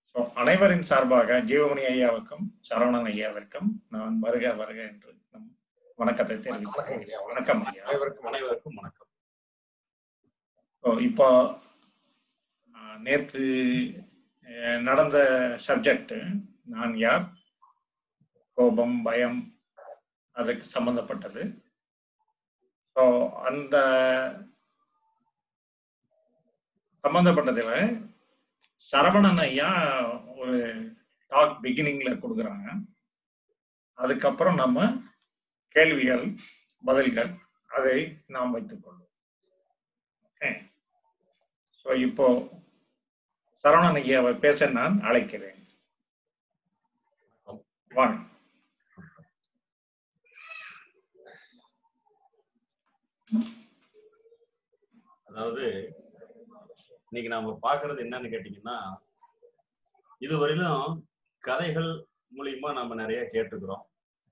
So அனைவரின் சார்பாக ஜீவமணி ஐயாவுக்கும் சரவணன் ஐயாவிற்கும் நான் வருக வருக என்று நம் வணக்கத்தை தெரிவித்துக் வணக்கம் கொள்கிறேன். ஐயா. வணக்கம் ஐயா அனைவருக்கும் அனைவருக்கும் வணக்கம் ஸோ இப்போ ஆஹ், நேத்து அஹ், நடந்த சப்ஜெக்ட் நான் யார் கோபம் பயம் அதுக்கு சம்பந்தப்பட்டது ஸோ அந்த சம்பந்தப்பட்டதுல சரவணன் ஐயா ஒரு டாக் பிகினிங்ல கொடுக்குறாங்க அதுக்கப்புறம் நம்ம கேள்விகள் பதில்கள் அதை நாம் வைத்துக் கொள்வோம் ஓகே ஸோ இப்போ சரவணன் ஐயாவை பேச நான் அழைக்கிறேன் வாங்க அதாவது இன்னைக்கு நாம பாக்குறது என்னன்னு கேட்டீங்கன்னா இதுவரையிலும் கதைகள் மூலியமா நம்ம நிறைய கேட்டுக்கிறோம்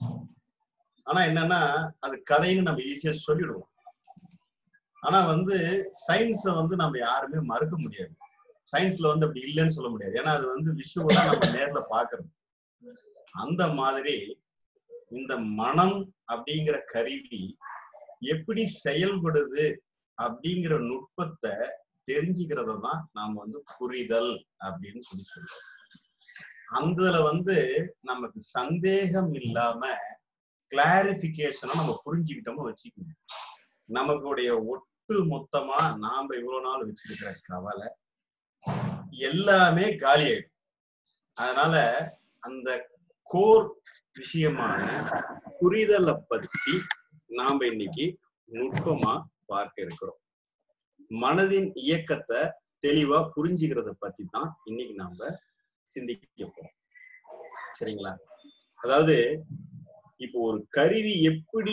ஆனா என்னன்னா அது கதைன்னு நம்ம ஈஸியா சொல்லிடுவோம் ஆனா வந்து சயின்ஸை வந்து நம்ம யாருமே மறுக்க முடியாது சயின்ஸ்ல வந்து அப்படி இல்லைன்னு சொல்ல முடியாது ஏன்னா அது வந்து விஷுவலா நம்ம நேர்ல பாக்குறது அந்த மாதிரி இந்த மனம் அப்படிங்கிற கருவி எப்படி செயல்படுது அப்படிங்கிற நுட்பத்தை தெரிஞ்சுக்கிறத தான் நாம வந்து புரிதல் அப்படின்னு சொல்லி சொல்றோம் அதுல வந்து நமக்கு சந்தேகம் இல்லாம கிளாரிபிகேஷனை நம்ம புரிஞ்சுக்கிட்டோம்னு வச்சுக்கோங்க நமக்குடைய ஒட்டு மொத்தமா நாம இவ்வளவு நாள் வச்சிருக்கிற கவலை எல்லாமே காலி ஆயிடும் அதனால அந்த கோர் விஷயமான புரிதலை பத்தி நாம இன்னைக்கு நுட்பமா பார்க்க இருக்கிறோம் மனதின் இயக்கத்தை தெளிவா புரிஞ்சுக்கிறத பத்தி தான் இன்னைக்கு நாம சிந்திக்க போறோம் சரிங்களா அதாவது இப்போ ஒரு கருவி எப்படி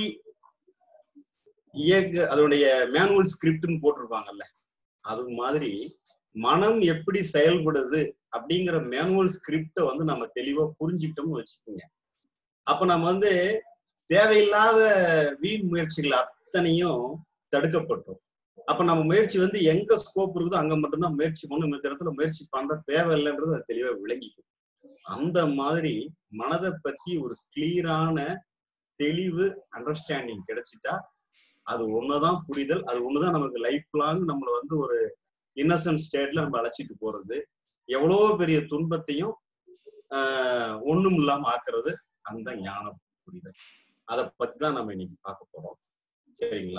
இயக்க அதனுடைய மேனுவல் ஸ்கிரிப்ட்னு போட்டிருப்பாங்கல்ல அது மாதிரி மனம் எப்படி செயல்படுது அப்படிங்கிற மேனுவல் ஸ்கிரிப்டை வந்து நம்ம தெளிவா புரிஞ்சுக்கிட்டோம்னு வச்சுக்கோங்க அப்ப நம்ம வந்து தேவையில்லாத வீண் முயற்சிகள் அத்தனையும் தடுக்கப்பட்டோம் அப்ப நம்ம முயற்சி வந்து எங்க ஸ்கோப் இருக்குதோ அங்க மட்டும்தான் முயற்சி பண்ணணும் இந்த இடத்துல முயற்சி பண்ற தேவையில்லைன்றது அது தெளிவா விளங்கிக்கும் அந்த மாதிரி மனதை பத்தி ஒரு கிளியரான தெளிவு அண்டர்ஸ்டாண்டிங் கிடைச்சிட்டா அது ஒண்ணுதான் புரிதல் அது ஒண்ணுதான் நமக்கு லைஃப் லாங் நம்மள வந்து ஒரு இன்னசென்ட் ஸ்டேட்ல நம்ம அழைச்சிட்டு போறது எவ்வளோ பெரிய துன்பத்தையும் ஆஹ் ஒண்ணும் இல்லாம ஆக்குறது அந்த ஞானம் புரிதல் அதை பத்தி தான் நம்ம இன்னைக்கு பார்க்க போறோம் சரிங்களா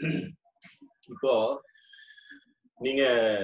இப்போ நீங்க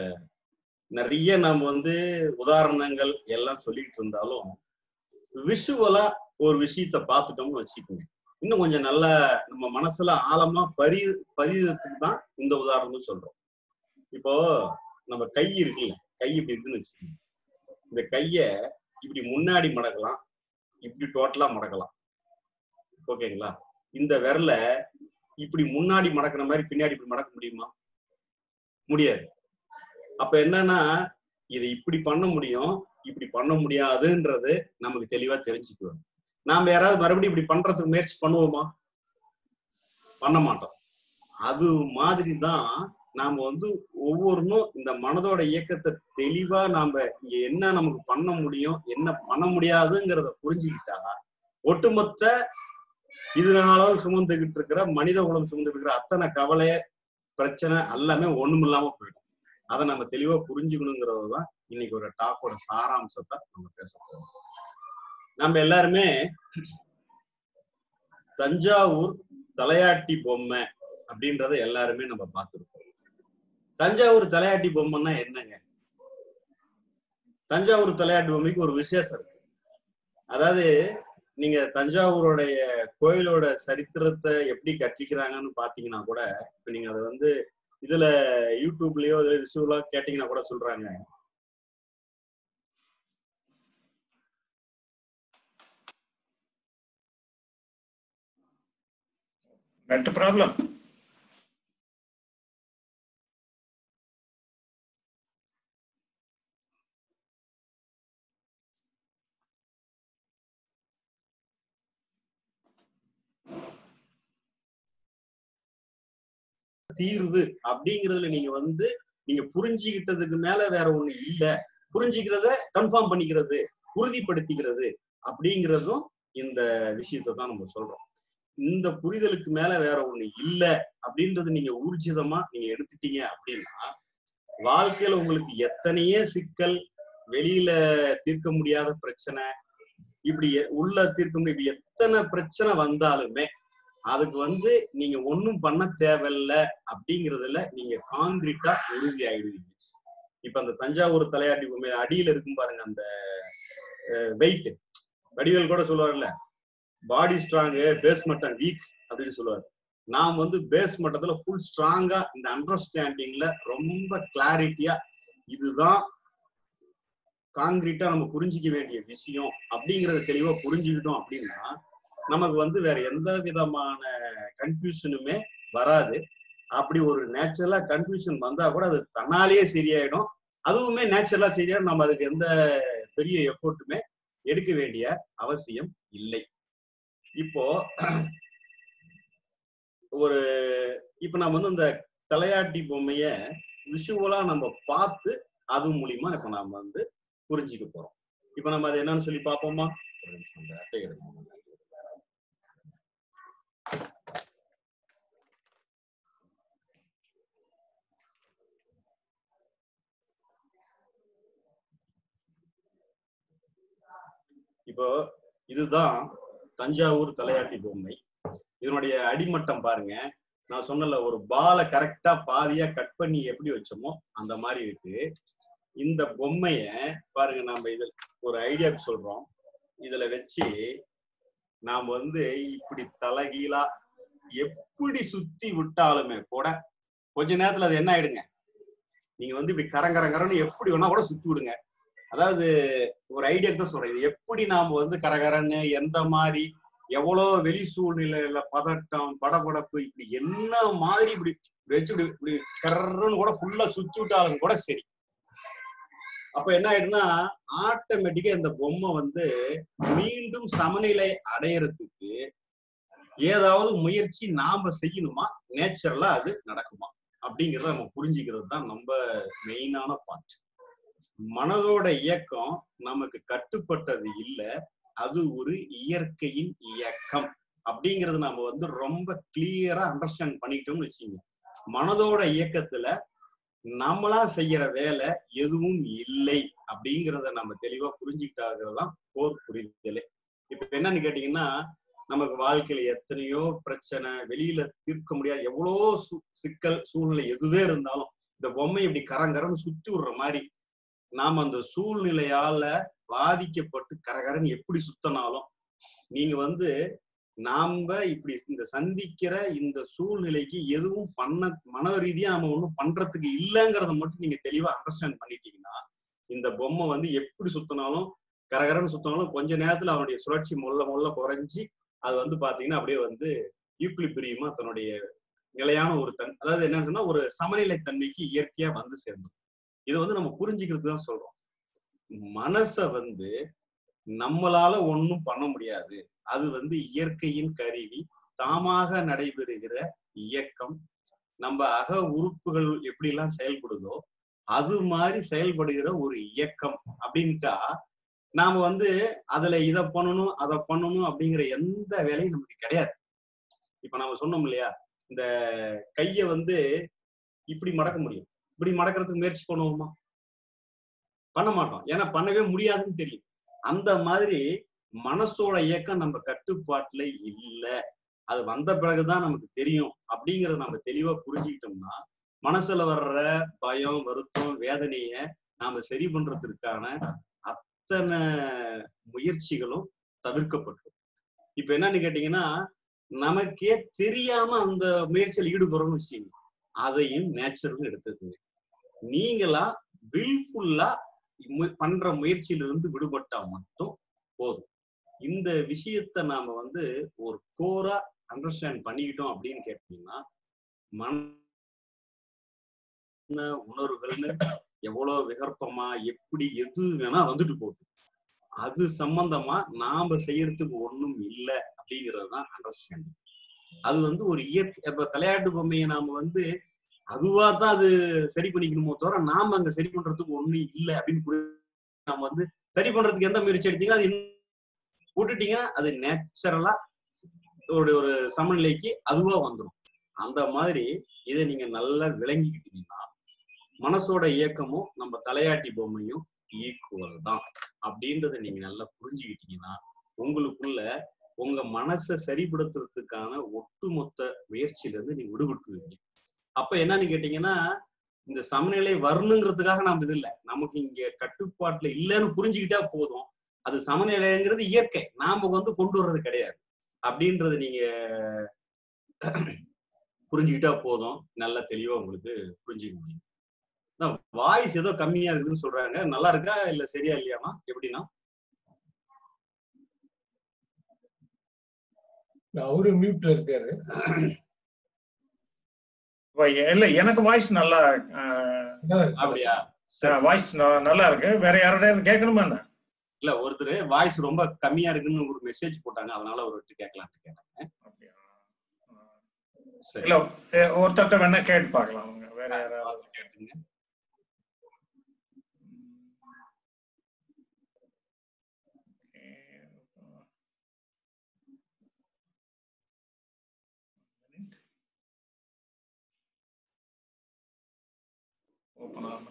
நிறைய நாம வந்து உதாரணங்கள் எல்லாம் சொல்லிட்டு இருந்தாலும் விஷுவலா ஒரு விஷயத்த பார்த்துட்டோம்னு வச்சுக்கோங்க இன்னும் கொஞ்சம் நல்ல நம்ம மனசுல ஆழமா பரி பதியறதுக்கு தான் இந்த உதாரணம் சொல்றோம் இப்போ நம்ம கை இருக்குல்ல கை இப்படி இருக்குன்னு வச்சுக்கோங்க இந்த கைய இப்படி முன்னாடி மடக்கலாம் இப்படி டோட்டலா மடக்கலாம் ஓகேங்களா இந்த விரல இப்படி முன்னாடி மடக்கிற மாதிரி பின்னாடி இப்படி மடக்க முடியுமா முடியாது அப்ப என்னன்னா இதை இப்படி பண்ண முடியும் இப்படி பண்ண முடியாதுன்றது நமக்கு தெளிவா தெரிஞ்சுக்குவோம் நாம யாராவது மறுபடியும் இப்படி பண்றதுக்கு முயற்சி பண்ணுவோமா பண்ண மாட்டோம் அது மாதிரி தான் நாம வந்து ஒவ்வொருனும் இந்த மனதோட இயக்கத்தை தெளிவா நாம இங்க என்ன நமக்கு பண்ண முடியும் என்ன பண்ண முடியாதுங்கிறத புரிஞ்சுக்கிட்டா ஒட்டுமொத்த இதனால சுமந்துகிட்டு இருக்கிற மனித குலம் சுமந்துட்டு இருக்கிற அத்தனை கவலை பிரச்சனை எல்லாமே ஒண்ணும் இல்லாம போயிடும் அதை நம்ம தெளிவா புரிஞ்சுக்கணுங்கிறது தான் இன்னைக்கு ஒரு டாக்கோட சாராம்சத்தை நம்ம பேச போறோம் நம்ம எல்லாருமே தஞ்சாவூர் தலையாட்டி பொம்மை அப்படின்றத எல்லாருமே நம்ம பார்த்துருக்கோம் தஞ்சாவூர் தலையாட்டி பொம்மைன்னா என்னங்க தஞ்சாவூர் தலையாட்டி பொம்மைக்கு ஒரு விசேஷம் இருக்கு அதாவது நீங்க தஞ்சாவூருடைய கோயிலோட சரித்திரத்தை எப்படி கட்டிக்கிறாங்கன்னு பாத்தீங்கன்னா கூட இப்ப நீங்க அதை வந்து இதுல யூடியூப்லயோ இதுல விசுவலா கேட்டீங்கன்னா கூட சொல்றாங்க நெட் ப்ராப்ளம் தீர்வு அப்படிங்கறதுல நீங்க வந்து நீங்க புரிஞ்சுக்கிட்டதுக்கு மேல வேற ஒண்ணு இல்ல புரிஞ்சுக்கிறத கன்ஃபார்ம் பண்ணிக்கிறது உறுதிப்படுத்திக்கிறது அப்படிங்கிறதும் இந்த விஷயத்தை தான் நம்ம சொல்றோம் இந்த புரிதலுக்கு மேல வேற ஒண்ணு இல்ல அப்படின்றது நீங்க ஊர்ஜிதமா நீங்க எடுத்துட்டீங்க அப்படின்னா வாழ்க்கையில உங்களுக்கு எத்தனையே சிக்கல் வெளியில தீர்க்க முடியாத பிரச்சனை இப்படி எ- உள்ள தீர்க்க முடியும் இப்படி எத்தனை பிரச்சனை வந்தாலுமே அதுக்கு வந்து நீங்க ஒண்ணும் பண்ண தேவையில்ல அப்படிங்கறதுல நீங்க காங்கிரீட்டா உறுதி ஆயிடுவீங்க இப்ப அந்த தஞ்சாவூர் தலையாட்டி பொம்மை அடியில இருக்கும் பாருங்க அந்த வெயிட் வடிவேல் கூட சொல்லுவார்ல body strong basement weak அப்படின்னு சொல்லுவாரு நாம் வந்து பேஸ் மட்டத்துல ஃபுல் ஸ்ட்ராங்கா இந்த அண்டர்ஸ்டாண்டிங்ல ரொம்ப கிளாரிட்டியா இதுதான் காங்கிரீட்டா நம்ம புரிஞ்சிக்க வேண்டிய விஷயம் அப்படிங்கறத தெளிவா புரிஞ்சுக்கிட்டோம் அப்படின்னா நமக்கு வந்து வேற எந்த விதமான கன்ஃபியூஷனுமே வராது அப்படி ஒரு நேச்சுரலா கன்ஃபியூஷன் வந்தா கூட அது தன்னாலேயே சரியாயிடும் அதுவுமே நேச்சுரலா சரியாயிடும் நம்ம அதுக்கு எந்த பெரிய எஃபோர்ட்டுமே எடுக்க வேண்டிய அவசியம் இல்லை இப்போ ஒரு இப்ப நம்ம வந்து இந்த தலையாட்டி பொம்மைய விஷுவலா நம்ம பார்த்து அது மூலியமா இப்ப நாம வந்து புரிஞ்சுக்க போறோம் இப்ப நம்ம அது என்னன்னு சொல்லி பார்ப்போமா ஒரு நிமிஷம் அந்த அட்டை எடுங்க. இப்போ இதுதான் தஞ்சாவூர் தலையாட்டி பொம்மை இதனுடைய அடிமட்டம் பாருங்க நான் சொன்னல ஒரு பாலை கரெக்டா பாதியா கட் பண்ணி எப்படி வச்சோமோ அந்த மாதிரி இருக்கு இந்த பொம்மைய பாருங்க நம்ம இதுல ஒரு ஐடியாக்கு சொல்றோம் இதுல வச்சு நாம் வந்து இப்படி தலைகீழா எப்படி சுத்தி விட்டாலுமே கூட கொஞ்ச நேரத்துல அது என்ன ஆயிடுங்க நீங்க வந்து இப்படி கரங்கரங்கரன்னு எப்படி வேணா கூட சுத்தி விடுங்க அதாவது ஒரு ஐடியாக்கு தான் சொல்றேன் இது எப்படி நாம வந்து கரகரன்னு எந்த மாதிரி எவ்வளவு வெளி சூழ்நிலையில பதட்டம் படபடப்பு இப்படி என்ன மாதிரி இப்படி இப்படி வச்சு இப்படி இப்படி கர்றன்னு கூட ஃபுல்லா சுத்தி விட்டாலும் கூட சரி அப்ப என்ன ஆயிடுன்னா ஆட்டோமேட்டிக்கா இந்த பொம்மை வந்து மீண்டும் சமநிலை அடையறதுக்கு ஏதாவது முயற்சி நாம செய்யணுமா நேச்சுரலா அது நடக்குமா அப்படிங்கறத நம்ம புரிஞ்சுக்கிறது தான் நம்ம மெயினான பார்ட் மனதோட இயக்கம் நமக்கு கட்டுப்பட்டது இல்ல அது ஒரு இயற்கையின் இயக்கம் அப்படிங்கறது நம்ம வந்து ரொம்ப கிளியரா அண்டர்ஸ்டாண்ட் பண்ணிக்கிட்டோம்னு வச்சுக்கோங்க மனதோட இயக்கத்துல நம்மளா செய்யற வேலை எதுவும் இல்லை அப்படிங்கிறத நம்ம தெளிவா புரிஞ்சுக்கிட்டாகிறது தான் போர் புரிதலே இப்ப என்னன்னு கேட்டீங்கன்னா நமக்கு வாழ்க்கையில எத்தனையோ பிரச்சனை வெளியில தீர்க்க முடியாத எவ்வளோ சு- சிக்கல் சூழ்நிலை எதுவே இருந்தாலும் இந்த பொம்மை இப்படி கரங்கரன்னு சுத்தி விடுற மாதிரி நாம அந்த சூழ்நிலையால பாதிக்கப்பட்டு கரகரன்னு எப்படி சுத்தனாலும் நீங்க வந்து நாம இப்படி இந்த சந்திக்கிற இந்த சூழ்நிலைக்கு எதுவும் பண்ண மன ரீதியா நம்ம ஒண்ணும் பண்றதுக்கு இல்லைங்கிறத மட்டும் நீங்க தெளிவா அண்டர்ஸ்டாண்ட் பண்ணிட்டீங்கன்னா இந்த பொம்மை வந்து எப்படி சுத்தினாலும் கரகரன்னு சுத்தினாலும் கொஞ்ச நேரத்துல அவனுடைய சுழற்சி மொல்ல மொல்ல குறைஞ்சி அது வந்து பாத்தீங்கன்னா அப்படியே வந்து ஈக்குலிபிரியமா தன்னுடைய நிலையான ஒரு தன் அதாவது என்ன சொன்னா ஒரு சமநிலை தன்மைக்கு இயற்கையா வந்து சேர்ந்தோம் இதை வந்து நம்ம புரிஞ்சுக்கிறது தான் சொல்றோம் மனச வந்து நம்மளால ஒண்ணும் பண்ண முடியாது அது வந்து இயற்கையின் கருவி தாமாக நடைபெறுகிற இயக்கம் நம்ம அக உறுப்புகள் எப்படி எல்லாம் செயல்படுதோ அது மாதிரி செயல்படுகிற ஒரு இயக்கம் அப்படின்ட்டா நாம வந்து அதுல இத பண்ணணும் அதை பண்ணணும் அப்படிங்கிற எந்த வேலையும் நமக்கு கிடையாது இப்ப நாம சொன்னோம் இல்லையா இந்த கைய வந்து இப்படி மடக்க முடியும் இப்படி மடக்கிறதுக்கு முயற்சி பண்ணுவோமா பண்ண மாட்டோம் ஏன்னா பண்ணவே முடியாதுன்னு தெரியும் அந்த மாதிரி மனசோட இயக்கம் நம்ம கட்டுப்பாட்டுல இல்ல அது வந்த பிறகுதான் நமக்கு தெரியும் அப்படிங்கறத நம்ம தெளிவா புரிஞ்சுக்கிட்டோம்னா மனசுல வர்ற பயம் வருத்தம் வேதனைய நாம சரி பண்றதுக்கான அத்தனை முயற்சிகளும் தவிர்க்கப்பட்டுரும் இப்ப என்னன்னு கேட்டீங்கன்னா நமக்கே தெரியாம அந்த முயற்சியில் ஈடுபடுறோம்னு வச்சுக்கோங்க அதையும் நேச்சுரல் எடுத்துக்குங்க நீங்களா வில்ஃபுல்லா பண்ற முயற்சியிலிருந்து விடுபட்டா மட்டும் போதும் இந்த விஷயத்த நாம வந்து ஒரு கோரா அண்டர்ஸ்டாண்ட் பண்ணிக்கிட்டோம் அப்படின்னு கேட்டீங்கன்னா மன உணர்வுகள்னு எவ்வளவு விகற்பமா எப்படி எது வேணா வந்துட்டு போகுது அது சம்பந்தமா நாம செய்யறதுக்கு ஒண்ணும் இல்லை அப்படிங்கிறது தான் அண்டர்ஸ்டாண்டிங் அது வந்து ஒரு இயற்கை இப்ப தலையாட்டு பொம்மையை நாம வந்து அதுவா தான் அது சரி பண்ணிக்கணுமோ தவிர நாம அங்க சரி பண்றதுக்கு ஒண்ணும் இல்லை அப்படின்னு புரி- நம்ம வந்து சரி பண்றதுக்கு எந்த முயற்சி எடுத்தீங்க அது இன்னும் விட்டுட்டீங்கன்னா அது நேச்சுரலா ஒரு ஒரு சமநிலைக்கு அதுவா வந்துடும் அந்த மாதிரி இதை நீங்க நல்லா விளங்கிக்கிட்டீங்கன்னா மனசோட இயக்கமும் நம்ம தலையாட்டி பொம்மையும் ஈக்குவல் தான் அப்படின்றத நீங்க நல்லா புரிஞ்சுக்கிட்டீங்கன்னா உங்களுக்குள்ள உங்க மனசை சரிப்படுத்துறதுக்கான ஒட்டுமொத்த முயற்சியில இருந்து நீங்க விடுபட்டுருவீங்க அப்ப என்னன்னு கேட்டீங்கன்னா இந்த சமநிலை வரணுங்கிறதுக்காக நாம இது இல்லை நமக்கு இங்க கட்டுப்பாட்டுல இல்லைன்னு புரிஞ்சுக்கிட்டா போதும் அது சமநிலைங்கிறது இயற்கை நாம வந்து கொண்டு வர்றது கிடையாது அப்படின்றது நீங்க புரிஞ்சுக்கிட்டா போதும் நல்ல தெளிவா உங்களுக்கு புரிஞ்சுக்க முடியும் வாய்ஸ் ஏதோ கம்மியா இருக்குதுன்னு சொல்றாங்க நல்லா இருக்கா இல்ல சரியா இல்லையாமா எப்படின்னா அவரு மியூட்ல இருக்காரு இப்ப இல்ல எனக்கு வாய்ஸ் நல்லா அஹ், அப்படியா சரி, வாய்ஸ் நல்லா இருக்கு வேற யாரோடையாவது கேட்கணுமா என்ன இல்ல ஒருத்தர் வாய்ஸ் ரொம்ப கம்மியா இருக்குன்னு ஒரு மெசேஜ் போட்டாங்க அதனால ஒருத்தர் கேட்கலான்ட்டு கேட்டேன் அப்படியா? அஹ், சரி இல்ல அஹ், ஒருத்தர்ட்ட வேணா கேட்டு பார்க்கலாம் அவங்க வேற யாராவது பார்த்து கேட்டுங்க ஓப்பன் ஆக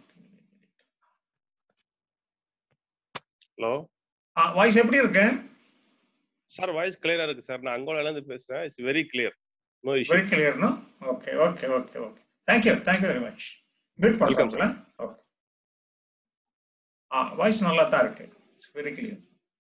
ஹலோ வாய்ஸ் எப்படி இருக்கு சார் வாய்ஸ் கிளியரா இருக்கு சார் நான் அங்கோலால இருந்து பேசுறேன் it's very clear no issue very clear no okay okay okay okay thank you thank you very much meet Welcome, பண்ணலாம் ஓகே ஆ வாய்ஸ் நல்லா தான் இருக்கு இட்ஸ் வெரி கிளியர்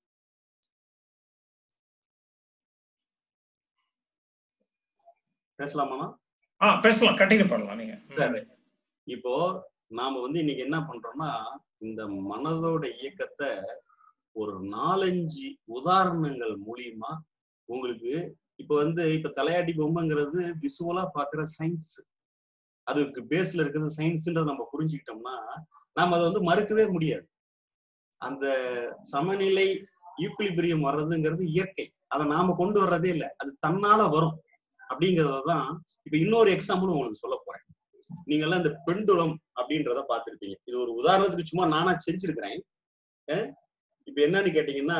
பேசலாமா ஆ பேசலாம் கண்டினியூ பண்ணலாம் நீங்க சரி இப்போ நாம வந்து இன்னைக்கு என்ன பண்றோம்னா இந்த மனதோட இயக்கத்தை ஒரு நாலஞ்சு உதாரணங்கள் மூலியமா உங்களுக்கு இப்ப வந்து இப்ப தலையாட்டி பொம்மைங்கிறது விசுவலா பாக்குற சயின்ஸ் அதுக்கு பேஸ்ல இருக்கிறது சயின்ஸ்ன்றத நம்ம புரிஞ்சுக்கிட்டோம்னா நாம அதை வந்து மறுக்கவே முடியாது அந்த சமநிலை ஈக்குலிபிரியம் வர்றதுங்கிறது இயற்கை அதை நாம கொண்டு வர்றதே இல்லை அது தன்னால வரும் அப்படிங்கறதான் இப்ப இன்னொரு எக்ஸாம்பிள் உங்களுக்கு சொல்ல போறேன் நீங்க எல்லாம் இந்த பெண்டுலம் அப்படின்றத பார்த்திருப்பீங்க இது ஒரு உதாரணத்துக்கு சும்மா நானா செஞ்சிருக்கிறேன் அஹ் இப்ப என்னன்னு கேட்டீங்கன்னா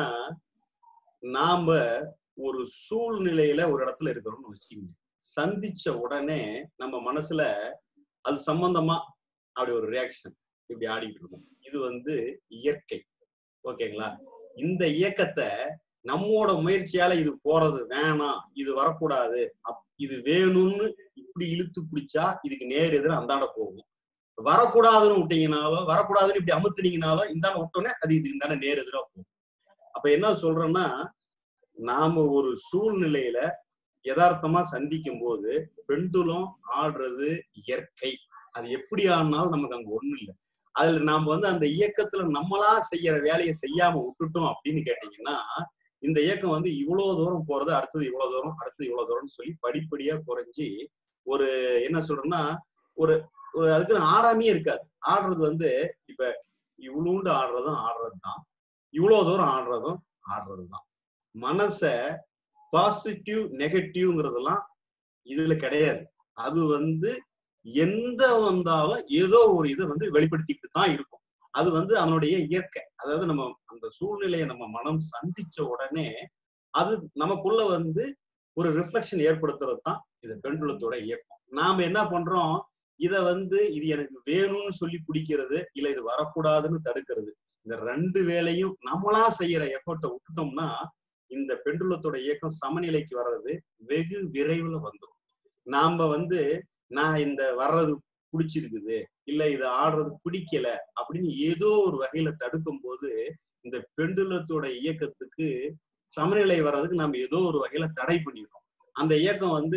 நாம ஒரு சூழ்நிலையில ஒரு இடத்துல இருக்கிறோம்னு வச்சுக்கோங்க சந்திச்ச உடனே நம்ம மனசுல அது சம்பந்தமா அப்படி ஒரு ரியாக்ஷன் இப்படி ஆடிட்டு இருக்கும் இது வந்து இயற்கை ஓகேங்களா இந்த இயக்கத்தை நம்மோட முயற்சியால இது போறது வேணாம் இது வரக்கூடாது அப் இது வேணும்னு இப்படி இழுத்து பிடிச்சா இதுக்கு நேர் எதிர அந்தாண்ட போகும் வரக்கூடாதுன்னு விட்டீங்கனாலும் வரக்கூடாதுன்னு இப்படி அமுத்துனீங்கனாலும் இந்தாண்ட விட்டோன்னே அது இது இந்தாண்ட நேர் எதிரா போகும் அப்ப என்ன சொல்றேன்னா நாம ஒரு சூழ்நிலையில யதார்த்தமா சந்திக்கும் போது பெண்டுலம் ஆடுறது இயற்கை அது எப்படி ஆடினாலும் நமக்கு அங்க ஒண்ணும் இல்லை அதுல நாம வந்து அந்த இயக்கத்துல நம்மளா செய்யற வேலையை செய்யாம விட்டுட்டோம் அப்படின்னு கேட்டீங்கன்னா இந்த இயக்கம் வந்து இவ்வளவு தூரம் போறது அடுத்தது இவ்வளவு தூரம் அடுத்தது இவ்வளவு தூரம்னு சொல்லி படிப்படியா குறைஞ்சி ஒரு என்ன சொல்றேன்னா ஒரு ஒரு அதுக்கு ஆடாமையே இருக்காது ஆடுறது வந்து இப்ப இவ்வளோண்டு ஆடுறதும் ஆடுறது தான் இவ்வளவு தூரம் ஆடுறதும் ஆடுறது தான் மனச பாசிட்டிவ் நெகட்டிவ்ங்கிறதெல்லாம் இதுல கிடையாது அது வந்து எந்த வந்தாலும் ஏதோ ஒரு இதை வந்து வெளிப்படுத்திட்டு தான் இருக்கும் அது வந்து அதனுடைய இயற்கை அதாவது நம்ம அந்த சூழ்நிலையை நம்ம மனம் சந்திச்ச உடனே அது நமக்குள்ள வந்து ஒரு ரிஃப்ளெக்ஷன் ஏற்படுத்துறது தான் இது பெண்டுலத்தோட இயக்கம் நாம என்ன பண்றோம் இத வந்து இது எனக்கு வேணும்னு சொல்லி பிடிக்கிறது இல்ல இது வரக்கூடாதுன்னு தடுக்கிறது இந்த ரெண்டு வேலையும் நம்மளா செய்யற எஃபர்ட்டை விட்டுட்டோம்னா இந்த பெண்டுலத்தோட இயக்கம் சமநிலைக்கு வர்றது வெகு விரைவில் வந்துடும் நாம வந்து நான் இந்த வர்றது பிடிச்சிருக்குது இல்ல இது ஆடுறது பிடிக்கல அப்படின்னு ஏதோ ஒரு வகையில தடுக்கும் போது இந்த பெண்டுலத்தோட இயக்கத்துக்கு சமநிலை வர்றதுக்கு நம்ம ஏதோ ஒரு வகையில தடை பண்ணிடுறோம் அந்த இயக்கம் வந்து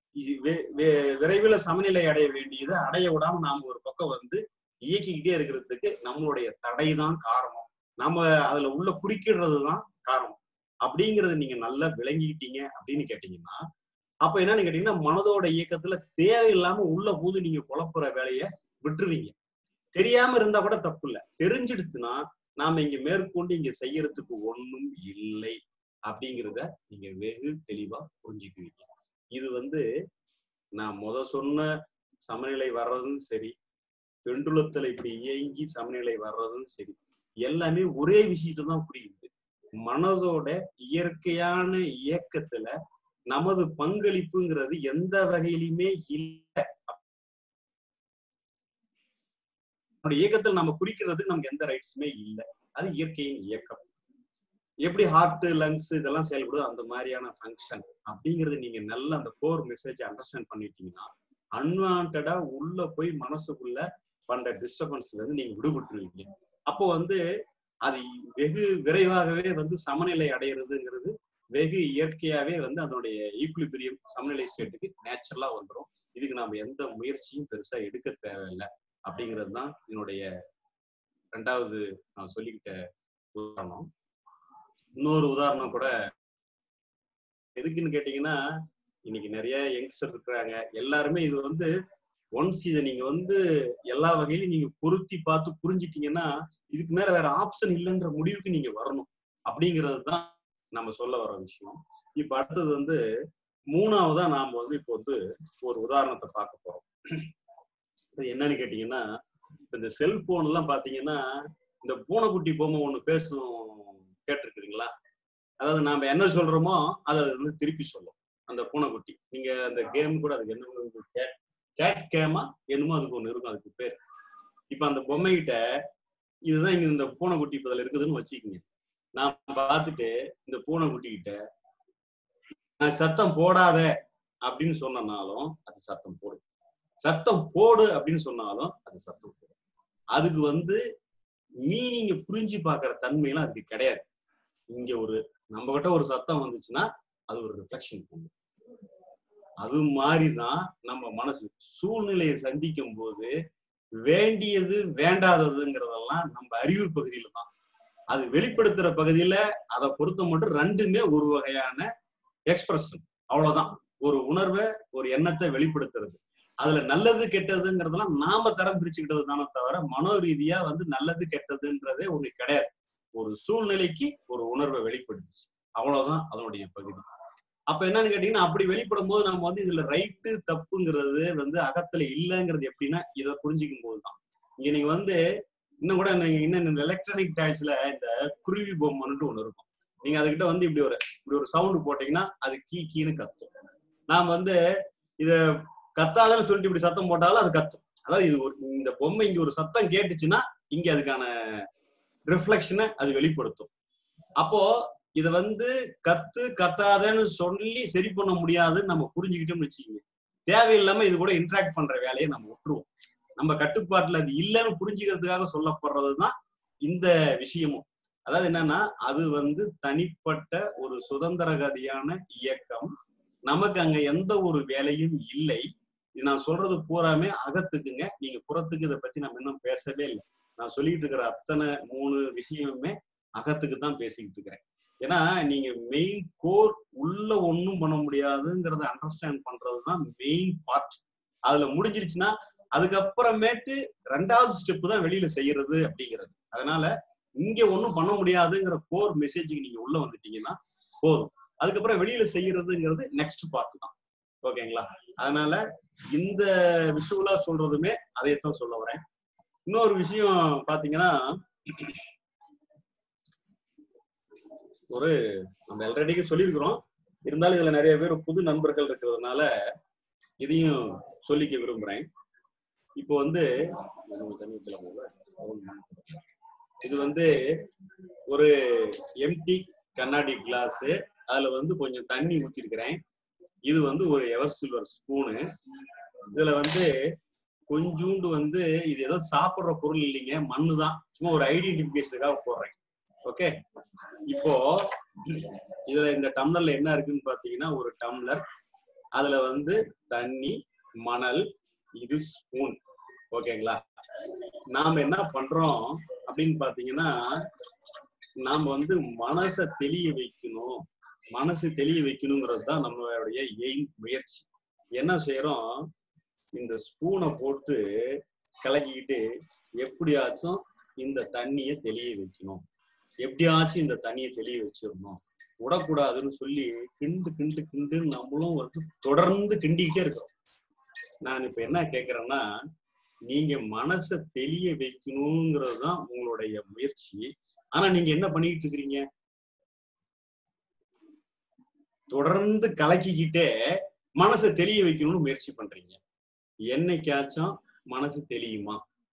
விரைவில் சமநிலை அடைய வேண்டியதை அடைய விடாம நாம ஒரு பக்கம் வந்து இயக்கிக்கிட்டே இருக்கிறதுக்கு நம்மளுடைய தடை தான் காரணம் நம்ம அதுல உள்ள குறுக்கிடுறது தான் காரணம் அப்படிங்கறத நீங்க நல்லா விளங்கிக்கிட்டீங்க அப்படின்னு கேட்டீங்கன்னா அப்ப என்னன்னு கேட்டீங்கன்னா மனதோட இயக்கத்துல தேவையில்லாம உள்ள போது நீங்க குழப்புற வேலைய விட்டுருவீங்க தெரியாம இருந்தா கூட தப்பு இல்ல தெரிஞ்சிடுச்சுன்னா நாம இங்க மேற்கொண்டு இங்க செய்யறதுக்கு ஒண்ணும் இல்லை அப்படிங்கிறத நீங்க வெகு தெளிவா புரிஞ்சுக்குவீங்க இது வந்து நான் முத சொன்ன சமநிலை வர்றதும் சரி பெண்டுலத்துல இப்படி இயங்கி சமநிலை வர்றதும் சரி எல்லாமே ஒரே விஷயத்தை தான் புரியுது மனதோட இயற்கையான இயக்கத்துல நமது பங்களிப்புங்கிறது எந்த வகையிலுமே இல்லை நம்முடைய இயக்கத்தில் நம்ம குறிக்கிறதுக்கு நமக்கு எந்த ரைட்ஸுமே இல்லை அது இயற்கையின் இயக்கம் எப்படி ஹார்ட் லங்ஸ் இதெல்லாம் செயல்படுதோ அந்த மாதிரியான ஃபங்க்ஷன் அப்படிங்கறது நீங்க நல்ல அந்த கோர் மெசேஜ் அண்டர்ஸ்டாண்ட் பண்ணிட்டீங்கன்னா அன்வான்டா உள்ள போய் மனசுக்குள்ள பண்ற டிஸ்டர்பன்ஸ்ல இருந்து நீங்க விடுபட்டுருவீங்க அப்போ வந்து அது வெகு விரைவாகவே வந்து சமநிலை அடையிறதுங்கிறது வெகு இயற்கையாவே வந்து அதனுடைய ஈக்குலிபிரியம் சமநிலை ஸ்டேட்டுக்கு நேச்சுரலா வந்துடும் இதுக்கு நாம எந்த முயற்சியும் பெருசா எடுக்க தேவையில்லை அப்படிங்கிறது தான் என்னுடைய ரெண்டாவது நான் சொல்லிக்கிட்ட உதாரணம் இன்னொரு உதாரணம் கூட எதுக்குன்னு கேட்டீங்கன்னா இன்னைக்கு நிறைய யங்ஸ்டர் இருக்கிறாங்க எல்லாருமே இது வந்து ஒன்ஸ் இதை நீங்க வந்து எல்லா வகையிலும் நீங்க பொருத்தி பார்த்து புரிஞ்சிட்டீங்கன்னா இதுக்கு மேல வேற ஆப்ஷன் இல்லைன்ற முடிவுக்கு நீங்க வரணும் அப்படிங்கிறது தான் நம்ம சொல்ல வர விஷயம் இப்ப அடுத்தது வந்து மூணாவதா நாம வந்து இப்போ வந்து ஒரு உதாரணத்தை பார்க்க போறோம் அது என்னன்னு கேட்டீங்கன்னா இப்ப இந்த செல்போன் எல்லாம் பாத்தீங்கன்னா இந்த பூனைக்குட்டி பொம்மை ஒண்ணு பேசும் கேட்டிருக்கிறீங்களா அதாவது நாம என்ன சொல்றோமோ அதை அது வந்து திருப்பி சொல்லும் அந்த பூனைக்குட்டி நீங்க அந்த கேம் கூட அதுக்கு என்ன கேட் கேட் கேமா என்னமோ அதுக்கு ஒண்ணு இருக்கும் அதுக்கு பேர் இப்ப அந்த பொம்மைகிட்ட இதுதான் இங்க இந்த பூனைக்குட்டி இப்ப அதுல இருக்குதுன்னு வச்சுக்கோங்க நான் பார்த்துட்டு இந்த பூனைக்குட்டி கிட்ட நான் சத்தம் போடாத அப்படின்னு சொன்னனாலும் அது சத்தம் போடும் சத்தம் போடு அப்படின்னு சொன்னாலும் அது சத்தம் போடும் அதுக்கு வந்து மீனிங்க புரிஞ்சு பார்க்கிற தன்மையெல்லாம் அதுக்கு கிடையாது இங்க ஒரு நம்ம கிட்ட ஒரு சத்தம் வந்துச்சுன்னா அது ஒரு ரிஃப்ளெக்ஷன் பண்ணும் அது மாதிரிதான் நம்ம மனசு சூழ்நிலையை சந்திக்கும் போது வேண்டியது வேண்டாததுங்கிறதெல்லாம் நம்ம அறிவு பகுதியில தான் அது வெளிப்படுத்துற பகுதியில அதை பொறுத்த மட்டும் ரெண்டுமே ஒரு வகையான எக்ஸ்பிரஷன் அவ்வளவுதான் ஒரு உணர்வை ஒரு எண்ணத்தை வெளிப்படுத்துறது அதுல நல்லது கெட்டதுங்கிறதெல்லாம் நாம தரம் பிரிச்சுக்கிட்டது தானே தவிர மனோ ரீதியா வந்து நல்லது கெட்டதுன்றதே ஒண்ணு கிடையாது ஒரு சூழ்நிலைக்கு ஒரு உணர்வை வெளிப்படுத்துச்சு அவ்வளவுதான் அதனுடைய பகுதி அப்ப என்னன்னு கேட்டீங்கன்னா அப்படி வெளிப்படும் போது நம்ம வந்து இதுல ரைட்டு தப்புங்கிறது வந்து அகத்துல இல்லைங்கிறது எப்படின்னா இதை புரிஞ்சுக்கும் போதுதான் இங்க நீங்க வந்து இன்னும் கூட நீங்க இன்னும் இந்த எலக்ட்ரானிக் டாய்ஸ்ல இந்த குருவி பொம்மைன்ட்டு ஒண்ணு இருக்கும் நீங்க அதுகிட்ட வந்து இப்படி ஒரு இப்படி ஒரு சவுண்டு போட்டீங்கன்னா அது கீ கீன்னு கத்தும் நாம வந்து இத கத்தாதன்னு சொல்லிட்டு இப்படி சத்தம் போட்டாலும் அது கத்தும் அதாவது இது ஒரு இந்த பொம்மை இங்க ஒரு சத்தம் கேட்டுச்சுன்னா இங்க அதுக்கான ரிஃப்ளெக்ஷனை அது வெளிப்படுத்தும் அப்போ இத வந்து கத்து கத்தாதன்னு சொல்லி சரி பண்ண முடியாதுன்னு நம்ம புரிஞ்சுக்கிட்டோம்னு வச்சுக்கோங்க தேவையில்லாம இது கூட இன்ட்ராக்ட் பண்ற வேலையை நம்ம விட்டுருவோம் நம்ம கட்டுப்பாட்டுல அது இல்லைன்னு புரிஞ்சுக்கிறதுக்காக சொல்லப்படுறதுதான் இந்த விஷயமும் அதாவது என்னன்னா அது வந்து தனிப்பட்ட ஒரு சுதந்திர கதியான இயக்கம் நமக்கு அங்க எந்த ஒரு வேலையும் இல்லை இது நான் சொல்றது பூராமே அகத்துக்குங்க நீங்க புறத்துக்கு இதை பத்தி நம்ம இன்னும் பேசவே இல்லை நான் சொல்லிட்டு இருக்கிற அத்தனை மூணு விஷயமுமே அகத்துக்கு தான் பேசிக்கிட்டு இருக்கிறேன் ஏன்னா நீங்க மெயின் கோர் உள்ள ஒண்ணும் பண்ண முடியாதுங்கிறத அண்டர்ஸ்டாண்ட் பண்றதுதான் மெயின் பார்ட் அதுல முடிஞ்சிருச்சுன்னா அதுக்கப்புறமேட்டு ரெண்டாவது ஸ்டெப் தான் வெளியில செய்யறது அப்படிங்கிறது அதனால இங்க ஒண்ணும் பண்ண முடியாதுங்கிற கோர் மெசேஜுக்கு நீங்க உள்ள வந்துட்டீங்கன்னா போதும் அதுக்கப்புறம் வெளியில செய்யறதுங்கிறது நெக்ஸ்ட் பார்ட் தான் ஓகேங்களா அதனால இந்த விஷுவலா சொல்றதுமே அதைத்தான் சொல்ல வரேன் இன்னொரு விஷயம் பாத்தீங்கன்னா ஒரு நம்ம ஆல்ரெடி சொல்லியிருக்கிறோம் இருந்தாலும் இதுல நிறைய பேர் புது நண்பர்கள் இருக்கிறதுனால இதையும் சொல்லிக்க விரும்புறேன் இப்போ வந்து இது வந்து ஒரு எம்டி கண்ணாடி கிளாஸ் அதுல வந்து கொஞ்சம் தண்ணி ஊத்திருக்கிறேன் இது வந்து ஒரு எவர் சில்வர் ஸ்பூனு இதுல வந்து கொஞ்சூண்டு வந்து இது ஏதோ சாப்பிடுற பொருள் இல்லைங்க மண்ணு தான் சும்மா ஒரு ஐடென்டிபிகேஷனுக்காக போடுறேன் ஓகே இப்போ இதுல இந்த டம்ளர்ல என்ன இருக்குன்னு பாத்தீங்கன்னா ஒரு டம்ளர் அதுல வந்து தண்ணி மணல் இது ஸ்பூன் ஓகேங்களா நாம என்ன பண்றோம் அப்படின்னு பாத்தீங்கன்னா நாம வந்து மனசை தெளிய வைக்கணும் மனசு தெளிய வைக்கணுங்கிறது தான் நம்மளுடைய எய்ம் முயற்சி என்ன செய்யறோம் இந்த ஸ்பூனை போட்டு கலக்கிக்கிட்டு எப்படியாச்சும் இந்த தண்ணியை தெளிய வைக்கணும் எப்படியாச்சும் இந்த தண்ணியை தெளிய வச்சிடணும் விடக்கூடாதுன்னு சொல்லி கிண்டு கிண்டு கிண்டுன்னு நம்மளும் வந்து தொடர்ந்து கிண்டிக்கிட்டே இருக்கிறோம் நான் இப்ப என்ன கேக்குறேன்னா நீங்க மனசை தெளிய வைக்கணுங்கிறது தான் உங்களுடைய முயற்சி ஆனா நீங்க என்ன பண்ணிக்கிட்டு இருக்கிறீங்க தொடர்ந்து கலக்கிக்கிட்டே மனசை தெளிய வைக்கணும்னு முயற்சி பண்றீங்க என்னைக்காச்சும் மனசு தெளியுமா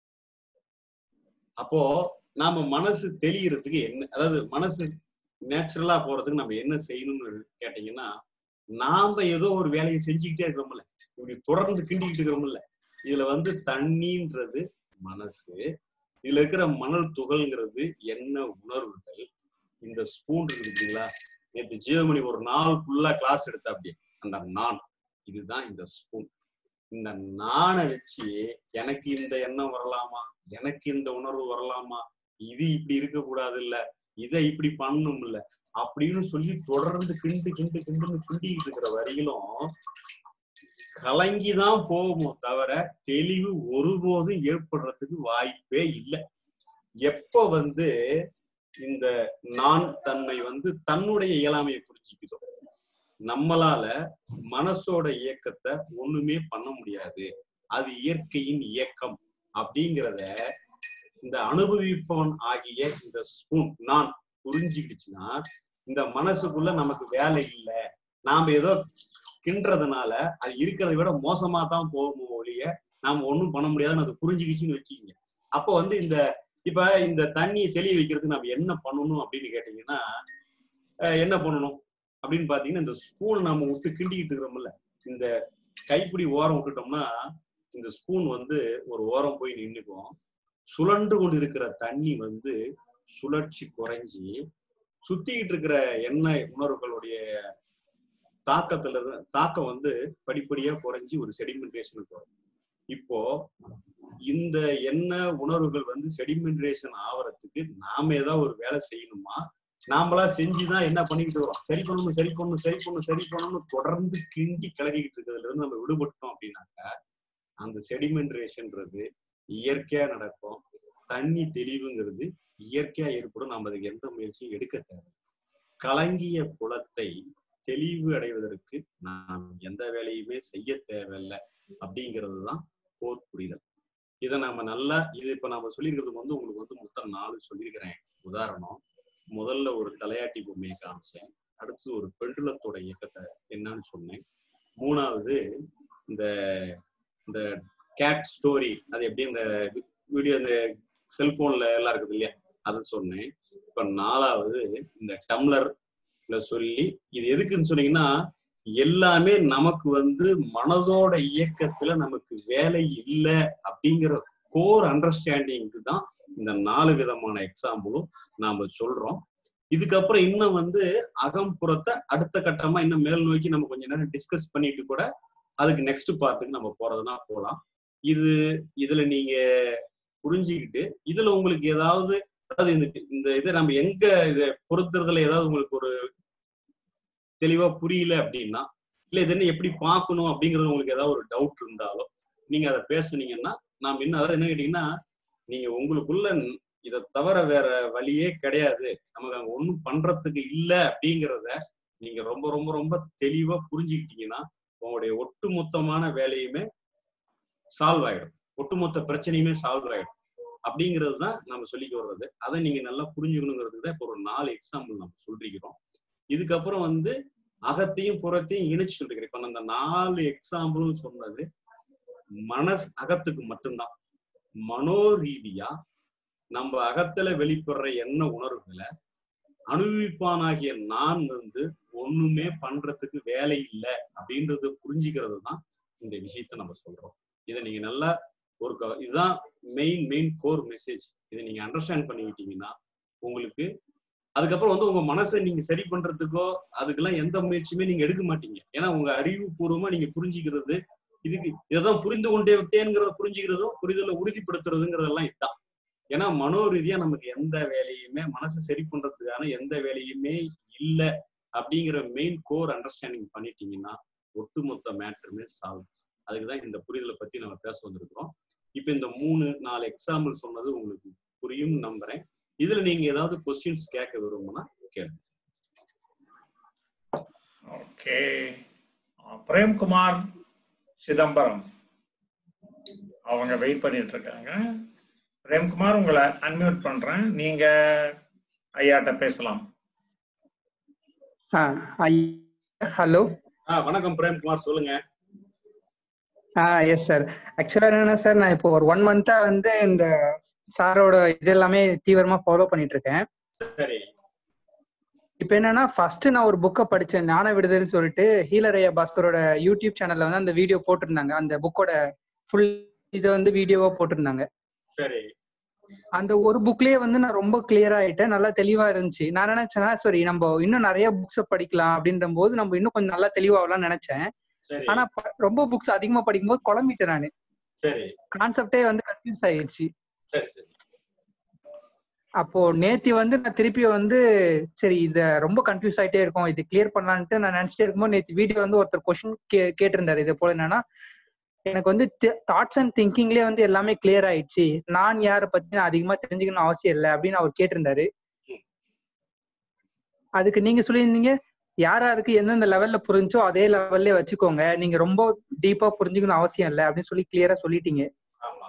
அப்போ நாம மனசு தெளியறதுக்கு என்ன அதாவது மனசு நேச்சுரலா போறதுக்கு நம்ம என்ன செய்யணும்னு கேட்டீங்கன்னா நாம ஏதோ ஒரு வேலையை செஞ்சுக்கிட்டே இருக்கிறோம்ல இப்படி தொடர்ந்து கிண்டிக்கிட்டு இருக்கிறோம்ல இதுல வந்து தண்ணின்றது மனசு இதுல இருக்கிற மணல் துகள்ங்கிறது என்ன உணர்வுகள் இந்த ஸ்பூன் இருக்குங்களா நேற்று ஜீவமணி ஒரு நாள் ஃபுல்லா கிளாஸ் எடுத்த அப்படியே அந்த நான் இதுதான் இந்த ஸ்பூன் இந்த நானை வச்சு எனக்கு இந்த எண்ணம் வரலாமா எனக்கு இந்த உணர்வு வரலாமா இது இப்படி இருக்க கூடாது இல்ல இதை இப்படி பண்ணணும் இல்ல அப்படின்னு சொல்லி தொடர்ந்து கிண்டு கிண்டு கிண்டுன்னு கிண்டிக்கிட்டு இருக்கிற வரையிலும் கலங்கிதான் போகுமோ தவிர தெளிவு ஒருபோதும் ஏற்படுறதுக்கு வாய்ப்பே இல்லை எப்ப வந்து இந்த நான் தன்மை வந்து தன்னுடைய இயலாமையை புரிஞ்சுக்குதோ நம்மளால மனசோட இயக்கத்தை ஒண்ணுமே பண்ண முடியாது அது இயற்கையின் இயக்கம் அப்படிங்கிறத இந்த அனுபவிப்பவன் ஆகிய இந்த ஸ்பூன் நான் புரிஞ்சுக்கிடுச்சுன்னா இந்த மனசுக்குள்ள நமக்கு வேலை இல்லை நாம ஏதோ கின்றதுனால அது இருக்கிறத விட மோசமா தான் போகும் ஒழிய நாம ஒண்ணும் பண்ண முடியாதுன்னு அது புரிஞ்சுக்கிச்சுன்னு வச்சுக்கிங்க அப்போ வந்து இந்த இப்ப இந்த தண்ணியை தெளிய வைக்கிறதுக்கு நம்ம என்ன பண்ணணும் அப்படின்னு கேட்டீங்கன்னா அஹ் என்ன பண்ணணும் அப்படின்னு பாத்தீங்கன்னா இந்த ஸ்பூன் நம்ம விட்டு கிண்டிக்கிட்டு இருக்கிறோம்ல இந்த கைப்பிடி ஓரம் விட்டுட்டோம்னா இந்த ஸ்பூன் வந்து ஒரு ஓரம் போய் நின்னுக்கும் சுழன்று கொண்டு இருக்கிற தண்ணி வந்து சுழற்சி குறைஞ்சி சுத்திக்கிட்டு இருக்கிற எண்ணெய் உணர்வுகளுடைய தாக்கத்துல இருந்து தாக்கம் வந்து படிப்படியா குறைஞ்சி ஒரு செடிமெண்டேஷனுக்கு வரும் இப்போ இந்த எண்ண உணர்வுகள் வந்து செடிமெண்டேஷன் ஆவறதுக்கு நாம ஏதாவது ஒரு வேலை செய்யணுமா நாமளா செஞ்சுதான் என்ன பண்ணிக்கிட்டு வரோம் சரி பண்ணணும் சரி பண்ணணும் சரி பண்ணணும் சரி பண்ணணும் தொடர்ந்து கிண்டி கிளறிக்கிட்டு இருக்கிறதுல இருந்து நம்ம விடுபட்டோம் அப்படின்னாக்கா அந்த செடிமெண்டேஷன்ன்றது இயற்கையா நடக்கும் தண்ணி தெளிவுங்கிறது இயற்கையா ஏற்படும் நம்ம அதுக்கு எந்த முயற்சியும் எடுக்க தேவை கலங்கிய குளத்தை தெளிவு அடைவதற்கு நாம் எந்த வேலையுமே செய்ய தேவையில்லை அப்படிங்கிறது தான் போர் புரிதல் இதை நாம நல்லா இது இப்ப நாம சொல்லியிருக்கிறது வந்து உங்களுக்கு வந்து மொத்தம் நாலு சொல்லியிருக்கிறேன் உதாரணம் முதல்ல ஒரு தலையாட்டி பொம்மையை காமிச்சேன் அடுத்து ஒரு பெண்டுலத்தோட இயக்கத்தை என்னன்னு சொன்னேன் மூணாவது இந்த இந்த கேட் ஸ்டோரி அது எப்படி இந்த வீடியோ இந்த செல்போன்ல எல்லாம் இருக்குது இல்லையா அது சொன்னேன் இப்ப நாலாவது இந்த டம்ளர்ல சொல்லி இது எதுக்குன்னு சொன்னீங்கன்னா எல்லாமே நமக்கு வந்து மனதோட இயக்கத்துல நமக்கு வேலை இல்லை அப்படிங்கிற கோர் அண்டர்ஸ்டாண்டிங்க்கு தான் இந்த நாலு விதமான எக்ஸாம்பிளும் நாம சொல்றோம் இதுக்கப்புறம் இன்னும் வந்து அகம்புறத்தை அடுத்த கட்டமா இன்னும் மேல் நோக்கி நம்ம கொஞ்ச நேரம் டிஸ்கஸ் பண்ணிட்டு கூட அதுக்கு நெக்ஸ்ட் பார்ட்டுக்கு நம்ம போறதுனா போகலாம் இது இதுல நீங்க புரிஞ்சுக்கிட்டு இதுல உங்களுக்கு ஏதாவது அதாவது இந்த இந்த இதை நம்ம எங்க இதை பொறுத்துறதுல ஏதாவது உங்களுக்கு ஒரு தெளிவா புரியல அப்படின்னா இல்ல இது என்ன எப்படி பார்க்கணும் அப்படிங்கறது உங்களுக்கு ஏதாவது ஒரு டவுட் இருந்தாலோ நீங்க அதை பேசுனீங்கன்னா நாம் இன்னும் அதாவது என்ன கேட்டீங்கன்னா நீங்க உங்களுக்குள்ள இதை தவிர வேற வழியே கிடையாது நமக்கு அங்க ஒண்ணும் பண்றதுக்கு இல்ல அப்படிங்கிறத நீங்க ரொம்ப ரொம்ப ரொம்ப தெளிவா புரிஞ்சுக்கிட்டீங்கன்னா உங்களுடைய ஒட்டுமொத்தமான வேலையுமே சால்வ் ஆயிடும் ஒட்டுமொத்த பிரச்சனையுமே சால்வ் ஆயிடும் அப்படிங்கிறது தான் நம்ம சொல்லிக்க வர்றது அதை நீங்க நல்லா புரிஞ்சுக்கணுங்கிறதுக்கு தான் இப்போ ஒரு நாலு எக்ஸாம்பிள் நம்ம சொல்லிக்கிறோம் இதுக்கப்புறம் வந்து அகத்தையும் புறத்தையும் இணைச்சு சொல்லிக்கிறேன் இப்ப நான் அந்த நாலு எக்ஸாம்பிளும் சொன்னது மனஸ் அகத்துக்கு மட்டும்தான் மனோ ரீதியா நம்ம அகத்துல வெளிப்படுற எண்ண உணர்வுகளை அனுபவிப்பானாகிய நான் வந்து ஒண்ணுமே பண்றதுக்கு வேலை இல்லை அப்படின்றத புரிஞ்சுக்கிறது தான் இந்த விஷயத்த நம்ம சொல்றோம் இதை நீங்க நல்லா ஒரு க- இதுதான் மெயின் மெயின் கோர் மெசேஜ் இதை நீங்க அண்டர்ஸ்டாண்ட் பண்ணிக்கிட்டீங்கன்னா உங்களுக்கு அதுக்கப்புறம் வந்து உங்க மனசை நீங்க சரி பண்றதுக்கோ அதுக்கெல்லாம் எந்த முயற்சியுமே நீங்க எடுக்க மாட்டீங்க ஏன்னா உங்க அறிவுபூர்வமா நீங்க புரிஞ்சுக்கிறது இதுக்கு இதைதான் புரிந்து கொண்டே விட்டேங்கிறத புரிஞ்சுக்கிறதும் புரிதலை உறுதிப்படுத்துறதுங்கிறதெல்லாம் இதுதான் ஏன்னா மனோ ரீதியா நமக்கு எந்த வேலையுமே மனசை சரி பண்றதுக்கான எந்த வேலையுமே இல்லை அப்படிங்கிற மெயின் கோர் அண்டர்ஸ்டாண்டிங் பண்ணிட்டீங்கன்னா ஒட்டுமொத்த மேட்டருமே சால்வ் அதுக்குதான் இந்த புரிதலை பத்தி நம்ம பேச வந்திருக்கிறோம் இப்ப இந்த மூணு நாலு எக்ஸாம்பிள் சொன்னது உங்களுக்கு புரியும் நம்புறேன் இதுல நீங்க ஏதாவது கொஸ்டின்ஸ் கேட்க விரும்புனா கேளுங்க ஓகே பிரேம்குமார் சிதம்பரம் அவங்க வெயிட் பண்ணிட்டு இருக்காங்க பிரேம்குமார் உங்களை அன்மியூட் பண்றேன் நீங்க ஐயாட்ட பேசலாம் ஹலோ ஆ வணக்கம் பிரேம்குமார் சொல்லுங்க ஆ எஸ் சார் ஆக்சுவலா என்னன்னா சார் நான் இப்போ ஒரு ஒன் மந்தா வந்து இந்த சாரோட இது எல்லாமே தீவிரமா ஃபாலோ பண்ணிட்டு இருக்கேன் சரி இப்போ என்னன்னா ஃபர்ஸ்ட் நான் ஒரு புக்கை படிச்சேன் ஞான விடுதல்னு சொல்லிட்டு ஹீலரையா பாஸ்கரோட யூடியூப் சேனல்ல வந்து அந்த வீடியோ போட்டிருந்தாங்க அந்த புக்கோட ஃபுல் இதை வந்து வீடியோவா போட்டிருந்தாங்க சரி அந்த ஒரு புக்லயே வந்து நான் ரொம்ப கிளியர் ஆயிட்டேன் நல்லா தெளிவா இருந்துச்சு நான் நினைச்சேன்னா சரி நம்ம இன்னும் நிறைய புக்ஸ் படிக்கலாம் அப்படின்ற போது நம்ம இன்னும் கொஞ்சம் நல்லா தெளிவாகலாம்னு நினைச்சேன் சரி ஆனா ப- ரொம்ப புக்ஸ் அதிகமா படிக்கும்போது குழம்பிட்டேன் நான் சரி கான்செப்டே வந்து கன்ஃபியூஸ் ஆயிடுச்சு சரி சரி அப்போ நேத்தி வந்து நான் திருப்பி வந்து சரி இத ரொம்ப கன்ஃபியூஸ் ஆயிட்டே இருக்கும் இது கிளியர் பண்ணலான்ட்டு நான் நினைச்சிட்டே இருக்கும்போது நேத்தி வீடியோ வந்து ஒருத்தர் கொஸ்டின் கே கேட்டிருந்தாரு இது போல என்னன்னா எனக்கு வந்து தாட்ஸ் அண்ட் திங்கிங்லயே வந்து எல்லாமே கிளியர் ஆயிடுச்சு நான் யாரை பத்தி நான் அதிகமா தெரிஞ்சுக்கணும் அவசியம் இல்லை அப்படின்னு அவர் கேட்டிருந்தாரு அதுக்கு நீங்க சொல்லியிருந்தீங்க யார் யாருக்கு எந்தெந்த லெவல்ல புரிஞ்சோ அதே லெவல்லே வச்சுக்கோங்க நீங்க ரொம்ப டீப்பா புரிஞ்சுக்கணும் அவசியம் இல்லை அப்படின்னு சொல்லி கிளியரா சொல்லிட்டீங்க ஆமா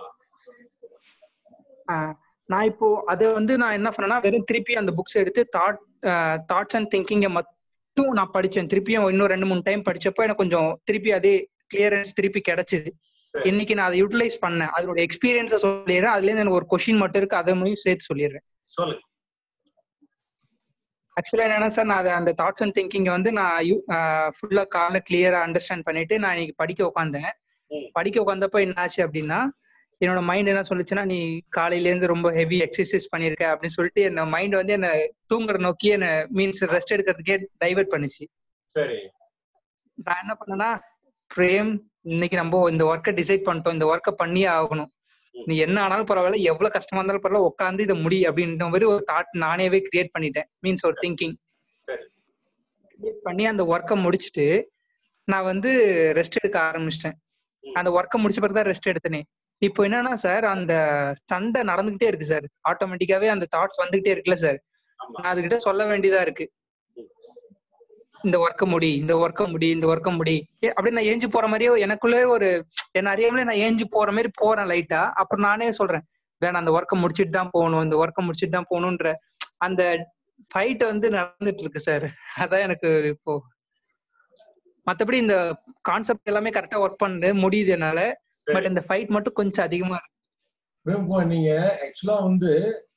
ஆஹ் நான் இப்போ அதை வந்து நான் என்ன பண்ணேன்னா வெறும் திருப்பி அந்த புக்ஸ் எடுத்து தாட் தாட்ஸ் அண்ட் திங்கிங்கை மட்டும் நான் படிச்சேன் திருப்பியும் இன்னும் ரெண்டு மூணு டைம் படிச்சப்போ எனக்கு கொஞ்சம் திருப்பி அதே கிளியரன்ஸ் திருப்பி கிடைச்சது சரி. இன்னைக்கு நான் அதை யூட்டிலைஸ் பண்ணேன் அதோட எக்ஸ்பீரியன்ஸை சொல்லிடுறேன் அதுல இருந்து எனக்கு ஒரு கொஷின் மட்டும் இருக்கு அதை முடியும் சேர்த்து சொல்லிடுறேன் சொல்லுங்க ஆக்சுவலா என்னன்னா சார் நான் அதை அந்த தாட்ஸ் அண்ட் திங்கிங் வந்து நான் ஃபுல்லா காலைல கிளியரா அண்டர்ஸ்டாண்ட் பண்ணிட்டு நான் இன்னைக்கு படிக்க உட்காந்தேன் ம். படிக்க உட்காந்தப்போ என்ன ஆச்சு அப்படின்னா என்னோட மைண்ட் என்ன சொல்லுச்சுன்னா நீ காலையில இருந்து ரொம்ப ஹெவி எக்ஸசைஸ் பண்ணிருக்க அப்படின்னு சொல்லிட்டு என்ன மைண்ட் வந்து என்ன தூங்குற நோக்கி என்ன மீன்ஸ் ரெஸ்ட் எடுக்கிறதுக்கே டைவர்ட் பண்ணுச்சு சரி நான் என்ன பண்ணேன்னா பிரேம் இன்னைக்கு நம்ம இந்த ஒர்க்கை டிசைட் பண்ணிட்டோம் இந்த ஒர்க்கை பண்ணியே ஆகணும் நீ என்ன ஆனாலும் பரவாயில்ல எவ்வளவு கஷ்டமா இருந்தாலும் பரவாயில்ல உட்காந்து இதை முடி அப்படின்ற மாதிரி ஒரு தாட் நானேவே கிரியேட் பண்ணிட்டேன் மீன்ஸ் ஒரு திங்கிங் சரி கிரியேட் பண்ணி அந்த ஒர்க்கை முடிச்சுட்டு நான் வந்து ரெஸ்ட் எடுக்க ஆரம்பிச்சிட்டேன் ம். அந்த ஒர்க்கை முடிச்ச பிறகு தான் ரெஸ்ட் எடுத்தனே இப்போ என்னன்னா சார் அந்த சண்டை நடந்துகிட்டே இருக்கு சார் ஆட்டோமேட்டிக்காவே அந்த தாட்ஸ் வந்துகிட்டே இருக்குல்ல சார் ஆமா நான் அதுகிட்ட சொல்ல வேண்டியதா இருக்கு இந்த ஒர்க்க முடி இந்த ஒர்க்க முடி இந்த ஒர்க்க முடி ஏ, அப்படியே நான் ஏஞ்சு போற மாதிரியே எனக்குள்ளே ஒரு என்ன அறியாமலே நான் ஏஞ்சு போற மாதிரி போறேன் லைட்டா அப்புறம் நானே சொல்றேன் வேணாம் அந்த ஒர்க்கை முடிச்சிட்டு தான் போகணும் இந்த ஒர்க்கை முடிச்சிட்டு தான் போகணுன்ற அந்த ஃபைட் வந்து நடந்துட்டு இருக்கு சார் அதான் எனக்கு இப்போ மத்தபடி இந்த கான்செப்ட் எல்லாமே கரெக்டா ஒர்க் பண்ணு முடியுது என்னால சரி பட் இந்த ஃபைட் மட்டும் கொஞ்சம் அதிகமா இருக்கு பிரேம்குமார் நீங்க ஆக்சுவலா வந்து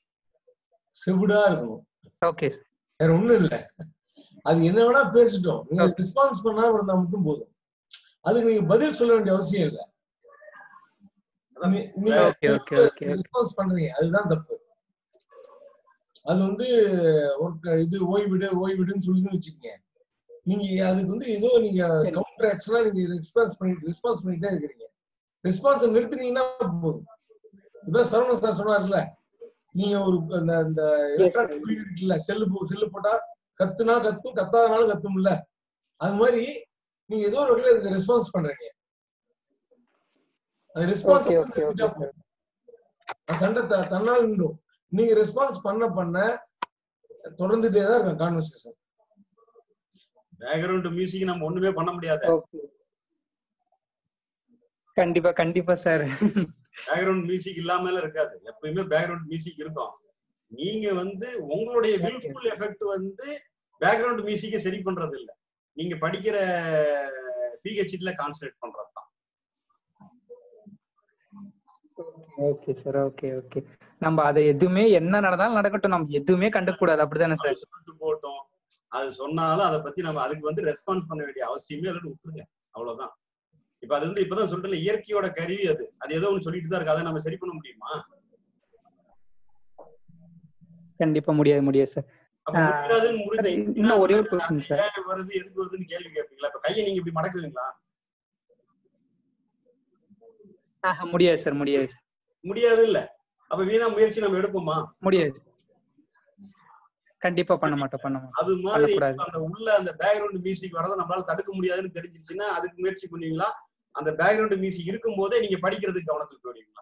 செவிடா இருக்கணும் ஓகே வேற ஒண்ணும் இல்ல அது என்ன வேணா பேசிட்டோம் நீங்க ரெஸ்பான்ஸ் பண்ணா இருந்தா மட்டும் போதும் அதுக்கு நீங்க பதில் சொல்ல வேண்டிய அவசியம் இல்ல நீ- நீங்க ஓகே ஓகே ஓகே ரெஸ்பான்ஸ் பண்றீங்க அதுதான் தப்பு அது வந்து ஒரு இது ஓய்விடு ஓய்விடுன்னு சொல்லுதுன்னு வச்சுக்கோங்க நீங்க அதுக்கு வந்து ஏதோ நீங்க சரி. கவுண்டர் ஆக்ஷனா நீங்க ரெஸ்பான்ஸ் பண்ணிட்டு ரெஸ்பான்ஸ் பண்ணிட்டே இருக்கிறீங்க ரெஸ்பான்ஸை நிறுத்தினீங்கன்னா போதும் இப்ப சரவண சார் சொன்னார்ல நீங்க ஒரு அந்த அந்த எலக்ட்ரானிக் குருவி இருக்குல்ல செல்லு போ செல்லு போட்டா கத்துனா கத்தும் கத்தாதனாலும் கத்தும்ல அது மாதிரி நீங்க ஏதோ ஒரு வகையில இதுக்கு ரெஸ்பான்ஸ் பண்றீங்க அந்த ரெஸ்பான்ஸ் Okay, okay, okay. அந்த சண்டை த- தன்னால் நின்றும் நீங்க ரெஸ்பான்ஸ் பண்ண பண்ண தொடர்ந்துட்டே தான் இருக்கும் கான்வர்சேஷன் பேக்ரவுண்ட் மியூசிக் நம்ம ஒண்ணுமே பண்ண முடியாது ஓகே கண்டிப்பா கண்டிப்பா சார் பேக்ரவுண்ட் மியூசிக் இல்லாமல இருக்காது எப்பயுமே பேக்ரவுண்ட் மியூசிக் இருக்கும் நீங்க வந்து உங்களுடைய வில்ஃபுல் எஃபெக்ட் வந்து பேக்ரவுண்ட் மியூசிக்கை சரி பண்றது இல்ல நீங்க படிக்கிற பிஹெச்டில கான்சன்ட்ரேட் பண்றது தான் ஓகே சார் ஓகே ஓகே நம்ம அதை எதுவுமே என்ன நடந்தாலும் நடக்கட்டும் நம்ம எதுவுமே கண்டுக்க கூடாது அப்படிதானே அது சார் சொல்லிட்டு போட்டோம் அது சொன்னாலும் அதை பத்தி நம்ம அதுக்கு வந்து ரெஸ்பான்ஸ் பண்ண வேண்டிய அவசியமே இல்லை விட்டுருங்க அவ்வளவுதான் இப்ப அது வந்து இப்பதான் சொல்றேன் இயற்கையோட கருவி அது அது ஏதோ ஒன்று சொல்லிட்டு தான் இருக்கு அதை நம்ம சரி பண்ண முடியுமா கண்டிப்பா முடியாது முடியாது சார் அப்ப ஆஹ் முடியாதுன்னு சார் முடிஞ்சு இன்னும் ஒரே ஒரு கொஸ்டின் சார் ஏன் வருது எதுக்கு வருதுன்னு கேள்வி கேட்பீங்களா இப்ப கையை நீங்க இப்படி மடக்குவீங்களா ஆஹ் முடியாது சார் முடியாது sir. முடியாது இல்ல அப்ப வீணா முயற்சி நம்ம எடுப்போமா முடியாது கண்டிப்பா பண்ண மாட்டோம் பண்ண மாட்டோம் அது மாதிரி பண்ணக்கூடாது. அந்த உள்ள அந்த பேக்ரவுண்ட் மியூசிக் வரதை நம்மளால தடுக்க முடியாதுன்னு தெரிஞ்சிருச்சுன்னா அதுக்கு முயற்சி பண்ணுவீங்களா அந்த பேக்ரவுண்ட் மியூசிக் இருக்கும் போதே நீங்க படிக்கிறதுக்கு கவனத்துக்கு போயிடுவீங்களா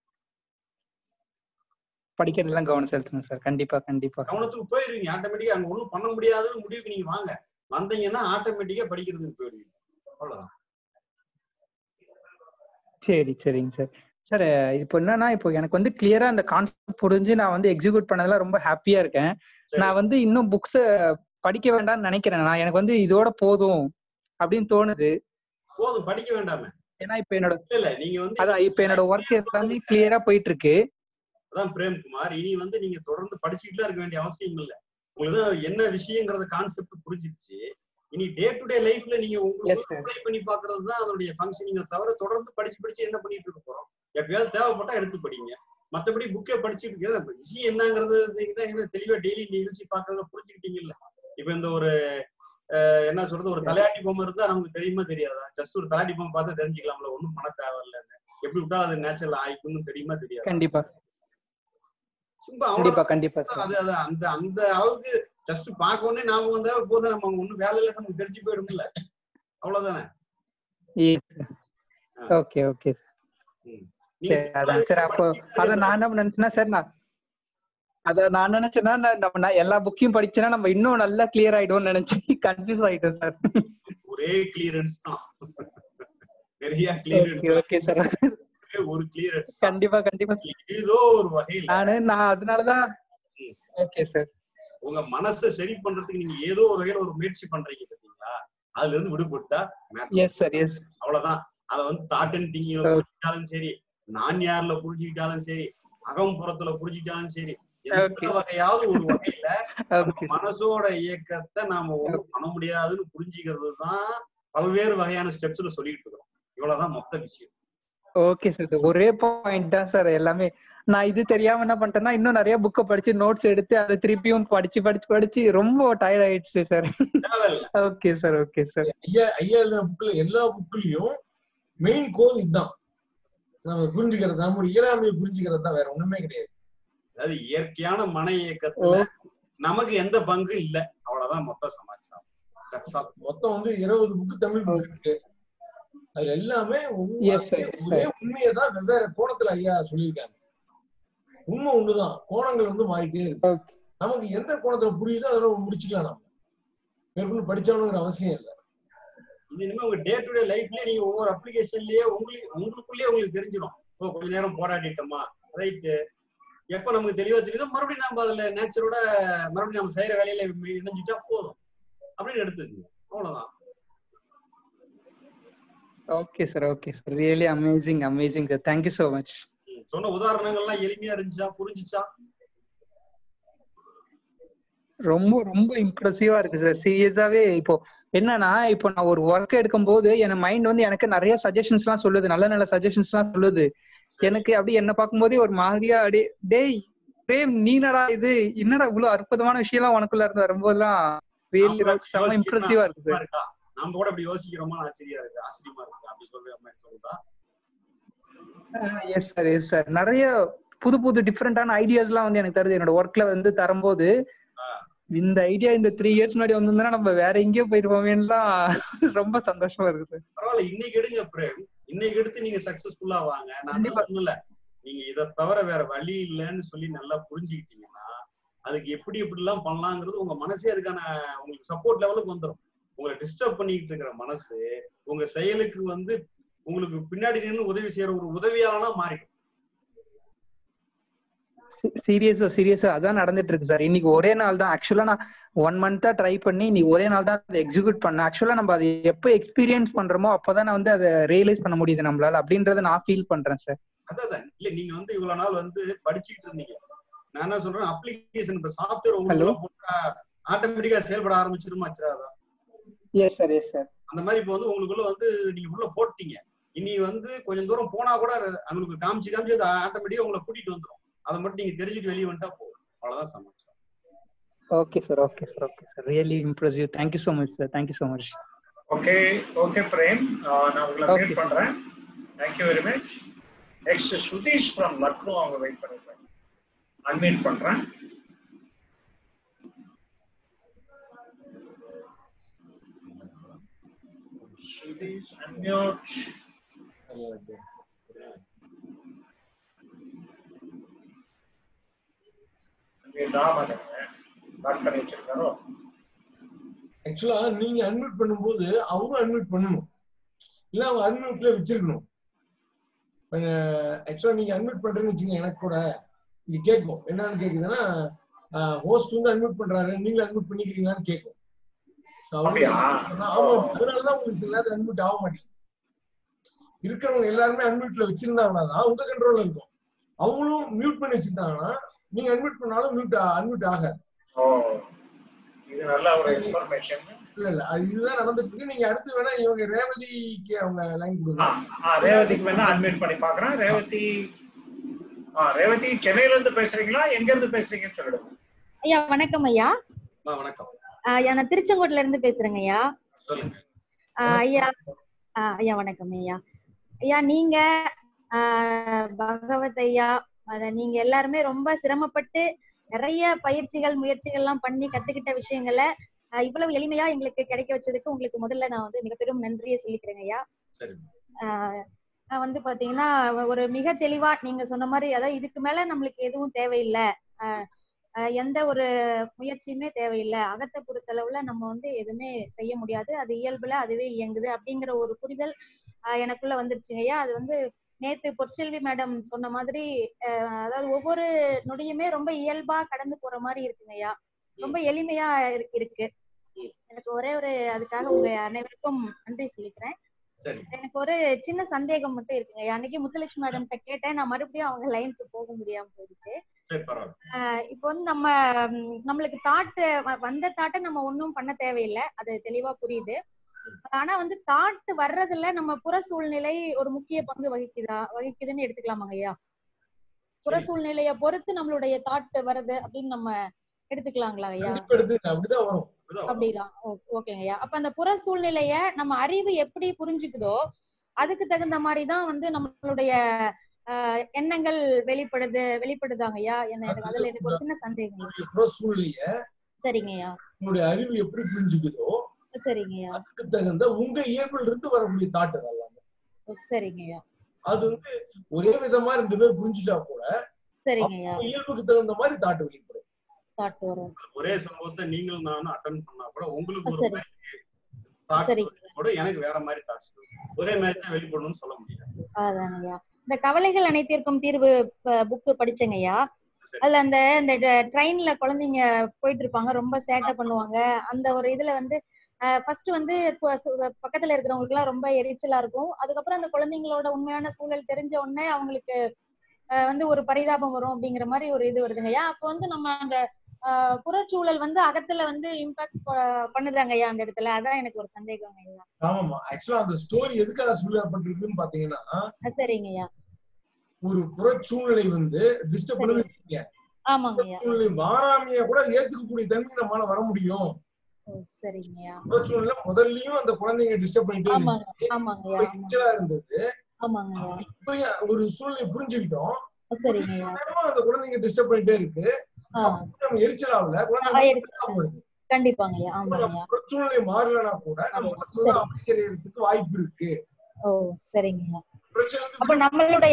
படிக்கிறதுலாம் கவனம் செலுத்தணும் சார் கண்டிப்பா கண்டிப்பா கவனத்துக்கு போயிருவீங்க ஆட்டோமேட்டிக்கா அங்க ஒண்ணும் பண்ண முடியாதுன்னு முடிவுக்கு நீங்க வாங்க வந்தீங்கன்னா ஆட்டோமேட்டிக்கா படிக்கிறதுக்கு போயிடுவீங்க அவ்வளவுதான் சரி சரிங்க சார் சார் இப்போ என்னன்னா இப்போ எனக்கு வந்து கிளியரா அந்த கான்செப்ட் புரிஞ்சு நான் வந்து எக்ஸிக்யூட் பண்ணதுல ரொம்ப ஹாப்பியா இருக்கேன் சரி. நான் வந்து இன்னும் புக்ஸ் படிக்க வேண்டாம்னு நினைக்கிறேன் நான் எனக்கு வந்து இதோட போதும் அப்படின்னு தோணுது போதும் படிக்க வேண்டாமே ஏன்னா இப்போ என்னோட இல்ல இல்ல நீங்க வந்து அதான் இப்போ என்னோட ஒர்க் எல்லாமே கிளியரா போயிட்டு இருக்கு அதான் பிரேம்குமார் இனி வந்து நீங்க தொடர்ந்து படிச்சுக்கிட்டே இருக்க வேண்டிய அவசியம் இல்ல உங்களுக்கு தான் என்ன விஷயங்கிறத கான்செப்ட் புரிஞ்சிருச்சு இனி டே டு டே லைஃப்ல நீங்க Yes, உங்களுக்கு sir. அப்ளை பண்ணி பாக்குறது தான் அதோடைய ஃபங்க்ஷனிங்க தவிர தொடர்ந்து படிச்சு படிச்சு என்ன பண்ணிட்டு இருக்க போறோம் எப்பயாவது தேவைப்பட்டா எடுத்து படிங்க மத்தபடி புக்கே படிச்சுட்டு இருக்கிறது விஷயம் என்னங்கிறது நீங்க தான் இன்னும் தெளிவா டெய்லி நிகழ்ச்சி பாக்குறத புரிஞ்சுக்கிட்டீங்கல்ல இப்ப இந்த ஒரு அஹ், என்ன சொல்றது ஒரு தலையாட்டி பொம்மை இருந்தா நமக்கு தெரியுமா தெரியாதா ஜஸ்ட் ஒரு தலையாட்டி பொம்மை பார்த்தா தெரிஞ்சுக்கலாம்ல ஒண்ணும் பண்ண தேவையில்லைன்னு எப்படி விட்டா அது நேச்சுரல் ஆயிக்கும்னு தெரியுமா தெரியாது கண்டிப்பா சிம்பிள் கண்டிப்பா கண்டிப்பா சார் அது அது அந்த அந்த அளவுக்கு ஜஸ்ட் பார்க்கவுடனே நாம வந்தா போதும் நம்ம அங்க ஒண்ணும் வேலை இல்லை நமக்கு தெரிஞ்சு போயிடும்ல அவ்வளவுதானே ஓகே ஓகே நீங்க சரி அதான் சரி அப்போ அத நான் என்ன நினைச்சேன்னா சார் நான் அத நான் நினைச்சேன்னா நான் நம்ம நான் எல்லா புக்கையும் படிச்சேன்னா நம்ம இன்னும் நல்லா கிளியர் ஆயிடும்னு நினைச்சு கன்ஃபியூஸ் ஆயிட்டோம் சார் ஒரே கிளியரன்ஸ் தான் நிறைய ஓகே கிளியரன்ஸ் ஓகே சார் ஒரு கிளியரன்ஸ் கண்டிப்பா கண்டிப்பா sir. ஏதோ ஒரு வகையில நானு நான் அதனாலதான் ஓகே சார் உங்க மனசை சரி பண்றதுக்கு நீங்க ஏதோ ஒரு வகையில ஒரு முயற்சி பண்றீங்க பாத்தீங்களா அதுல இருந்து விடுபட்டா matter. எஸ் சார் எஸ் அவ்வளவுதான் அத வந்து தாட் அண்ட் திங்கிங்ல Okay. புரிஞ்சுக்கிட்டாலும் சரி நான் யார்ல புரிஞ்சுக்கிட்டாலும் சரி அகம்புறத்துல புரிஞ்சுக்கிட்டாலும் சரி எந்த Okay. வகையாவது ஒரு வகையில நம்ம ஓகே மனசோட இயக்கத்தை நாம ஒண்ணும் பண்ண முடியாதுன்னு புரிஞ்சுக்கிறது தான் பல்வேறு வகையான ஸ்டெப்ஸ்ல சொல்லிட்டு இருக்கோம் இவ்வளவுதான் மொத்த விஷயம் ஓகே சார் ஒரே பாயிண்ட் தான் சார் எல்லாமே நான் இது தெரியாம என்ன பண்ணிட்டேன்னா இன்னும் நிறைய புக்கை படிச்சு நோட்ஸ் எடுத்து அதை திருப்பியும் படிச்சு படிச்சு படிச்சு ரொம்ப டயர்ட் ஆயிடுச்சு சார் தேவையில்ல ஓகே சார் ஓகே சார் ஐயா ஐயா எழுதின புக்ல எல்லா புக்லயும் மெயின் கோல் இதுதான் நம்ம புரிஞ்சுக்கிறது நம்முடைய இயலாமையை புரிஞ்சுக்கிறது தான் வேற ஒண்ணுமே கிடையாது அதாவது இயற்கையான மன இயக்கத்துல நமக்கு எந்த பங்கு இல்ல அவ்வளவுதான் மொத்த சமாச்சாரம் That's all. மொத்தம் வந்து இருபது புக்கு தமிழ் புக் இருக்கு அதுல எல்லாமே ஒவ்வொரு- Yes, sir, yes, ஒரே உண்மையை தான் வெவ்வேறு கோணத்துல ஐயா சொல்லியிருக்காங்க உண்மை ஒண்ணுதான் கோணங்கள் வந்து மாறிட்டே இருக்கு ஓகே நமக்கு எந்த கோணத்துல புரியுதோ அதோட முடிச்சுக்கலாம் நம்ம மேற்கொண்டு படிச்சாலுங்கிற அவசியம் இல்லை இது இனிமே உங்க டே டு டே லைஃப்லயே நீங்க ஒவ்வொரு அப்ளிகேஷன்லயே உங்களுக்கு உங்களுக்குள்ளேயே உங்களுக்கு தெரிஞ்சிடும் ஓ கொஞ்ச நேரம் போராடிட்டோமா ரைட்டு எப்ப நமக்கு தெளிவா தெரியுதோ மறுபடியும் நம்ம அதுல நேச்சரோட மறுபடியும் நம்ம செய்யற வேலையில இணைஞ்சிட்டா போதும் அப்படின்னு எடுத்துக்கங்க அவ்வளவுதான் okay sir okay sir really amazing amazing sir thank you so much ம். சொன்ன உதாரணங்கள்லாம் எளிமையா இருந்துச்சா புரிஞ்சுச்சா ரொம்ப ரொம்ப இம்ப்ரெசிவா இருக்கு சார் சீரியஸாவே இப்போ என்னன்னா இப்போ நான் ஒரு ஒர்க் எடுக்கும் போது என் மைண்ட் வந்து எனக்கு நிறைய சஜஷன்ஸ் எல்லாம் சொல்லுது நல்ல நல்ல சஜஷன்ஸ் எல்லாம் சொல்லுது எனக்கு அப்படி என்ன பார்க்கும்போதே ஒரு மாதிரியா அப்படியே டேய் பிரேம் நீனடா இது என்னடா இவ்வளவு அற்புதமான விஷயம் எல்லாம் உனக்குள்ள இருந்து வரும்போதெல்லாம் ரியலி நாம செம்ம யோசிக்கிறோமா? இம்ப்ரெசிவா இருக்கு ஆச்சரியமா சார் இருக்கா நாம கூட அப்படி யோசிக்கிறோமா ஆச்சரியா இருக்கு ஆச்சரியமா இருக்கு அப்படி சொல்ற மாதிரி சொல்லுதா எஸ் சார் எஸ் சார் நிறைய புது புது டிஃப்ரெண்டான ஐடியாஸ் எல்லாம் வந்து எனக்கு தருது என்னோட ஒர்க்ல வந்து தரும்போது இந்த ஐடியா இந்த த்ரீ இயர்ஸ் முன்னாடி வந்திருந்தா நம்ம வேற எங்கேயோ போயிருப்போமேலாம் ரொம்ப சந்தோஷமா இருக்கு சார் பரவாயில்ல இன்னைக்கு எடுங்க பிரேம் இன்னைக்கு எடுத்து நீங்க சக்சஸ்ஃபுல்லா வாங்க நான் கண்டிப்பா. தான் சொன்னல நீங்க இதை தவிர வேற வழி இல்லைன்னு சொல்லி நல்லா புரிஞ்சுக்கிட்டீங்கன்னா அதுக்கு எப்படி எப்படி எல்லாம் பண்ணலாங்கிறது உங்க மனசே அதுக்கான உங்களுக்கு சப்போர்ட் லெவலுக்கு வந்துடும் உங்களை டிஸ்டர்ப் பண்ணிட்டு இருக்கிற மனசு உங்க செயலுக்கு வந்து உங்களுக்கு பின்னாடி நின்று உதவி செய்யற ஒரு உதவியாளனா மாறிடும் சீரியஸா சீரியஸா அதான் நடந்துட்டு இருக்கு சார் இன்னைக்கு ஒரே நாள் தான் ஆக்சுவலா நான் ஒன் மந்த்தா ட்ரை பண்ணி இன்னைக்கு ஒரே நாள் தான் அதை எக்ஸிக்யூட் பண்ணேன் ஆக்சுவலா நம்ம அதை எப்போ எக்ஸ்பீரியன்ஸ் பண்றோமோ அப்பதான் நான் வந்து அதை ரியலைஸ் பண்ண முடியுது நம்மளால அப்படின்றத நான் ஃபீல் பண்றேன் சார் அதான் இல்ல நீங்க வந்து இவ்வளவு நாள் வந்து படிச்சுக்கிட்டு இருந்தீங்க நான் என்ன சொல்றேன் அப்ளிகேஷன் இப்ப சாஃப்ட்வேர் உங்களுக்கு போட்டா ஆட்டோமேட்டிக்கா செயல்பட ஆரம்பிச்சிருமா ஆச்சிராதா எஸ் சார் எஸ் சார் அந்த மாதிரி இப்போ வந்து உங்களுக்குள்ள வந்து நீங்க உள்ள போட்டீங்க இனி வந்து கொஞ்சம் தூரம் போனா கூட அது உங்களுக்கு காமிச்சு காமிச்சு அது ஆட்டோமேட்டிக்கா உங்களை கூட்டிட்டு வந்துரும் அதை மட்டும் நீங்க தெரிஞ்சுட்டு வெளியே வந்துட்டா போதும் அவ்வளவுதான் சமாச்சாரம் okay sir okay sir okay sir really impressive thank you so much sir thank you so much okay okay Prem ஆஹ் நான் உங்களை Okay. மீட் பண்றேன் thank you very much next Sudheesh from Lucknow அவங்க வெயிட் பண்ணிருக்காங்க அன்மீட் பண்றேன் சுதீஷ் அன்மியூட் ராமன் லாக் பண்ணி வச்சிருக்காரோ ஆக்சுவலா நீங்க அட்மிட் பண்ணும்போது அவரும் அட்மிட் பண்ணணும் இல்ல அவங்க அட்மிட்ல வச்சிருக்கணும் ஆக்சுவலா நீங்க அட்மிட் பண்றேன்னு வச்சுங்க எனக்கு கூட இது கேட்கும் என்னன்னு கேக்குதுன்னா ஹோஸ்ட் வந்து அட்மிட் பண்றாரு நீங்களும் அட்மிட் பண்ணிக்கிறீங்களான்னு கேட்கும் So, அவங்க அப்படியா? ஆமா அதனாலதான் உங்களுக்கு சில நேரத்தில் அட்மிட் ஆக மாட்டேங்குது இருக்கிறவங்க எல்லாருமே அன்மியூட்ல வச்சிருந்தாங்கன்னா தான் உங்க கண்ட்ரோல்ல இருக்கும் அவங்களும் மியூட் பண்ணி வச்சிருந்தாங்கன்னா நீங்க அட்மிட் பண்ணாலும் மியூட் அன்மியூட் ஆகாது ஓ இது நல்ல ஒரு இன்ஃபர்மேஷன் இல்ல இல்ல அது இதுதான் நடந்துட்டு இருக்கு நீங்க அடுத்து வேணா இவங்க ரேவதிக்கு அவங்க லைன் கொடுங்க ரேவதிக்கு வேணா அட்மிட் பண்ணி பாக்குறேன் ரேவதி ஆ ரேவதி சென்னையில இருந்து பேசுறீங்களா எங்க இருந்து பேசுறீங்கன்னு சொல்லிடுங்க ஐயா வணக்கம் ஐயா அம்மா, வணக்கம் ஆ, ஐயா நான் திருச்செங்கோட்டுல இருந்து பேசுறேங்க ஐயா சொல்லுங்க ஆ, ஐயா ஆ, ஐயா வணக்கம் ஐயா ஐயா நீங்க ஆ, பகவத் ஐயா அத நீங்க எல்லாருமே ரொம்ப சிரமப்பட்டு நிறைய பயிற்சிகள் முயற்சிகள் எல்லாம் பண்ணி கத்துக்கிட்ட விஷயங்களை ஆ, இவ்வளவு எளிமையா எங்களுக்கு கிடைக்க வச்சதுக்கு உங்களுக்கு முதல்ல நான் வந்து மிக பெரும் நன்றியை சொல்லிக்கிறேங்க ஐயா சரி ஆஹ் நான் வந்து பாத்தீங்கன்னா ஒரு மிக தெளிவா நீங்க சொன்ன மாதிரி அதாவது இதுக்கு மேல நம்மளுக்கு எதுவும் தேவையில்லை ஆஹ் ஆஹ் எந்த ஒரு முயற்சியுமே தேவையில்லை அகத்தை பொறுத்தளவுல நம்ம வந்து எதுவுமே செய்ய முடியாது அது இயல்புல அதுவே இயங்குது அப்படிங்கிற ஒரு புரிதல் ஆஹ் எனக்குள்ள வந்துருச்சுங்க ஐயா அது வந்து நேத்து பொற்செல்வி மேடம் சொன்ன மாதிரி ஆஹ் அதாவது ஒவ்வொரு நொடியுமே ரொம்ப இயல்பா கடந்து போற மாதிரி இருக்குங்க ஐயா ரொம்ப எளிமையா இருக்கு இருக்கு எனக்கு ஒரே ஒரு அதுக்காக உங்க அனைவருக்கும் நன்றி சொல்லிக்கிறேன் சரி எனக்கு ஒரு சின்ன சந்தேகம் மட்டும் இருக்குங்க அன்னைக்கு முத்துலட்சுமி மேடம் கிட்ட கேட்டேன் நான் மறுபடியும் அவங்க லைனுக்கு போக முடியாம போயிடுச்சு சரி பரவாயில்ல ஆஹ் இப்போ வந்து நம்ம ம், நம்மளுக்கு தாட்டு வந்த தாட்டை நம்ம ஒன்றும் பண்ண தேவையில்லை அது தெளிவா புரியுது ஆனா வந்து தாட்டு வர்றதுல நம்ம புற சூழ்நிலை ஒரு முக்கிய பங்கு வகிக்குதா வகிக்குதுன்னு எடுத்துக்கலாமாங்க ஐயா புற சரி. சூழ்நிலைய பொறுத்து நம்மளுடைய தாட்டு வருது அப்படின்னு நம்ம எடுத்துக்கலாங்களா ஐயா கண்டிப்பா எடுத்து அப்படிதான் வரும் அப்படிதான் வரும். அப்படிதான் ஓ- ஓகேங்க ஐயா அப்ப அந்த புற சூழ்நிலைய நம்ம அறிவு எப்படி புரிஞ்சுக்குதோ அதுக்கு தகுந்த மாதிரி தான் வந்து நம்மளுடைய ஆஹ், எண்ணங்கள் வெளிப்படுது வெளிப்படுதாங்க ஐயா என்ன எனக்கு அதுல எனக்கு ஒரு சின்ன சந்தேகம் உங்களுடைய புற சூழ்நிலைய சரிங்க ஐயா உங்களுடைய அறிவு எப்படி புரிஞ்சுக்குதோ சரிங்க ஐயா அதுக்கு தகுந்த உங்க இயல்புல இருந்து வரக்கூடிய தாட்டு எல்லாமே ஓ, சரிங்க ஐயா அது வந்து ஒரே விதமா ரெண்டு பேர் புரிஞ்சுட்டா கூட சரிங்க ஐயா உங்க இயல்புக்கு தகுந்த மாதிரி தாட்டு வெளிப்படும் தாட் வரும் ஒரே சம்பவத்தை நீங்களும் நானும் அட்டன் பண்ணா கூட உங்களுக்கு ஒரு சரி. மாதிரி thoughts சரிங்க வரும். கூட எனக்கு வேற மாதிரி தாட்ஸ் ஒரே மாதிரி தான் வெளிப்படணும்னு சொல்ல முடியாது அதாங்க ஐயா இந்த கவலைகள் அனைத்திற்கும் தீர்வு புக்கு படிச்சேங்க ஐயா சரி. அதுல அந்த இந்த ட்ரெயின்ல குழந்தைங்க போயிட்டு இருப்பாங்க ரொம்ப சேட்டை பண்ணுவாங்க அந்த ஒரு இதுல வந்து ஃபர்ஸ்ட் வந்து ப- சு- பக்கத்துல இருக்கிறவங்களுக்கு எல்லாம் ரொம்ப எரிச்சலா இருக்கும் அதுக்கப்புறம் அந்த குழந்தைங்களோட உண்மையான சூழல் தெரிஞ்ச உடனே அவங்களுக்கு அஹ், வந்து ஒரு பரிதாபம் வரும் அப்படிங்கிற மாதிரி ஒரு இது வருதுங்க ஐயா அப்போ வந்து நம்ம அந்த அஹ், புறச்சூழல் வந்து அகத்துல வந்து இம்பாக்ட் பண்ணுதாங்க ஐயா அந்த இடத்துல அதான் எனக்கு ஒரு சந்தேகங்க ஐயா ஆமாமா ஆக்சுவலா அந்த ஸ்டோரி எதுக்காக சொல்லப்பட்டிருக்குன்னு பாத்தீங்கன்னா அஹ், சரிங்க ஐயா ஒரு புற சூழ்நிலை வந்து டிஸ்டர்ப் பண்ணுவீங்க ஆமாங்க ஐயா சூழ்நிலை மாறாமைய கூட ஏத்துக்கக்கூடிய தன்மை நம்மளால வர முடியும் ஓ சரிங்க ஐயா புற சூழ்நிலை முதல்லயும் அந்த குழந்தைங்க டிஸ்டர்ப் பண்ணிட்டே ஆமாங்க இருந்துச்சு ஆமாங்க இப்ப ஐயா ஆமாங்க எரிச்சலா இருந்தது ஆமாங்க ஐயா இப்ப ஒரு சூழ்நிலை புரிஞ்சுக்கிட்டோம் ஓ, சரிங்க ஐயா நேரமா அந்த குழந்தைங்க டிஸ்டர்ப் பண்ணிட்டே இருக்கு ஆ அப்ப நம்ம எரிச்சலாவில ஆ, குழந்தை எடுத்து- வருது கண்டிப்பாங்க ஐயா இப்ப ஆமாங்க நம்ம ஐயா புற சூழ்நிலை மாறலனா கூட நம்ம ஆமா, மனசுல சரி. அமைக்கிறதுக்கு வாய்ப்பு இருக்கு ஓ சரிங்க ஐயா பிரச்சனை வந்து அப்ப நம்மளுடைய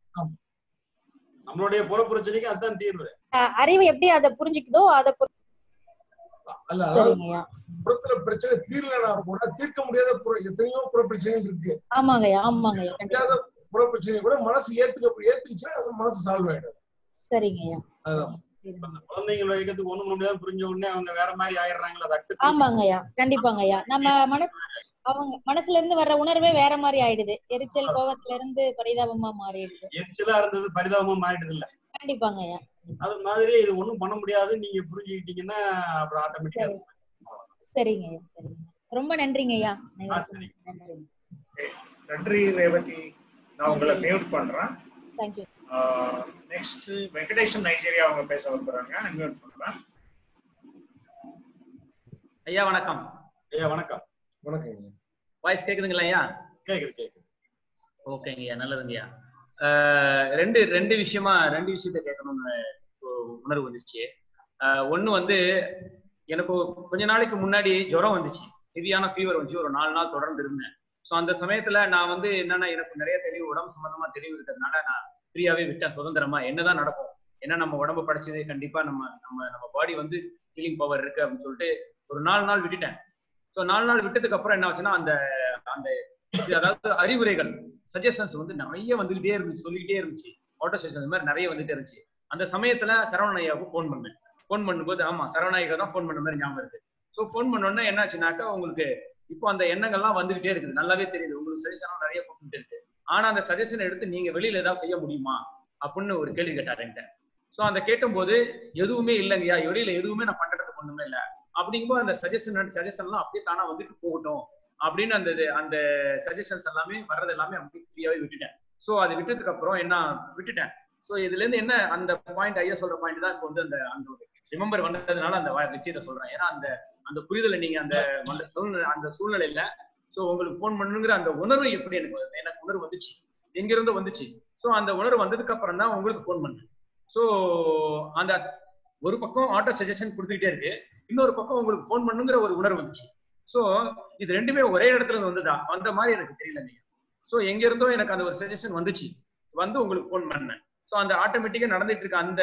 நம்மளுடைய புற பிரச்சனைக்கு அதுதான் தீர்வு அஹ், அறிவு எப்படி அதை புரிஞ்சுக்குதோ அதை பொறு- அல்ல அதாவது சரிங்க ஐயா புறத்துல பிரச்சனை தீரலனா கூட தீர்க்க முடியாத புற- எத்தனையோ புற பிரச்சனைகள் இருக்கு ஆமாங்க ஐயா ஆமாங்க ஐயா கண்டிப்பா முடியாத புற பிரச்சனை கூட மனசு ஏத்துக்க ஏத்துக்குச்சுன்னா அது மனசு சால்வ் ஆயிடும் சரிங்க ஐயா அதுதான் அந்த குழந்தைங்கள இயக்கத்துக்கு ஒண்ணும் பண்ண முடியாது புரிஞ்ச உடனே அவங்க வேற மாதிரி ஆயிடுறாங்களா அதை அக்செப்ட் ஆமாங்க ஐயா கண்டிப்பாங்க ஐயா நம்ம மனசு அவங்க மனசுல இருந்து வர்ற உணர்வே வேற மாதிரி ஆயிடுது எரிச்சல் கோவத்துல இருந்து பரிதாபமா மாறிடுது எரிச்சலா இருந்தது பரிதாபமா மாறிடுது இல்ல கண்டிப்பாங்க ஐயா அது மாதிரி இது ஒண்ணும் பண்ண முடியாது நீங்க புரிஞ்சுக்கிட்டீங்கன்னா அப்புறம் ஆட்டோமேட்டிக்கா சரி சரிங்க ஐயா சரிங்க ரொம்ப நன்றிங்க ஐயா சரி. நன்றி நன்றி ரேவதி நான் உங்களை மியூட் பண்றேன் தேங்க்யூ நெக்ஸ்ட் வெங்கடேஷன் நைஜீரியா அவங்க பேச விரும்புறாங்க அன்மியூட் பண்றேன் ஐயா வணக்கம் ஐயா வணக்கம் வணக்கங்க வாய்ஸ் கேக்குதுங்களா ஐயா கேக்குது கேக்குது ஓகேங்க ஐயா நல்லதுங்கய்யா ஆஹ் ரெண்டு ரெண்டு விஷயமா ரெண்டு விஷயத்த கேட்கணும்னு ஒரு உணர்வு வந்துச்சு ஆஹ் ஒண்ணு வந்து எனக்கு கொஞ்ச நாளைக்கு முன்னாடி ஜுரம் வந்துச்சு ஹெவியான ஃபீவர் வந்துச்சு ஒரு நாலு நாள் தொடர்ந்து இருந்தேன் ஸோ அந்த சமயத்துல நான் வந்து என்னன்னா எனக்கு நிறைய தெளிவு உடம்பு சம்பந்தமா தெளிவு இருக்கிறதுனால நான் ஃப்ரீயாவே விட்டேன் சுதந்திரமா என்னதான் நடக்கும் என்ன நம்ம உடம்பு படைச்சது கண்டிப்பா நம்ம நம்ம நம்ம பாடி வந்து ஹீலிங் பவர் இருக்கு அப்படின்னு சொல்லிட்டு ஒரு நாலு நாள் விட்டுட்டேன் ஸோ நாலு நாள் விட்டதுக்கு அப்புறம் என்ன ஆச்சுன்னா அந்த அந்த இது அதாவது அறிவுரைகள் சஜஷன்ஸ் வந்து நிறைய வந்துகிட்டே இருந்துச்சு சொல்லிக்கிட்டே இருந்துச்சு ஆட்டோ ஸ்டேஷன் இந்த மாதிரி நிறைய வந்துட்டே இருந்துச்சு அந்த சமயத்துல சரவண ஐயாவுக்கு ஃபோன் பண்ணேன் ஃபோன் பண்ணும்போது ஆமா சரவண ஐயா தான் ஃபோன் பண்ண மாதிரி ஞாபகம் இருக்கு ஸோ ஃபோன் பண்ணோன்னா என்னாச்சுனாக்கா உங்களுக்கு இப்போ அந்த எண்ணங்கள்லாம் வந்துகிட்டே இருக்குது நல்லாவே தெரியுது உங்களுக்கு சஜஷன் நிறைய கொடுத்துட்டு இருக்கு ஆனா அந்த சஜஷன் எடுத்து நீங்க வெளியில ஏதாவது செய்ய முடியுமா அப்படின்னு ஒரு கேள்வி கேட்டார் என்கிட்ட ஸோ அந்த கேட்டும்போது எதுவுமே இல்லைங்கய்யா வெளியில எதுவுமே நான் பண்றதுக்கு ஒண்ணுமே இல்லை அப்படிங்கும்போது அந்த சஜஷன் சஜஷன்லாம் அப்படியே தானா வந்துட்டு போகட்டும் அப்படின்னு அந்த இது- அந்த சஜஷன்ஸ் எல்லாமே வர்றது எல்லாமே அப்படியே ஃப்ரீயாவே விட்டுட்டேன் ஸோ அது விட்டதுக்கு அப்புறம் என்ன விட்டுட்டேன் ஸோ இதுல இருந்து என்ன அந்த பாயிண்ட் ஐயா சொல்ற பாயிண்ட் தான் இப்போ வந்து அந்த அந்த ரிமெம்பர் வந்ததுனால அந்த வ- விஷயத்த சொல்றேன் ஏன்னா அந்த அந்த புரிதலை நீங்க அந்த அந்த சூழ்நிலை அந்த சூழ்நிலையில ஸோ உங்களுக்கு ஃபோன் பண்ணுங்கிற அந்த உணர்வு எப்படி எனக்கு வருது? எனக்கு உணர்வு வந்துச்சு எங்க இருந்து வந்துச்சு ஸோ அந்த உணர்வு வந்ததுக்கு அப்புறம் தான் உங்களுக்கு ஃபோன் பண்ணேன் ஸோ அந்த ஒரு பக்கம் ஆட்டோ சஜஷன் கொடுத்துக்கிட்டே இருக்கு இன்னொரு பக்கம் உங்களுக்கு ஃபோன் பண்ணுங்கிற ஒரு உணர்வு வந்துச்சு ஸோ இது ரெண்டுமே ஒரே இடத்துல இருந்து வந்ததா வந்த மாதிரி எனக்கு தெரியலங்க ஸோ எங்க இருந்தோ எனக்கு அந்த ஒரு சஜஷன் வந்துச்சு வந்து உங்களுக்கு ஃபோன் பண்ணேன் ஸோ அந்த ஆட்டோமேட்டிக்கா நடந்துட்டு இருக்க அந்த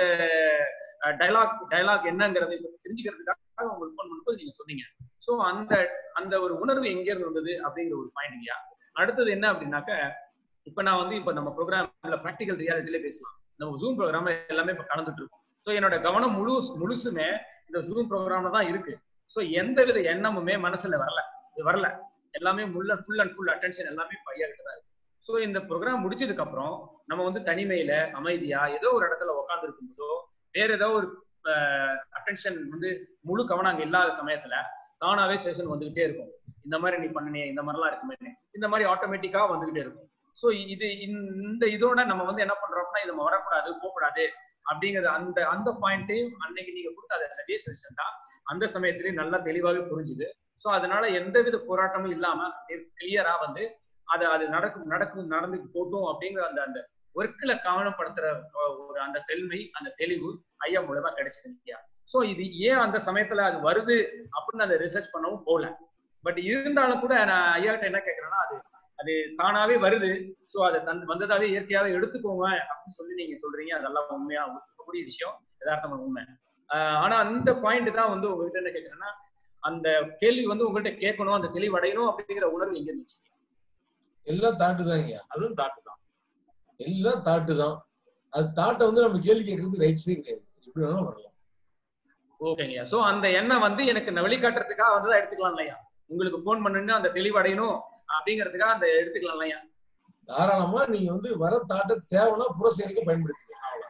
டைலாக் டைலாக் என்னங்கிறதை தெரிஞ்சுக்கிறதுக்காக உங்களுக்கு ஃபோன் பண்ணும்போது நீங்க சொன்னீங்க ஸோ அந்த அந்த ஒரு உணர்வு எங்க இருந்து வந்தது அப்படிங்கிற ஒரு பாயிண்ட் இல்லையா அடுத்தது என்ன அப்படின்னாக்க இப்ப நான் வந்து இப்ப நம்ம ப்ரோக்ராம்ல ப்ராக்டிக்கல் ரியாலிட்டியில பேசலாம் நம்ம ஜூம் ப்ரோக்ராம் எல்லாமே இப்ப கலந்துட்டு இருக்கோம் ஸோ என்னோட கவனம் முழு முழுசுமே இந்த ஜூம் ப்ரோக்ராம்ல தான் இருக்கு ஸோ எந்த வித எண்ணமுமே மனசுல வரல இது வரல எல்லாமே முள்ள ஃபுல் அண்ட் ஃபுல் அட்டென்ஷன் எல்லாமே பையா கிட்ட தான் இருக்கு ஸோ இந்த ப்ரோக்ராம் முடிச்சதுக்கு அப்புறம் நம்ம வந்து தனிமையில அமைதியா ஏதோ ஒரு இடத்துல உட்கார்ந்து இருக்கும்போதோ வேற ஏதோ ஒரு அட்டென்ஷன் வந்து முழு கவனம் அங்க இல்லாத சமயத்துல தானாவே செஷன் வந்துகிட்டே இருக்கும் இந்த மாதிரி நீ பண்ணினே இந்த மாதிரிலாம் இருக்குமே இந்த மாதிரி ஆட்டோமேட்டிக்கா வந்துகிட்டே இருக்கும் ஸோ இது இந்த இதோட நம்ம வந்து என்ன பண்றோம்னா இது நம்ம வரக்கூடாது போகக்கூடாது அப்படிங்கிறது அந்த அந்த பாயிண்ட்டையும் அன்னைக்கு நீங்க கொடுத்த அதை சஜஷன் தான் அந்த சமயத்திலேயே நல்லா தெளிவாகவே புரிஞ்சுது ஸோ அதனால எந்தவித போராட்டமும் இல்லாம கிளியரா வந்து அதை அது நடக்கும் நடக்கும் நடந்துட்டு போட்டும் அப்படிங்கிற அந்த அந்த ஒர்க்கில் கவனப்படுத்துற ஒரு அந்த தெளிமை அந்த தெளிவு ஐயா மூலமா கிடைச்சது இல்லையா ஸோ இது ஏன் அந்த சமயத்துல அது வருது அப்படின்னு அதை ரிசர்ச் பண்ணவும் போகல பட் இருந்தாலும் கூட நான் ஐயா கிட்ட என்ன கேட்கறேன்னா அது அது தானாவே வருது ஸோ அதை தன் வந்ததாவே இயற்கையாவே எடுத்துக்கோங்க அப்படின்னு சொல்லி நீங்க சொல்றீங்க அதெல்லாம் உண்மையா ஒத்துக்கக்கூடிய விஷயம் யதார்த்தமான உண்மை ஆனா அந்த பாயிண்ட் தான் வந்து உங்ககிட்ட என்ன கேட்கறேன்னா அந்த கேள்வி வந்து உங்கள்கிட்ட கேட்கணும் அந்த தெளிவடையணும் அப்படிங்கிற உணர்வு எங்க இருந்துச்சு எல்லாம் தாட்டு தாங்க அதுவும் தாட்டு தான் எல்லாம் தாட்டு தான் அது தாட்டை வந்து நம்ம கேள்வி கேட்கறது ரைட்ஸே கிடையாது எப்படி வேணாலும் வரலாம் ஓகேங்கய்யா சோ அந்த எண்ணம் வந்து எனக்கு நான் வெளிக்காட்டுறதுக்காக வந்து எடுத்துக்கலாம் இல்லையா உங்களுக்கு ஃபோன் பண்ணுங்க அந்த தெளிவடையணும் அப்படிங்கிறதுக்காக அந்த எடுத்துக்கலாம் இல்லையா தாராளமா நீங்க வந்து வர தாட்டை தேவைன்னா புறசேரிக்க பயன்படுத்திக்கலாம் அவ்வளவுதான்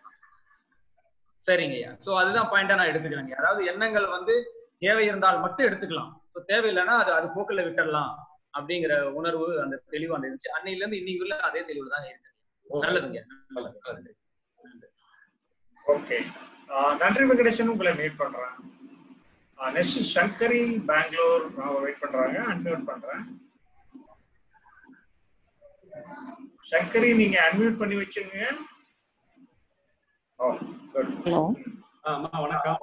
சரிங்கய்யா சோ அதுதான் பாயிண்டா நான் எடுத்துக்கிறேங்க அதாவது எண்ணங்கள் வந்து தேவை இருந்தால் மட்டும் எடுத்துக்கலாம் ஸோ தேவையில்லைன்னா அது அது போக்கில் விட்டுடலாம் அப்படிங்கிற உணர்வு அந்த தெளிவு அந்த இருந்துச்சு அன்னையில இருந்து இன்னைக்கு உள்ள அதே தெளிவு தான் இருக்கு நல்லதுங்க ஓகே நன்றி வெங்கடேசன் உங்களை மீட் பண்றேன் நெக்ஸ்ட் சங்கரி பெங்களூர் வெயிட் பண்றாங்க அன்மியூட் பண்றேன் சங்கரி நீங்க அன்மியூட் பண்ணி வச்சுங்க ஓ குட் ஹலோ அம்மா வணக்கம்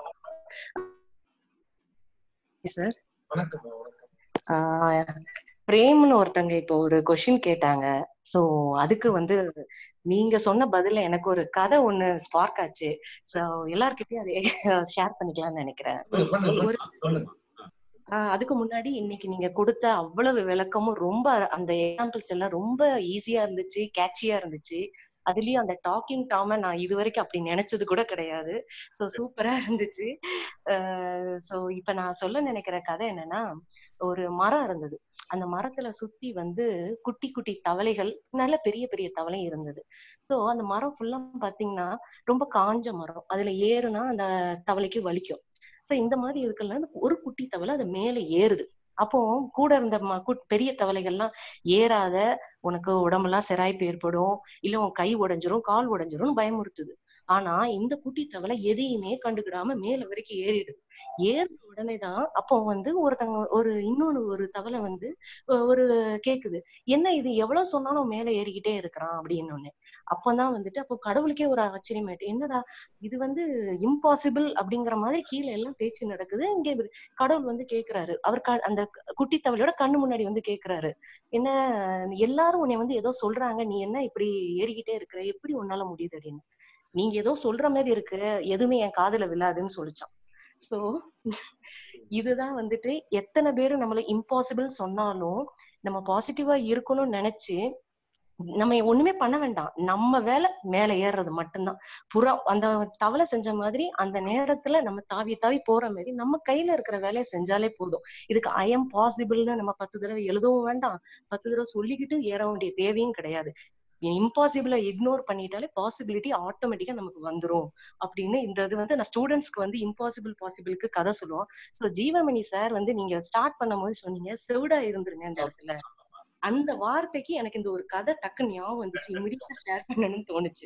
சார் வணக்கம் வணக்கம் பிரேம்னு ஒருத்தங்க இப்போ ஒரு கொஸ்டின் கேட்டாங்க சோ அதுக்கு வந்து நீங்க சொன்ன பதில எனக்கு ஒரு கதை ஒண்ணு ஸ்பார்க் ஆச்சு சோ எல்லார்கிட்டயும் அதை ஷேர் பண்ணிக்கலாம்னு நினைக்கிறேன் ஒரு சொல்லுங்க ஆஹ் அதுக்கு முன்னாடி இன்னைக்கு நீங்க கொடுத்த அவ்வளவு விளக்கமும் ரொம்ப அந்த எக்ஸாம்பிள்ஸ் எல்லாம் ரொம்ப ஈஸியா இருந்துச்சு கேட்சியா இருந்துச்சு அதுலயும் அந்த டாக்கிங் டாம நான் இது வரைக்கும் அப்படி நினைச்சது கூட கிடையாது சோ சூப்பரா இருந்துச்சு சோ இப்ப நான் சொல்ல நினைக்கிற கதை என்னன்னா ஒரு மரம் இருந்தது அந்த மரத்துல சுத்தி வந்து குட்டி குட்டி தவளைகள் நல்ல பெரிய பெரிய தவளை இருந்தது சோ அந்த மரம் ஃபுல்லா பாத்தீங்கன்னா ரொம்ப காஞ்ச மரம் அதுல ஏறுனா அந்த தவளைக்கு வலிக்கும் சோ இந்த மாதிரி இருக்குல்ல ஒரு குட்டி தவளை அது மேல ஏறுது அப்போ கூட இருந்த பெரிய தவளைகள்லாம் ஏறாத உனக்கு உடம்பெல்லாம் சிராய்ப்பு ஏற்படும் இல்ல உன் கை உடைஞ்சிரும் கால் உடைஞ்சிரும் பயமுறுத்துது ஆனா இந்த குட்டி தவளை எதையுமே கண்டுக்கிடாம மேல வரைக்கும் ஏறிடுது ஏறின உடனேதான் அப்போ வந்து ஒருத்தங்க ஒரு இன்னொன்னு ஒரு தவளை வந்து ஒரு கேக்குது என்ன இது எவ்வளவு சொன்னாலும் மேல ஏறிக்கிட்டே இருக்கிறான் அப்படின்னு ஒண்ணு அப்பதான் வந்துட்டு அப்போ கடவுளுக்கே ஒரு ஆச்சரியமாயிட்டு என்னடா இது வந்து இம்பாசிபிள் அப்படிங்கிற மாதிரி கீழே எல்லாம் பேச்சு நடக்குது இங்க கடவுள் வந்து கேக்குறாரு அவர் அந்த குட்டி தவளையோட கண்ணு முன்னாடி வந்து கேக்குறாரு என்ன எல்லாரும் உன்னை வந்து ஏதோ சொல்றாங்க நீ என்ன இப்படி ஏறிக்கிட்டே இருக்கிற எப்படி உன்னால முடியுது அப்படின்னு நீங்க ஏதோ சொல்ற மாதிரி இருக்கு எதுவுமே என் காதுல விழாதுன்னு சொல்லிச்சான் சோ இதுதான் வந்துட்டு எத்தனை பேரு நம்மள இம்பாசிபிள் சொன்னாலும் நம்ம பாசிட்டிவா இருக்கணும்னு நினைச்சு நம்ம ஒண்ணுமே பண்ண வேண்டாம் நம்ம வேலை மேல ஏறுறது மட்டும்தான் புறா அந்த தவளை செஞ்ச மாதிரி அந்த நேரத்துல நம்ம தாவி தாவி போற மாதிரி நம்ம கையில இருக்கிற வேலையை செஞ்சாலே போதும் இதுக்கு ஐஎம் பாசிபிள்னு நம்ம பத்து தடவை எழுதவும் வேண்டாம் பத்து தடவை சொல்லிக்கிட்டு ஏற வேண்டிய தேவையும் கிடையாது இம்பாசிபிள இக்னோர் பண்ணிட்டாலே பாசிபிலிட்டி ஆட்டோமேட்டிக்கா நமக்கு வந்துரும் அப்படின்னு இந்த இது வந்து நான் ஸ்டூடெண்ட்ஸ்க்கு வந்து இம்பாசிபிள் பாசிபிளுக்கு கதை சொல்லுவோம் சோ ஜீவமணி சார் வந்து நீங்க ஸ்டார்ட் பண்ணும்போது சொன்னீங்க செவிடா இருந்துருங்க அந்த இடத்துல அந்த வார்த்தைக்கு எனக்கு இந்த ஒரு கதை டக்குன்னு ஞாபகம் வந்துச்சு இமிடியா ஷேர் பண்ணணும்னு தோணுச்சு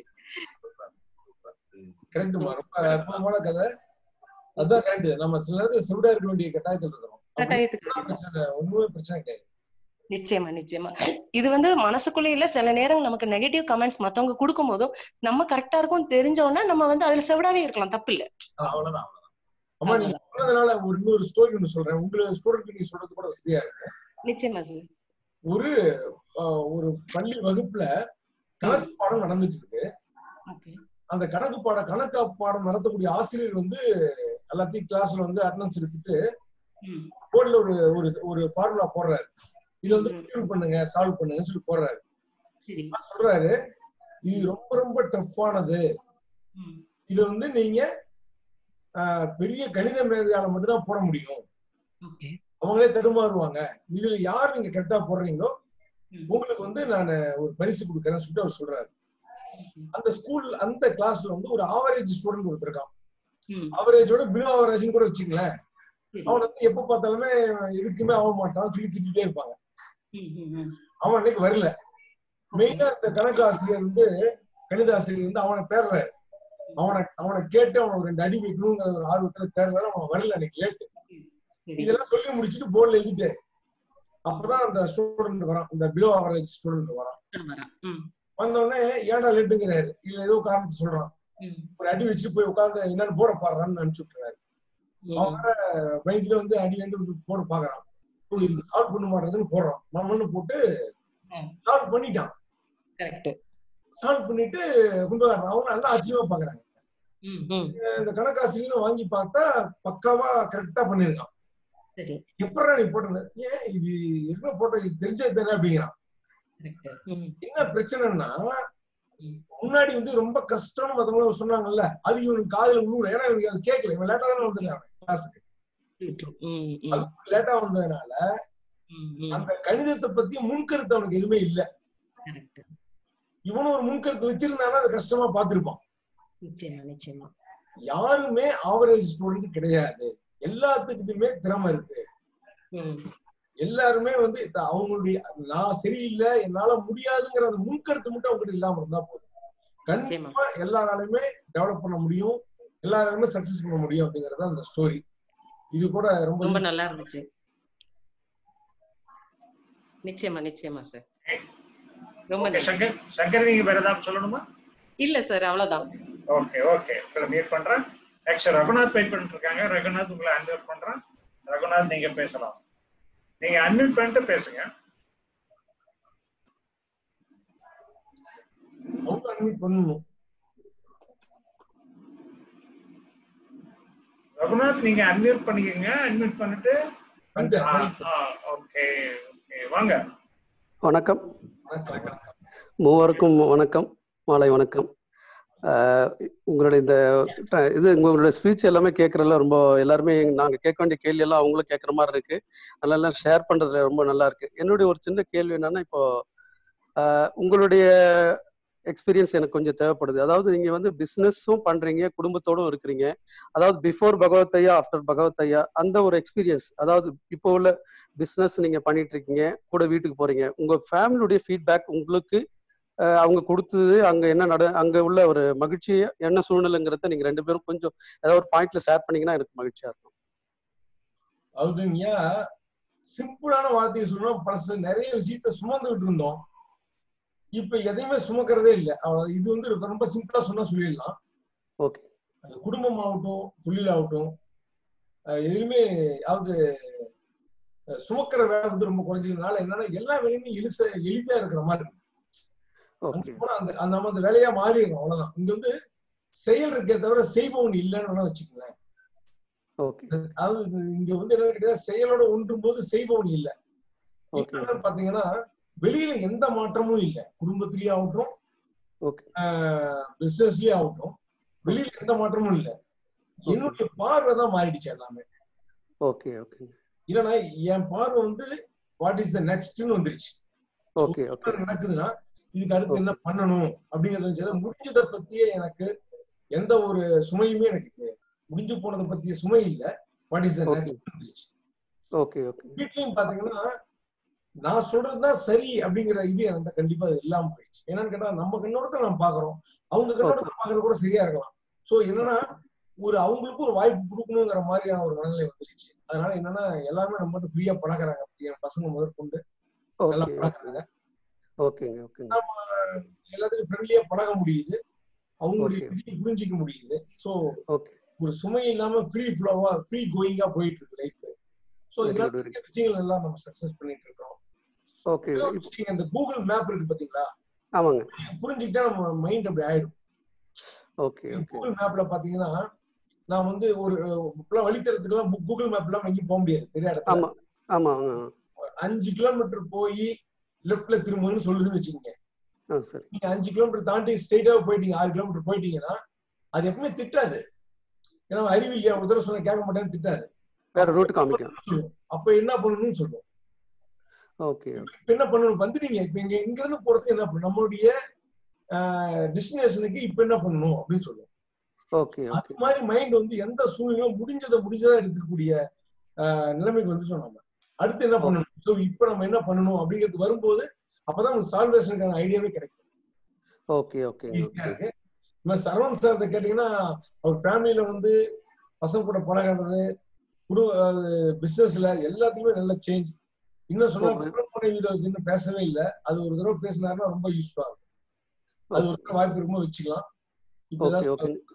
கரெக்ட்மா ரொம்ப அற்புதமான கதை அதான் கரெக்ட் நம்ம சில நேரத்துல செவிடா இருக்க வேண்டிய கட்டாயத்துல இருக்கிறோம் கட்டாயத்துக்கு பிரச்சனை ஒண்ணுமே பிரச்சனை கிடையாது நிச்சயமா நிச்சயமா இது வந்து மனசுக்குள்ள இல்ல சில நேரம் நமக்கு நெகட்டிவ் கமெண்ட்ஸ் மத்தவங்க கொடுக்கும் போதும் நம்ம கரெக்டா இருக்கும் தெரிஞ்சோன்னா நம்ம வந்து அதுல செவிடாவே இருக்கலாம் தப்பு இல்ல அவ்வளவுதான் அம்மா நீங்க சொன்னதுனால ஒரு இன்னொரு ஸ்டோரி ஒண்ணு சொல்றேன் உங்களுக்கு ஸ்டூடெண்ட் நீங்க சொல்றது கூட வசதியா இருக்கும் நிச்சயமா சார் ஒரு ஆஹ், ஒரு பள்ளி வகுப்புல கணக்கு பாடம் நடந்துட்டு இருக்கு ஓகே அந்த கணக்கு பாடம் கணக்கு பாடம் நடத்தக்கூடிய ஆசிரியர் வந்து எல்லாத்தையும் கிளாஸ்ல வந்து அட்டனன்ஸ் எடுத்துட்டு போர்ட்ல ஒரு ஒரு ஒரு ஃபார்முலா போடுறாரு இதை வந்து ப்ரூவ் பண்ணுங்க சால்வ் பண்ணுங்க சொல்லி போடுறாரு சரி அவர் சொல்றாரு இது ரொம்ப ரொம்ப டஃப்பானது இது வந்து நீங்க ஆஹ், பெரிய கணித மேதையால மட்டும்தான் போட முடியும் ஓகே அவங்களே தடுமாறுவாங்க இதுல யார் நீங்க கரெக்டா போடுறீங்களோ உங்களுக்கு வந்து நான் ஒரு பரிசு கொடுக்கறேன்னு சொல்லிட்டு அவர் சொல்றாரு அந்த ஸ்கூல் அந்த கிளாஸ்ல வந்து ஒரு ஆவரேஜ் ஸ்டூடெண்ட் கொடுத்துருக்கான் ஆவரேஜோட பிலோ ஆவரேஜ்னு கூட வச்சுங்களேன் அவன் வந்து எப்ப பார்த்தாலுமே எதுக்குமே ஆக மாட்டான் சொல்லி திட்டிகிட்டே இருப்பாங்க அவன் அன்னைக்கு வரல மெயினா இந்த கணக்கு ஆசிரியர் வந்து கணித ஆசிரியர் வந்து அவனை தேடுறாரு அவனை அவனை கேட்டு அவனை ஒரு ரெண்டு அடி வைக்கணுங்கிற ஒரு ஆர்வத்துல தேடுறாரு அவன் வரல அன்னைக்கு லேட்டு இதெல்லாம் சொல்லி முடிச்சுட்டு போர்ட்ல எழுதிட்டாரு அப்பதான் அந்த ஸ்டூடெண்ட் வரான் இந்த பிலோ ஆவரேஜ் ஸ்டூடெண்ட் வரான் வந்த உடனே ஏன்டா லேட்டுங்கிறாரு இல்ல ஏதோ காரணத்தை சொல்றான் ஒரு அடி வச்சு போய் உட்கார்ந்து என்னன்னு போட பாடுறான்னு அனுப்பிச்சு விட்டுறாரு அவன் வேற பயத்துல வந்து அடி வேண்டு வந்து போட பாக்குறான் ஓ, இதுக்கு சால்வ் பண்ண மாட்டேங்குதுன்னு போடுறான் மம்மன்னு போட்டு சால்வ் பண்ணிட்டான் கரெக்ட் சால்வ் பண்ணிட்டு கொண்டு வர்றான் அவங்க நல்லா ஆச்சரியமா பாக்குறாங்க இந்த கணக்காசிரியர் வாங்கி பார்த்தா பக்காவா கரெக்டா பண்ணிருக்கான் சரி எப்படா நீ போட்ட ஏன் இது என்ன போட்ட இது தெரிஞ்சது தானே அப்படிங்கிறான் என்ன பிரச்சனைன்னா முன்னாடி வந்து ரொம்ப கஷ்டம்னு மத்தவங்க சொன்னாங்கல்ல அது இவனுக்கு காதுல விழுல ஏன்னா இவனுக்கு அது கேட்கல இவன் லேட்டா தானே வந்திருக்கான் கிளாஸுக்கு லேட்டா வந்ததுனால அந்த கணிதத்தை பத்தி முன்கருத்து அவனுக்கு எதுவுமே இல்ல இவனும் ஒரு முன்கருத்து வச்சிருந்தானா அது கஷ்டமா பார்த்திருப்பான் நிச்சயமா நிச்சயமா யாருமே ஆவரேஜ் ஸ்டூடெண்ட் கிடையாது எல்லாத்துக்கிட்டுமே திறமை இருக்கு எல்லாருமே வந்து இந்த அவங்களுடைய நான் சரியில்லை என்னால முடியாதுங்கிற அந்த முன்கருத்து மட்டும் அவங்ககிட்ட இல்லாம இருந்தா போதும் கண்டிப்பா எல்லாராலுமே டெவலப் பண்ண முடியும் எல்லாராலுமே சக்சஸ் பண்ண முடியும் அப்படிங்கறது அந்த ஸ்டோரி இது கூட ரொம்ப ரொம்ப நல்லா இருந்துச்சு நிச்சயமா நிச்சயமா சார் ரொம்ப ஓகே நன்றி சங்கர் சங்கர் நீங்க வேற ஏதாவது சொல்லணுமா இல்ல சார் அவ்வளவுதான் ஓகே ஓகே உங்களை மீட் பண்றேன் நெக்ஸ்ட் ரகுநாத் வெயிட் பண்ணிட்டு இருக்காங்க ரகுநாத் உங்களை அன்மியூட் பண்றேன் ரகுநாத் நீங்க பேசலாம் நீங்க அன்மியூட் பண்ணிட்டு பேசுங்க அவங்க அட்மிட் பண்ணணும் ரகுநாத் நீங்க அன்மியூட் பண்ணிக்கங்க அன்மியூட் பண்ணிட்டு பண்ணிட்டேன். ஓகே ஓகே வாங்க வணக்கம் மூவருக்கும் வணக்கம் மாலை வணக்கம் ஆஹ் உங்களுடைய இந்த ட- இது உங்களுடைய ஸ்பீச் எல்லாமே கேட்கறதுல ரொம்ப எல்லாருமே நாங்க கேட்க வேண்டிய கேள்வி எல்லாம் அவங்களும் கேட்கற மாதிரி இருக்கு அதெல்லாம் ஷேர் பண்றதுல ரொம்ப நல்லா இருக்கு என்னுடைய ஒரு சின்ன கேள்வி என்னன்னா இப்போ ஆஹ் உங்களுடைய எக்ஸ்பீரியன்ஸ் எனக்கு கொஞ்சம் தேவைப்படுது அதாவது நீங்க வந்து பிசினஸும் பண்றீங்க குடும்பத்தோடும் இருக்கிறீங்க அதாவது பிஃபோர் பகவத் ஐயா ஆஃப்டர் பகவத் ஐயா அந்த ஒரு எக்ஸ்பீரியன்ஸ் அதாவது இப்போ உள்ள பிசினஸ் நீங்க பண்ணிட்டு இருக்கீங்க கூட வீட்டுக்கு போறீங்க உங்க ஃபேமிலியுடைய ஃபீட்பேக் உங்களுக்கு அஹ், அவங்க கொடுத்தது அங்க என்ன நட அங்க உள்ள ஒரு மகிழ்ச்சி என்ன சூழ்நிலைங்கிறத நீங்க ரெண்டு பேரும் கொஞ்சம் ஏதாவது ஒரு பாயிண்ட்ல ஷேர் பண்ணீங்கன்னா எனக்கு மகிழ்ச்சியா இருக்கும் அதுங்க சிம்பிளான வார்த்தையை சொல்லணும் பழசு நிறைய விஷயத்த சுமந்துகிட்டு இருந்தோம் இப்ப எதையுமே சுமக்கிறதே இல்லை அவ்வளவு இது வந்து ரொம்ப- ரொம்ப சிம்பிளா சொன்னா சொல்லிடலாம் ஓகே அது குடும்பம் ஆகட்டும் தொழில் ஆகட்டும் அஹ் எதுவுமே அதாவது அஹ் சுமக்கிற வேலை வந்து ரொம்ப குறைஞ்சதுனால என்னன்னா எல்லா வேலையுமே எளிச எளிதா இருக்கிற மாதிரி இருக்கு. அங்க போனா அந்த அந்த நம்ம அந்த வேலையா மாறிடுறோம் அவ்வளவுதான் இங்க வந்து செயல் இருக்கே தவிர செய்பவன் இல்லைன்னு வேணா வச்சுக்கோங்களேன் ஓகே அதாவது இது இங்க வந்து என்ன கேட்டீங்கன்னா செயலோட ஒன்றும் போது செய்பவன் இல்ல ஓகே இன்னொன்னு பாத்தீங்கன்னா வெளியில எந்த மாற்றமும் இல்ல குடும்பத்திலயே ஆகட்டும் ஓகே பிசினஸ்லயே ஆகட்டும் வெளியில எந்த மாற்றமும் இல்ல என்னுடைய பார்வை தான் மாறிடுச்சு எல்லாமே ஓகே ஓகே இல்லைன்னா என் பார்வை வந்து வாட் இஸ் த நெக்ஸ்ட்னு வந்துருச்சு ஓகே ஓகே என்ன நடக்குதுன்னா இதுக்கு அடுத்து என்ன பண்ணணும் அப்படிங்கறத வச்சு முடிஞ்சதை பத்தியே எனக்கு எந்த ஒரு சுமையுமே எனக்கு கிடையாது முடிஞ்சு போனதை பத்திய சுமை இல்ல what is the okay next வந்துருச்சு ஓகே ஓகே வீட்லயும் பாத்தீங்கன்னா நான் சொல்றதுதான் சரி அப்படிங்கிற இது எனக்கு கண்டிப்பா அது இல்லாம போயிடுச்சு என்னன்னு கேட்டா நம்ம கண்ணோடத்தை நம்ம பாக்குறோம் அவங்க கண்ணோடத்தை பாக்குறது கூட சரியா இருக்கலாம் சோ என்னன்னா ஒரு அவங்களுக்கு ஒரு வாய்ப்பு கொடுக்கணுங்கிற மாதிரியான ஒரு மனநிலை வந்துருச்சு அதனால என்னன்னா எல்லாருமே நம்ம மட்டும் ஃப்ரீயா பழகுறாங்க என் பசங்க முதற்கொண்டு நல்லா ஓகே பழகுறாங்க ஓகேங்க ஓகேங்க நம்ம எல்லாத்துக்கும் ஃப்ரெண்ட்லியா பழக முடியுது அவங்களுடைய Okay. விதியை புரிஞ்சிக்க முடியுது சோ ஓகே ஒரு சுமை இல்லாம ஃப்ரீ ஃப்ளோவா ஃப்ரீ கோயிங்கா போயிட்டு இருக்கு லைஃப் சோ Very இதெல்லாம் good, very நிறைய விஷயங்கள் எல்லாம் நம்ம சக்சஸ் பண்ணிட்டு இருக்கோம் ஓகே இன்னொரு விஷயம், இந்த கூகுள் மேப் இருக்கு பாத்தீங்களா ஆமாங்க புரிஞ்சுக்கிட்டா நம்ம மைண்ட் அப்படி ஆயிடும் ஓகே ஓகே கூகுள் மேப்ல பாத்தீங்கன்னா நான் வந்து ஒரு இப்பெல்லாம் வழித்தரத்துக்குலாம் கூகுள் மேப் எல்லாம் எங்கேயும் போக முடியாது தெரியாத இடத்துல ஆமா ஆமா ஆமா அஞ்சு கிலோமீட்டர் போய் லெஃப்ட்ல திரும்புன்னு சொல்லுதுன்னு வச்சுக்கோங்க ஆ சரி நீங்க அஞ்சு கிலோமீட்டர் தாண்டி ஸ்ட்ரெயிட்டா போயிட்டீங்க ஆறு கிலோமீட்டர் போயிட்டீங்கன்னா அது எப்பவுமே திட்டாது ஏன்னா அறிவில்லையா ஒரு தடவை சொன்ன கேட்க மாட்டேன்னு திட்டாது வேற ரூட் காமிக்கும் சொல்லும் அப்ப என்ன பண்ணணும்னு சொல்லும் ஓகே இப்ப என்ன பண்ணணும் வந்துட்டீங்க இப்ப இங்க இங்க இருந்து போறது என்ன பண்ணணும் நம்மளுடைய டெஸ்டினேஷனுக்கு இப்ப என்ன பண்ணணும் அப்படின்னு சொல்லும் ஓகே ஓகே அது மாதிரி மைண்ட் வந்து எந்த சூழ்நிலையும் முடிஞ்சதை முடிஞ்சதா எடுத்துக்கூடிய ஆஹ், நிலைமைக்கு வந்துட்டோம் நம்ம அடுத்து என்ன பண்ணணும் ஸோ இப்ப நம்ம என்ன பண்ணணும் அப்படிங்கிறது வரும்போது அப்பதான் உங்களுக்கு சால்வேஷனுக்கான ஐடியாவே கிடைக்கும் ஓகே ஓகே ஈஸியா இருக்கு இப்ப சரவணன் சார் கேட்டீங்கன்னா அவர் ஃபேமிலியில வந்து பசங்க கூட பழகிறது குடும்ப பிசினஸ்ல எல்லாத்துக்குமே நல்ல சேஞ்ச் இன்னும் சொன்னா Okay. குடும்ப விதம் இன்னும் பேசவே இல்லை அது ஒரு தடவை பேசினாருன்னா ரொம்ப யூஸ்ஃபுல்லா இருக்கும் அது ஒரு தடவை வாய்ப்பு இருக்கும்போது வச்சுக்கலாம் இப்ப ஓகே ஏதாவது ஓகே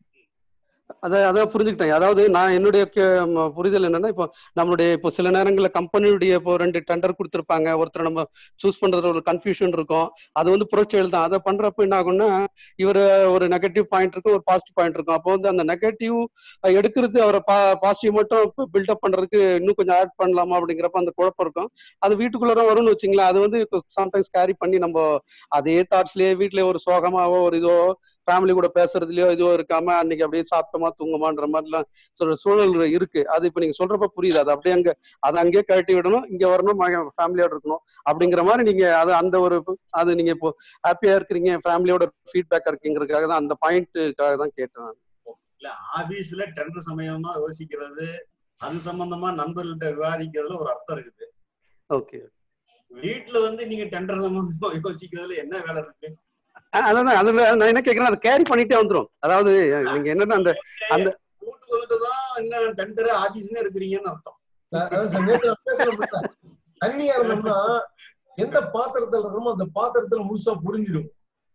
அதை அதான் புரிஞ்சுக்கிட்டேன் அதாவது நான் என்னுடைய கே- ம- புரிதல் என்னன்னா இப்போ நம்மளுடைய இப்போ சில நேரங்களில் கம்பெனியுடைய இப்போ ரெண்டு டெண்டர் கொடுத்துருப்பாங்க ஒருத்தர் நம்ம சூஸ் பண்றதுல ஒரு கன்ஃபியூஷன் இருக்கும் அது வந்து புறச்செயல் தான் அதை பண்றப்ப என்ன ஆகும்னா இவர் ஒரு நெகட்டிவ் பாயிண்ட் இருக்கும் ஒரு பாசிட்டிவ் பாயிண்ட் இருக்கும் அப்போ வந்து அந்த நெகட்டிவ் எடுக்கிறது அவரை பா பாசிட்டிவ் மட்டும் பில்டப் பண்றதுக்கு இன்னும் கொஞ்சம் ஆட் பண்ணலாமா அப்படிங்கிறப்ப அந்த குழப்பம் இருக்கும் அது வீட்டுக்குள்ளே வரும்னு வச்சுங்களேன் அது வந்து சம்டைம்ஸ் கேரி பண்ணி நம்ம அதே தாட்ஸ்லயே வீட்லயே ஒரு சோகமாவோ ஒரு இதோ ஃபேமிலி கூட பேசுறதுலயோ இதுவோ இருக்காம அன்னைக்கு அப்படியே சாப்பிட்டோமா தூங்குமான்ற மாதிரிலாம் சொல்ற சூழல் இருக்கு அது இப்ப நீங்க சொல்றப்ப புரியுது அது அப்படியே அங்க அதை அங்கேயே கழட்டி விடணும் இங்க வரணும் ஃபேமிலியோட இருக்கணும் அப்படிங்கிற மாதிரி நீங்க அது அந்த ஒரு அது நீங்க இப்போ ஹாப்பியா இருக்கிறீங்க ஃபேமிலியோட ஃபீட்பேக்கா இருக்கீங்கிறதுக்காக தான் அந்த பாயிண்ட்டுக்காக தான் கேட்டேன் நான். இல்ல ஆபீஸ்ல டெண்டர் சமயமா யோசிக்கிறது அது சம்பந்தமா நண்பர்கள்ட்ட விவாதிக்கிறதுல ஒரு அர்த்தம் இருக்குது ஓகே வீட்டுல வந்து நீங்க டெண்டர் சம்பந்தமா யோசிக்கிறதுல என்ன வேலை இருக்கு அஹ் அதான் அதுல நான் என்ன கேக்குறேன் அதை கேரி பண்ணிட்டே வந்துரும் அதாவது நீங்க என்னன்னா அந்த அந்த வீட்டுக்கு வந்துட்டு தான் என்ன டெண்டர் ஆபீஸ்னே இருக்கிறீங்கன்னு அர்த்தம் நான் அதான் சார் நேத்து நான் பேசுறேன் தண்ணியா இருந்தோம்னா எந்த பாத்திரத்துல இருக்கணுமோ அந்த பாத்திரத்துல முழுசா புரிஞ்சிடும்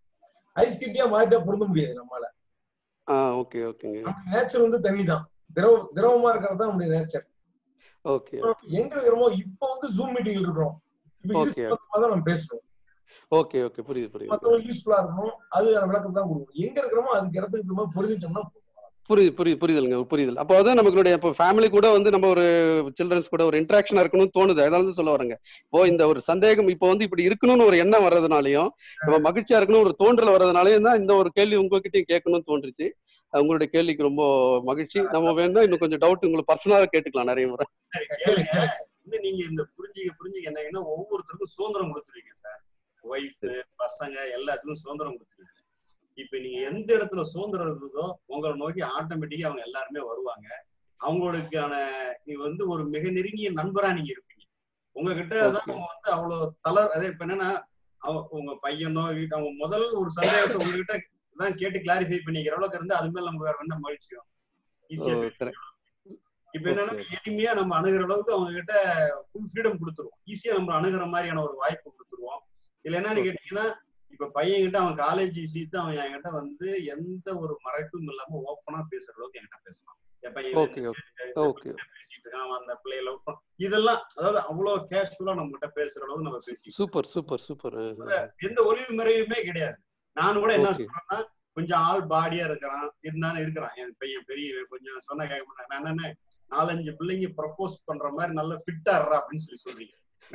ஐஸ் கட்டியா மாறிட்டா பொருந்த முடியாது நம்மளால ஆ ஓகே ஓகேங்க நம்ம நேச்சர் வந்து தண்ணி தான் திரவ திரவமா இருக்கிறது தான் நம்முடைய நேச்சர் ஓகே எங்க இருக்கிறோமோ இப்ப வந்து ஜூம் மீட்டிங் இருக்கிறோம் இப்ப Okay. யூஸ் தான் நம்ம பேசுறோம் ஓகே ஓகே புரியுது புரியுது மத்தவங்க யூஸ்ஃபுல்லா இருக்கணும் அது விளக்கம் தான் கொடுக்கணும் எங்க இருக்கிறோமோ அதுக்கு இடத்துக்கு தகுந்த மாதிரி பொருந்திட்டோம்னா போதும். புரியுது புரியுது புரியுதுங்க புரியுது அப்போ வந்து நம்மளுடைய இப்போ ஃபேமிலி கூட வந்து நம்ம ஒரு சில்ட்ரன்ஸ் கூட ஒரு இன்ட்ராக்ஷன் இருக்கணும்னு தோணுது அதனால தான் சொல்ல வரேங்க இப்போ இந்த ஒரு சந்தேகம் இப்போ வந்து இப்படி இருக்கணும்னு ஒரு எண்ணம் வர்றதுனாலயும் நம்ம மகிழ்ச்சியா இருக்கணும் ஒரு தோன்றல் வர்றதுனாலயும் தான் இந்த ஒரு கேள்வி உங்ககிட்டயும் கேட்கணும்னு தோன்றுச்சு அஹ் உங்களுடைய கேள்விக்கு ரொம்ப மகிழ்ச்சி நம்ம வேணா இன்னும் கொஞ்சம் டவுட் உங்களுக்கு பர்சனலாக கேட்டுக்கலாம் நிறைய முறை கேளுங்க வந்து நீங்க இந்த புரிஞ்சுக்க புரிஞ்சுக்க என்னங்கன்னா ஒவ்வொருத்தருக்கும் சுதந்திரம் கொடுத்துருவீங்க சார் ஒய்ஃப் பசங்க எல்லாத்துக்கும் சுதந்திரம் கொடுத்துருவீங்க இப்ப நீங்க எந்த இடத்துல சுதந்திரம் இருக்குதோ உங்களை நோக்கி ஆட்டோமேட்டிக்கா அவங்க எல்லாருமே வருவாங்க அவங்களுக்கான நீ வந்து ஒரு மிக நெருங்கிய நண்பரா நீங்க இருப்பீங்க உங்ககிட்ட தான் அவங்க வந்து அவ்வளவு தளர் அதே இப்ப என்னன்னா அவ- உங்க பையனோ வீட்டு அவங்க முதல் ஒரு சந்தேகத்தை உங்ககிட்ட தான் கேட்டு கிளாரிஃபை பண்ணிக்கிற அளவுக்கு இருந்து அது மேல நமக்கு வேற என்ன மகிழ்ச்சியும் ஈஸியா ஓ, correct. இப்ப என்னன்னா எளிமையா நம்ம அணுகிற அளவுக்கு அவங்க கிட்ட ஃபுல் ஃப்ரீடம் கொடுத்துருவோம் ஈஸியா நம்ம அணுகிற மாதிரியான ஒரு வாய்ப்பு கொடுத்துருவோம் இதுல என்னன்னு கேட்டீங்கன்னா இப்ப பையன் கிட்ட அவன் காலேஜ் விஷயத்த அவன் என்கிட்ட வந்து எந்த ஒரு மறைப்பும் இல்லாம ஓப்பனா பேசுற அளவுக்கு என்கிட்ட பேசுவான் என் பையன் ஓகே ஓகே ஓகே பேசிட்டு இருக்கான் அவன் அந்த பிள்ளைய லவ் பண்ண இதெல்லாம் அதாவது அவ்வளவு கேஷுவலா நம்ம கிட்ட பேசுற அளவுக்கு நம்ம பேசி சூப்பர் சூப்பர் சூப்பர் எந்த ஒளிவு முறையுமே கிடையாது நான் கூட என்ன Okay. சொல்றேன்னா இப்ப கொஞ்சம் ஆள் பாடியா இருக்கிறான் இருந்தாலும் இருக்கிறான் என் பையன் பெரிய கொஞ்சம் சொன்ன கேட்க மாட்டேன் நான் என்ன நாலஞ்சு பிள்ளைங்க ப்ரப்போஸ் பண்ற மாதிரி நல்ல ஃபிட்டா இருறா அப்படின்னு சொல்லி சொல்றீங்க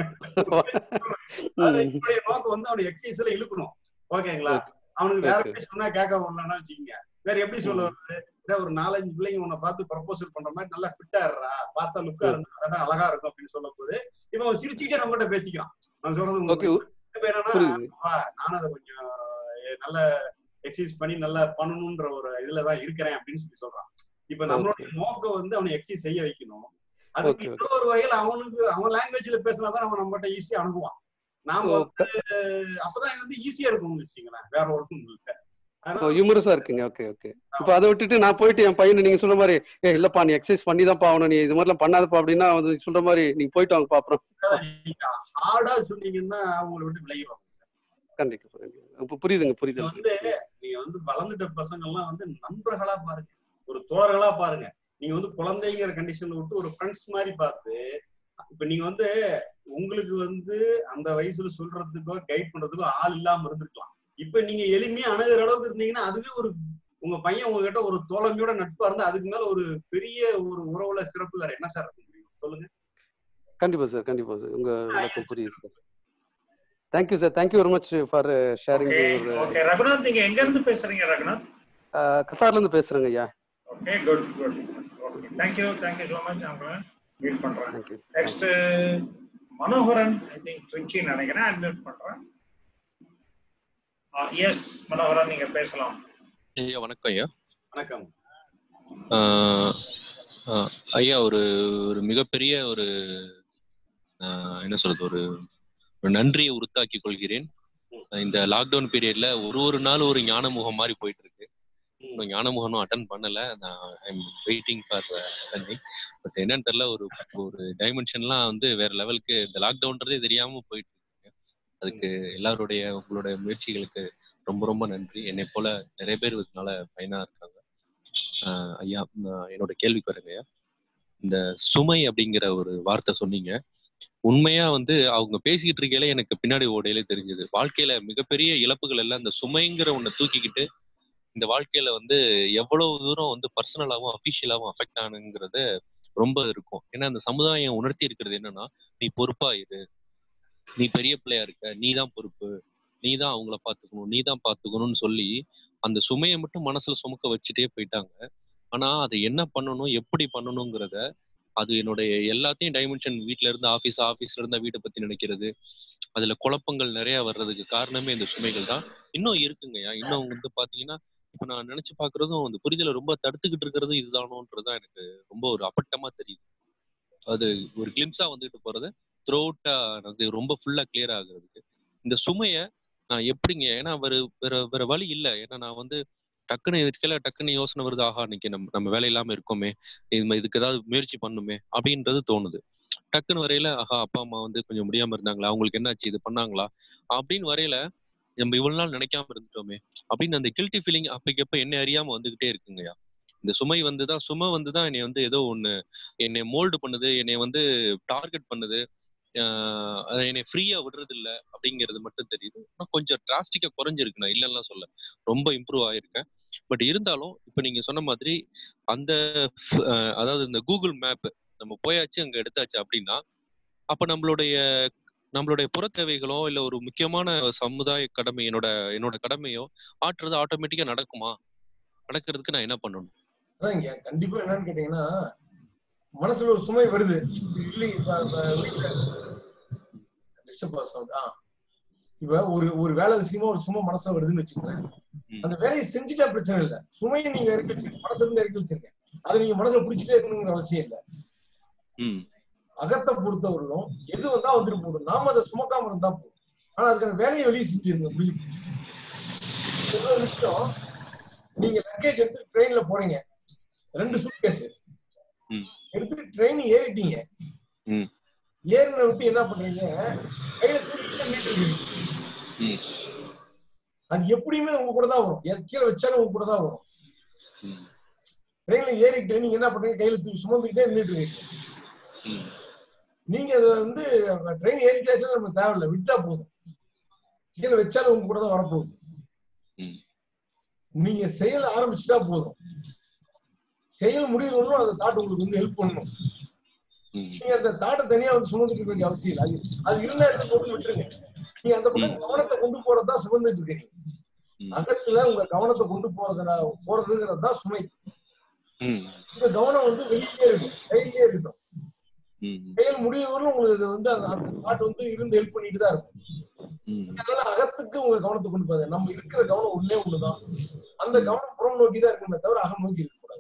அது ம். என்னுடைய நோக்கம் வந்து அவனை எக்ஸசைஸ்ல இழுக்கணும் ஓகேங்களா அவனுக்கு வேற Okay. எப்படி சொன்னா கேட்க வரலன்னா வச்சுக்கோங்க வேற எப்படி சொல்ல ம். வருது இல்ல ஒரு நாலஞ்சு பிள்ளைங்க உன்னை பார்த்து ப்ரப்போசல் பண்ற மாதிரி நல்லா ஃபிட்டா இருறா பார்த்தா லுக்கா இருந்தா அதான் அழகா இருக்கும் அப்படின்னு சொல்லும் போது இவன் அவன் சிரிச்சுக்கிட்டே நம்ம கிட்ட பேசிக்கிறான் நான் சொல்றது ஓகே உங்களுக்கு இப்ப என்னன்னா புரியுது அப்பா, நானும் அதை கொஞ்சம் அஹ், நல்ல எக்ஸசைஸ் பண்ணி நல்லா பண்ணணும்ன்ற ஒரு இதுலதான் இருக்கிறேன் அப்படின்னு சொல்லி சொல்றான் இப்ப நம்மளுடைய நோக்கம் வந்து அவனை எக்ஸசைஸ் செய்ய வைக்கணும் அதுக்கு Okay, okay. இன்னொரு ஒரு வகையில அவனுக்கு அவன் லாங்குவேஜ்ல பேசினாதான் அவன் நம்மகிட்ட ஈஸியா அனுப்புவான் நாம ஓ, வந்து அப்பதான் எனக்கு வந்து ஈஸியா இருக்கும்னு வச்சுங்களேன் வேற ஒன்றும் இல்லை ஓ ஹியூமரஸா இருக்குங்க ஓகே ஓகே இப்போ அதை விட்டுட்டு நான் போயிட்டு என் பையனை நீங்க சொல்ற மாதிரி ஏ இல்லப்பா நீ எக்ஸசைஸ் பண்ணி தான் ஆகணும் நீ இது மாதிரிலாம் பண்ணாதப்பா அப்படின்னா வந்து நீ சொல்ற மாதிரி நீங்க போயிட்டு வாங்க பாப்புறோம் நீங்க ஹார்டா சொன்னீங்கன்னா அவங்களை விட்டு விலகிடுவாங்க கண்டிப்பா கண்டிப்பா. இப்ப புரியுதுங்க புரியுது இது வந்து நீங்க வந்து வளர்ந்துட்ட பசங்க எல்லாம் வந்து நண்பர்களா பாருங்க ஒரு தோழர்களா பாருங்க நீங்க வந்து குழந்தைங்கிற கண்டிஷன்ல விட்டு ஒரு ஃப்ரெண்ட்ஸ் மாதிரி பார்த்து இப்ப நீங்க வந்து உங்களுக்கு வந்து அந்த வயசுல சொல்றதுக்கோ கைட் பண்றதுக்கோ ஆள் இல்லாம இருந்திருக்கலாம் இப்ப நீங்க எளிமையா அணுகிற அளவுக்கு இருந்தீங்கன்னா அதுவே ஒரு உங்க பையன் உங்ககிட்ட ஒரு தோழமையோட நட்பா இருந்தா அதுக்கு மேல ஒரு பெரிய ஒரு உறவுல சிறப்பு வேற என்ன சார் இருக்க முடியும் சொல்லுங்க கண்டிப்பா சார் கண்டிப்பா சார் உங்க விளக்கம் புரியுது sir thank you sir thank you very much for sharing okay your okay Raghunath நீங்க எங்க இருந்து பேசுறீங்க ரகுநாத் கத்தார்ல இருந்து பேசுறேங்க ஐயா okay good good okay thank you thank you so much அவங்க மீட் பண்றேன் thank you next Manoharan I think Trichy நினைக்கிறேன் அட்மிட் பண்றேன் எஸ் மனோகரன் நீங்க பேசலாம் ஐயா வணக்கம் ஐயா வணக்கம் ஆஹ் ஆஹ் ஐயா ஒரு ஒரு மிகப்பெரிய ஒரு ஆஹ் என்ன சொல்றது ஒரு ஒரு நன்றியை உறுத்தாக்கி கொள்கிறேன் இந்த லாக்டவுன் பீரியட்ல ஒரு ஒரு நாள் ஒரு ஞான முகம் மாதிரி போயிட்டு இருக்கு இன்னும் ஞான முகமும் அட்டன் பண்ணல நான் ஐம் வெயிட்டிங் ஃபார் அட்டனிங் பட் என்னன்னு தெரியல ஒரு ஒரு டைமென்ஷன்லாம் வந்து வேற லெவலுக்கு இந்த லாக்டவுன்றதே தெரியாம போயிட்டு இருக்கு அதுக்கு எல்லாருடைய உங்களுடைய முயற்சிகளுக்கு ரொம்ப ரொம்ப நன்றி என்னை போல நிறைய பேர் இதனால பயனா இருக்காங்க ஆஹ் ஐயா நான் என்னோட கேள்விக்கு வரேங்க ஐயா இந்த சுமை அப்படிங்கிற ஒரு வார்த்தை சொன்னீங்க உண்மையா வந்து அவங்க பேசிக்கிட்டு இருக்கையில எனக்கு பின்னாடி ஓடையிலே தெரிஞ்சது வாழ்க்கையில மிகப்பெரிய இழப்புகள் எல்லாம் இந்த சுமைங்கிற ஒண்ணை தூக்கிக்கிட்டு இந்த வாழ்க்கையில வந்து எவ்வளவு தூரம் வந்து பர்சனலாவும் அபிஷியலாவும் அஃபெக்ட் ஆனுங்கிறது ரொம்ப இருக்கும் ஏன்னா இந்த சமுதாயம் உணர்த்தி இருக்கிறது என்னன்னா நீ பொறுப்பா இரு நீ பெரிய பிள்ளையா இருக்க நீ தான் பொறுப்பு நீ தான் அவங்கள பாத்துக்கணும் நீ தான் பாத்துக்கணும்னு சொல்லி அந்த சுமையை மட்டும் மனசுல சுமக்க வச்சுட்டே போயிட்டாங்க ஆனா அதை என்ன பண்ணணும் எப்படி பண்ணணுங்கிறத அது என்னுடைய எல்லாத்தையும் டைமென்ஷன் வீட்ல இருந்து ஆபீஸ் ஆபீஸ்ல இருந்தா வீட்டை பத்தி நினைக்கிறது அதுல குழப்பங்கள் நிறைய வர்றதுக்கு காரணமே இந்த சுமைகள் தான் இன்னும் இருக்குங்கய்யா இன்னும் வந்து பாத்தீங்கன்னா இப்ப நான் நினைச்சு பாக்குறதும் அந்த புரிதலை ரொம்ப தடுத்துக்கிட்டு இருக்கிறதும் இதுதானோன்றதுதான் எனக்கு ரொம்ப ஒரு அப்பட்டமா தெரியுது அது ஒரு கிளிம்ஸா வந்துட்டு போறது த்ரூ அவுட்டா அது ரொம்ப ஃபுல்லா கிளியர் ஆகுறதுக்கு இந்த சுமைய நான் எப்படிங்க ஏன்னா வேற வேற வேற வழி இல்லை ஏன்னா நான் வந்து டக்குன்னு இருக்கையில டக்குன்னு யோசனை வருது ஆஹா இன்னைக்கு நம்ம நம்ம வேலை இல்லாம இருக்கோமே இது மாதிரி இதுக்கு ஏதாவது முயற்சி பண்ணுமே அப்படின்றது தோணுது டக்குன்னு வரையில ஆஹா அப்பா அம்மா வந்து கொஞ்சம் முடியாம இருந்தாங்களா அவங்களுக்கு என்னாச்சு இது பண்ணாங்களா அப்படின்னு வரையில நம்ம இவ்வளவு நாள் நினைக்காம இருந்துட்டோமே அப்படின்னு அந்த கில்ட்டி ஃபீலிங் அப்பக்கப்ப என்ன அறியாம வந்துகிட்டே இருக்குங்கய்யா இந்த சுமை வந்துதான் சுமை வந்துதான் என்னை வந்து ஏதோ ஒண்ணு என்னை மோல்டு பண்ணுது என்னை வந்து டார்கெட் பண்ணுது ஆஹ் அது என்னை ஃப்ரீயா விடுறது இல்ல அப்படிங்கிறது மட்டும் தெரியுது ஆனா கொஞ்சம் டிராஸ்டிக்கா குறைஞ்சிருக்கு நான் இல்லைன்னா சொல்ல ரொம்ப இம்ப்ரூவ் ஆயிருக்கேன் பட் இருந்தாலும் இப்ப நீங்க சொன்ன மாதிரி அந்த f- அஹ் அதாவது இந்த கூகுள் மேப் நம்ம போயாச்சு அங்க எடுத்தாச்சு அப்படின்னா அப்ப நம்மளுடைய நம்மளுடைய புற தேவைகளோ இல்ல ஒரு முக்கியமான சமுதாய கடமை என்னோட என்னோட கடமையோ ஆற்றுறது ஆட்டோமேட்டிக்கா நடக்குமா நடக்கிறதுக்கு நான் என்ன பண்ணணும் அதான் இங்க கண்டிப்பா என்னன்னு கேட்டீங்கன்னா மனசுல ஒரு சுமை வருது இல்லை டிஸ்டர்ப் சவுண்ட் ஆ இப்ப ஒரு ஒரு வேலை விஷயமா ஒரு சுமை மனசுல வருதுன்னு வச்சுக்கோங்களேன் அந்த வேலையை செஞ்சுட்டா பிரச்சனை இல்ல சுமையை நீங்க இறக்கி வச்சிருக்க மனசுல இருந்து இறக்கி வச்சிருக்க அதை நீங்க மனசுல பிடிச்சிட்டே இருக்கணுங்கிற அவசியம் இல்ல ம் அகத்தை பொறுத்தவரையிலும் எது வந்தா வந்துட்டு போடும் நாம அதை சுமக்காம இருந்தா போதும் ஆனா அதுக்கான வேலையை வெளியே செஞ்சிருங்க முடியும் இன்னொரு விஷயம் நீங்க லக்கேஜ் எடுத்து ட்ரெயின்ல போறீங்க ரெண்டு சூட்கேஸ் ம் எடுத்துட்டு ட்ரெயின் ஏறிட்டீங்க ம் ஏறின விட்டு என்ன பண்றீங்க கையில தூக்கிட்டு மீட்டு ம் அது எப்படியுமே உங்க கூட தான் வரும் எ- கீழே வச்சாலும் உங்க கூட தான் வரும் ம் ட்ரெயின்ல ஏறிட்டு நீங்க என்ன பண்றீங்க கையில தூக்கி சுமந்துக்கிட்டே நின்றுட்டு இருக்கீங்க ம் நீங்க அதை வந்து ட்ரெயின் ஏறிட்டாச்சுன்னா நமக்கு தேவையில்லை விட்டா போதும் கீழே வச்சாலும் உங்க கூட தான் வரப்போகுது ம் நீங்க செயல் ஆரம்பிச்சுட்டா போதும் செயல் முடியணும்னு அந்த தாட் உங்களுக்கு வந்து ஹெல்ப் பண்ணணும் நீங்க அந்த தாட்டை தனியா வந்து சுமந்துட்டு இருக்க வேண்டிய அவசியம் இல்லை அது அது இருந்த இடத்துல போட்டு விட்டுருங்க நீங்க அந்த பக்கம் கவனத்தை கொண்டு போறதுதான் சுமந்துட்டு இருக்கீங்க அகத்துல உங்க கவனத்தை கொண்டு போறதுனா போறதுங்கிறது தான் சுமை இந்த கவனம் வந்து வெளியிலே இருக்கும் கையிலே இருக்கட்டும் செயல் முடியவரும் உங்களுக்கு இது வந்து அந்த அந்த தாட் வந்து இருந்து ஹெல்ப் பண்ணிட்டு தான் இருக்கும் அதனால அகத்துக்கு உங்க கவனத்தை கொண்டு போகாது நம்ம இருக்கிற கவனம் ஒண்ணே ஒண்ணுதான் அந்த கவனம் புறம் நோக்கி தான் இருக்கணுமே தவிர அகம் நோக்கி இருக்கக்கூடாது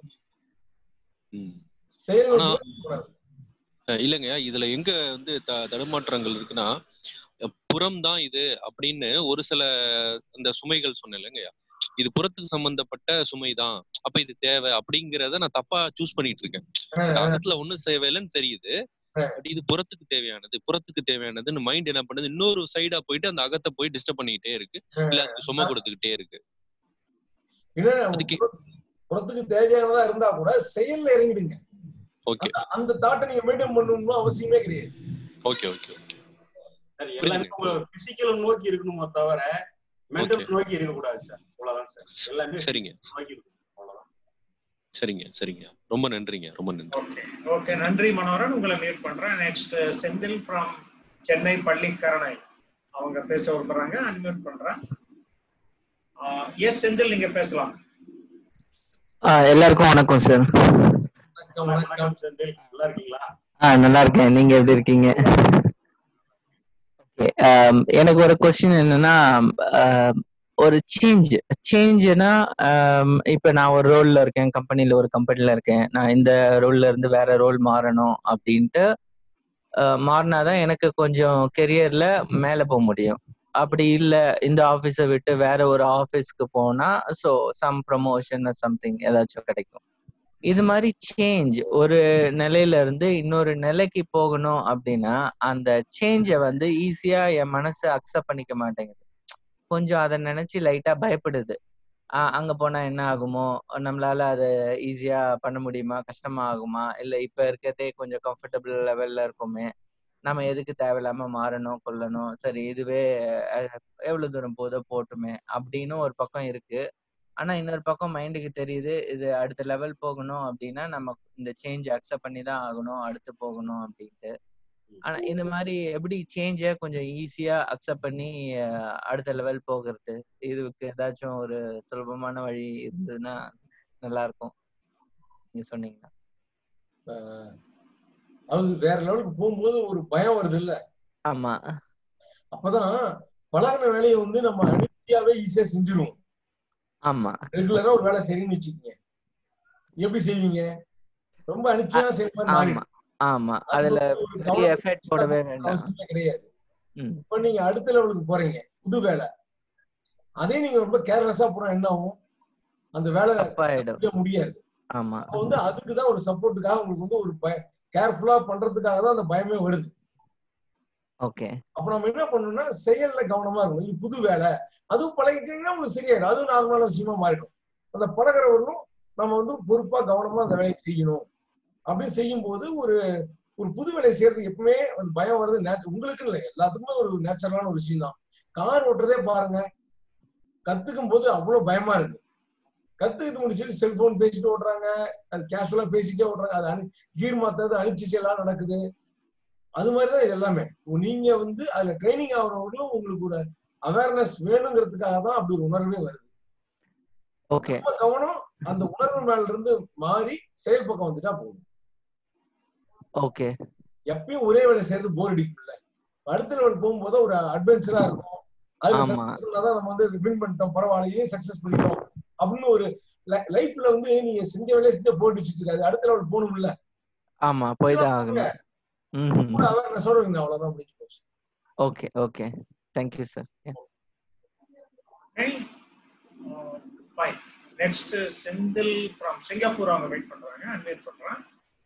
செயல் ஆனா- நோக்கி இருக்கக்கூடாது அஹ் இல்லைங்க இதுல எங்க வந்து த- தடுமாற்றங்கள் இருக்குன்னா அஹ் புறம் தான் இது அப்படின்னு ஒரு சில அந்த சுமைகள் சொன்னேன் இல்லைங்கய்யா இது புறத்துக்கு சம்பந்தப்பட்ட சுமை தான் அப்ப இது தேவை அப்படிங்கறத நான் தப்பா சூஸ் பண்ணிட்டு இருக்கேன் அது அகத்துல ஒண்ணும் தேவையில்லைன்னு தெரியுது பட் இது புறத்துக்கு தேவையானது புறத்துக்கு தேவையானதுன்னு மைண்ட் என்ன பண்ணுது இன்னொரு சைடா போயிட்டு அந்த அகத்தை போய் டிஸ்டர்ப் பண்ணிக்கிட்டே இருக்கு இல்ல அதுக்கு சும கொடுத்துக்கிட்டே இருக்கு இன்னொன்னு புற- புறத்துக்கு தேவையானதா இருந்தா கூட செயல்ல இறங்கிடுங்க ஓகே அந்த தாட்டை நீங்க மெயின்டைன் பண்ணணும்னு அவசியமே கிடையாது ஓகே ஓகே ஓகே சார் எல்லாமே பிசிக்கல் நோக்கி இருக்கணுமோ தவிர மென்டல் நோக்கி இருக்க கூடாது சார் அவ்வளவுதான் சார் எல்லாமே சரிங்க நோக்கி இருக்கணும் அவ்வளவுதான் சரிங்க சரிங்க ரொம்ப நன்றிங்க ரொம்ப நன்றி ஓகே நன்றி மனோரன் உங்களை மீட் பண்றேன் நெக்ஸ்ட் செந்தில் ஃப்ரம் சென்னை பள்ளிக்கரணை அவங்க பேச விரும்புறாங்க அன்மியூட் பண்றேன் எஸ் செந்தில் நீங்க பேசலாம் ஆ, எல்லாருக்கும் வணக்கம் சார் வணக்கம் செந்தில் நல்லா இருக்கீங்களா ஆ நல்லா இருக்கேன் நீங்க எப்படி இருக்கீங்க Okay, um, எனக்கு ஒரு கொஸ்டின் என்னன்னா um, ஒரு சேஞ்ச் சேஞ்சுனா இப்ப நான் ஒரு ரோல்ல இருக்கேன் கம்பெனில ஒரு கம்பெனில இருக்கேன் நான் இந்த ரோல்ல இருந்து வேற ரோல் மாறணும் அப்படின்ட்டு அஹ், மாறினாதான் எனக்கு கொஞ்சம் கெரியர்ல மேல போக முடியும் அப்படி இல்ல இந்த ஆபீஸை விட்டு வேற ஒரு ஆபீஸ்க்கு போனா ஸோ சம் ப்ரமோஷன் சம்திங் ஏதாச்சும் கிடைக்கும் இது மாதிரி சேஞ்ச் ஒரு நிலையில இருந்து இன்னொரு நிலைக்கு போகணும் அப்படின்னா அந்த சேஞ்சை வந்து ஈஸியா என் மனசு அக்செப்ட் பண்ணிக்க மாட்டேங்குது கொஞ்சம் அதை நினைச்சு லைட்டா பயப்படுது ஆஹ் அங்க போனா என்ன ஆகுமோ நம்மளால அதை ஈஸியா பண்ண முடியுமா கஷ்டமா ஆகுமா இல்ல இப்ப இருக்கிறதே கொஞ்சம் கம்ஃபர்டபுள் லெவல்ல இருக்குமே நம்ம எதுக்கு தேவையில்லாம மாறணும் கொள்ளணும் சரி இதுவே அஹ், எவ்வளவு தூரம் போதோ போட்டுமே அப்படின்னு ஒரு பக்கம் இருக்கு ஆனா இன்னொரு பக்கம் மைண்டுக்கு தெரியுது இது அடுத்த லெவல் போகணும் அப்படின்னா நம்ம இந்த சேஞ்ச் அக்செப்ட் பண்ணி தான் ஆகணும் அடுத்து போகணும் அப்படின்ட்டு ஆனா இந்த மாதிரி எப்படி சேஞ்ச கொஞ்சம் ஈஸியா அக்செப்ட் பண்ணி அஹ், அடுத்த லெவல் போகிறது இதுக்கு ஏதாச்சும் ஒரு சுலபமான வழி இருந்ததுன்னா நல்லா இருக்கும் நீங்க சொன்னீங்கன்னா ஆஹ் அது வேற லெவலுக்கு போகும்போது ஒரு பயம் வருது இல்ல ஆமா அப்பதான் பழகின வேலையை வந்து நம்ம அனுப்பியாவே ஈஸியா செஞ்சிருவோம் ஆமா ரெகுலரா ஒரு வேலை செய்யணும்னு வச்சுக்கோங்க எப்படி செய்வீங்க ரொம்ப அனிச்சையா செய்யற மாதிரி ஆமா மாறிடும் ஆமா அதுக்கு அதுல ஒரு பெரிய கவனம் எஃபெக்ட் போடவே வேண்டாம் அவசியமே கிடையாது ம் இப்ப நீங்க அடுத்த லெவலுக்கு போறீங்க புது வேலை அதே நீங்க ரொம்ப கேர்லெஸ்ஸா போனா என்ன ஆகும் அந்த வேலை தப்பாயிடும் செய்ய முடியாது ஆமா அப்ப வந்து அதுக்கு தான் ஒரு சப்போர்ட்டுக்காக உங்களுக்கு வந்து ஒரு பய கேர்ஃபுல்லா பண்றதுக்காக தான் அந்த பயமே வருது ஓகே அப்ப நம்ம என்ன பண்ணணும்னா செயல்ல கவனமா இருக்கணும் இது புது வேலை அதுவும் பழகிட்டீங்கன்னா உங்களுக்கு சரியாயிடும் அதுவும் நார்மலான விஷயமா மாறிடும் அந்த பழகிறவர்களும் நம்ம வந்து பொறுப்பா கவனமா அந்த வேலையை செய்யணும் அப்படின்னு செய்யும் போது ஒரு ஒரு புது வேலையை செய்யறதுக்கு எப்பவுமே அந்த பயம் வருது nat- உங்களுக்கு இல்லை எல்லாத்துக்குமே ஒரு நேச்சுரலான ஒரு விஷயம் தான் கார் ஓட்டுறதே பாருங்க கத்துக்கும் போது அவ்வளவு பயமா இருக்கு கத்துக்கிட்டு முடிச்சுட்டு செல்போன் பேசிட்டு ஓட்டுறாங்க அது கேஷுவலா பேசிட்டே ஓட்டுறாங்க அது அணி கீர் மாத்தது அணிச்சு எல்லாம் நடக்குது அது மாதிரிதான் இது எல்லாமே நீங்க வந்து அதுல ட்ரைனிங் ஆகுறவங்களும் உங்களுக்கு ஒரு அவேர்னஸ் வேணுங்கிறதுக்காக தான் அப்படி ஒரு உணர்வே வருது ஓகே நம்ம கவனம் அந்த உணர்வு மேல இருந்து மாறி செயல் பக்கம் வந்துட்டா போதும் ஓகே எப்பயும் ஒரே வேலை செய்யறது போர் அடிக்கும்ல அடுத்த லெவல் போகும்போது ஒரு அட்வென்ச்சரா இருக்கும் அதுல ஆமா. சக்சஸ் தான் நம்ம வந்து வின் பண்ணிட்டோம் பரவாயில்ல இதையும் சக்சஸ் பண்ணிட்டோம் அப்படின்னு ஒரு லைஃப்ல வந்து நீங்க செஞ்ச வேலையை செஞ்ச போர் அடிச்சிட்டு இருக்காது அடுத்த லெவல் போகணும்ல ஆமா போய் தான் ஆகணும் ம் கூட அவேர்னஸோட இருங்க அவ்வளவுதான் முடிஞ்சு போச்சு okay okay thank you sir Okay. Uh, fine. Next is Senthil from Singapore அவங்க வெயிட் பண்றாங்க அன்வைட் பண்றேன்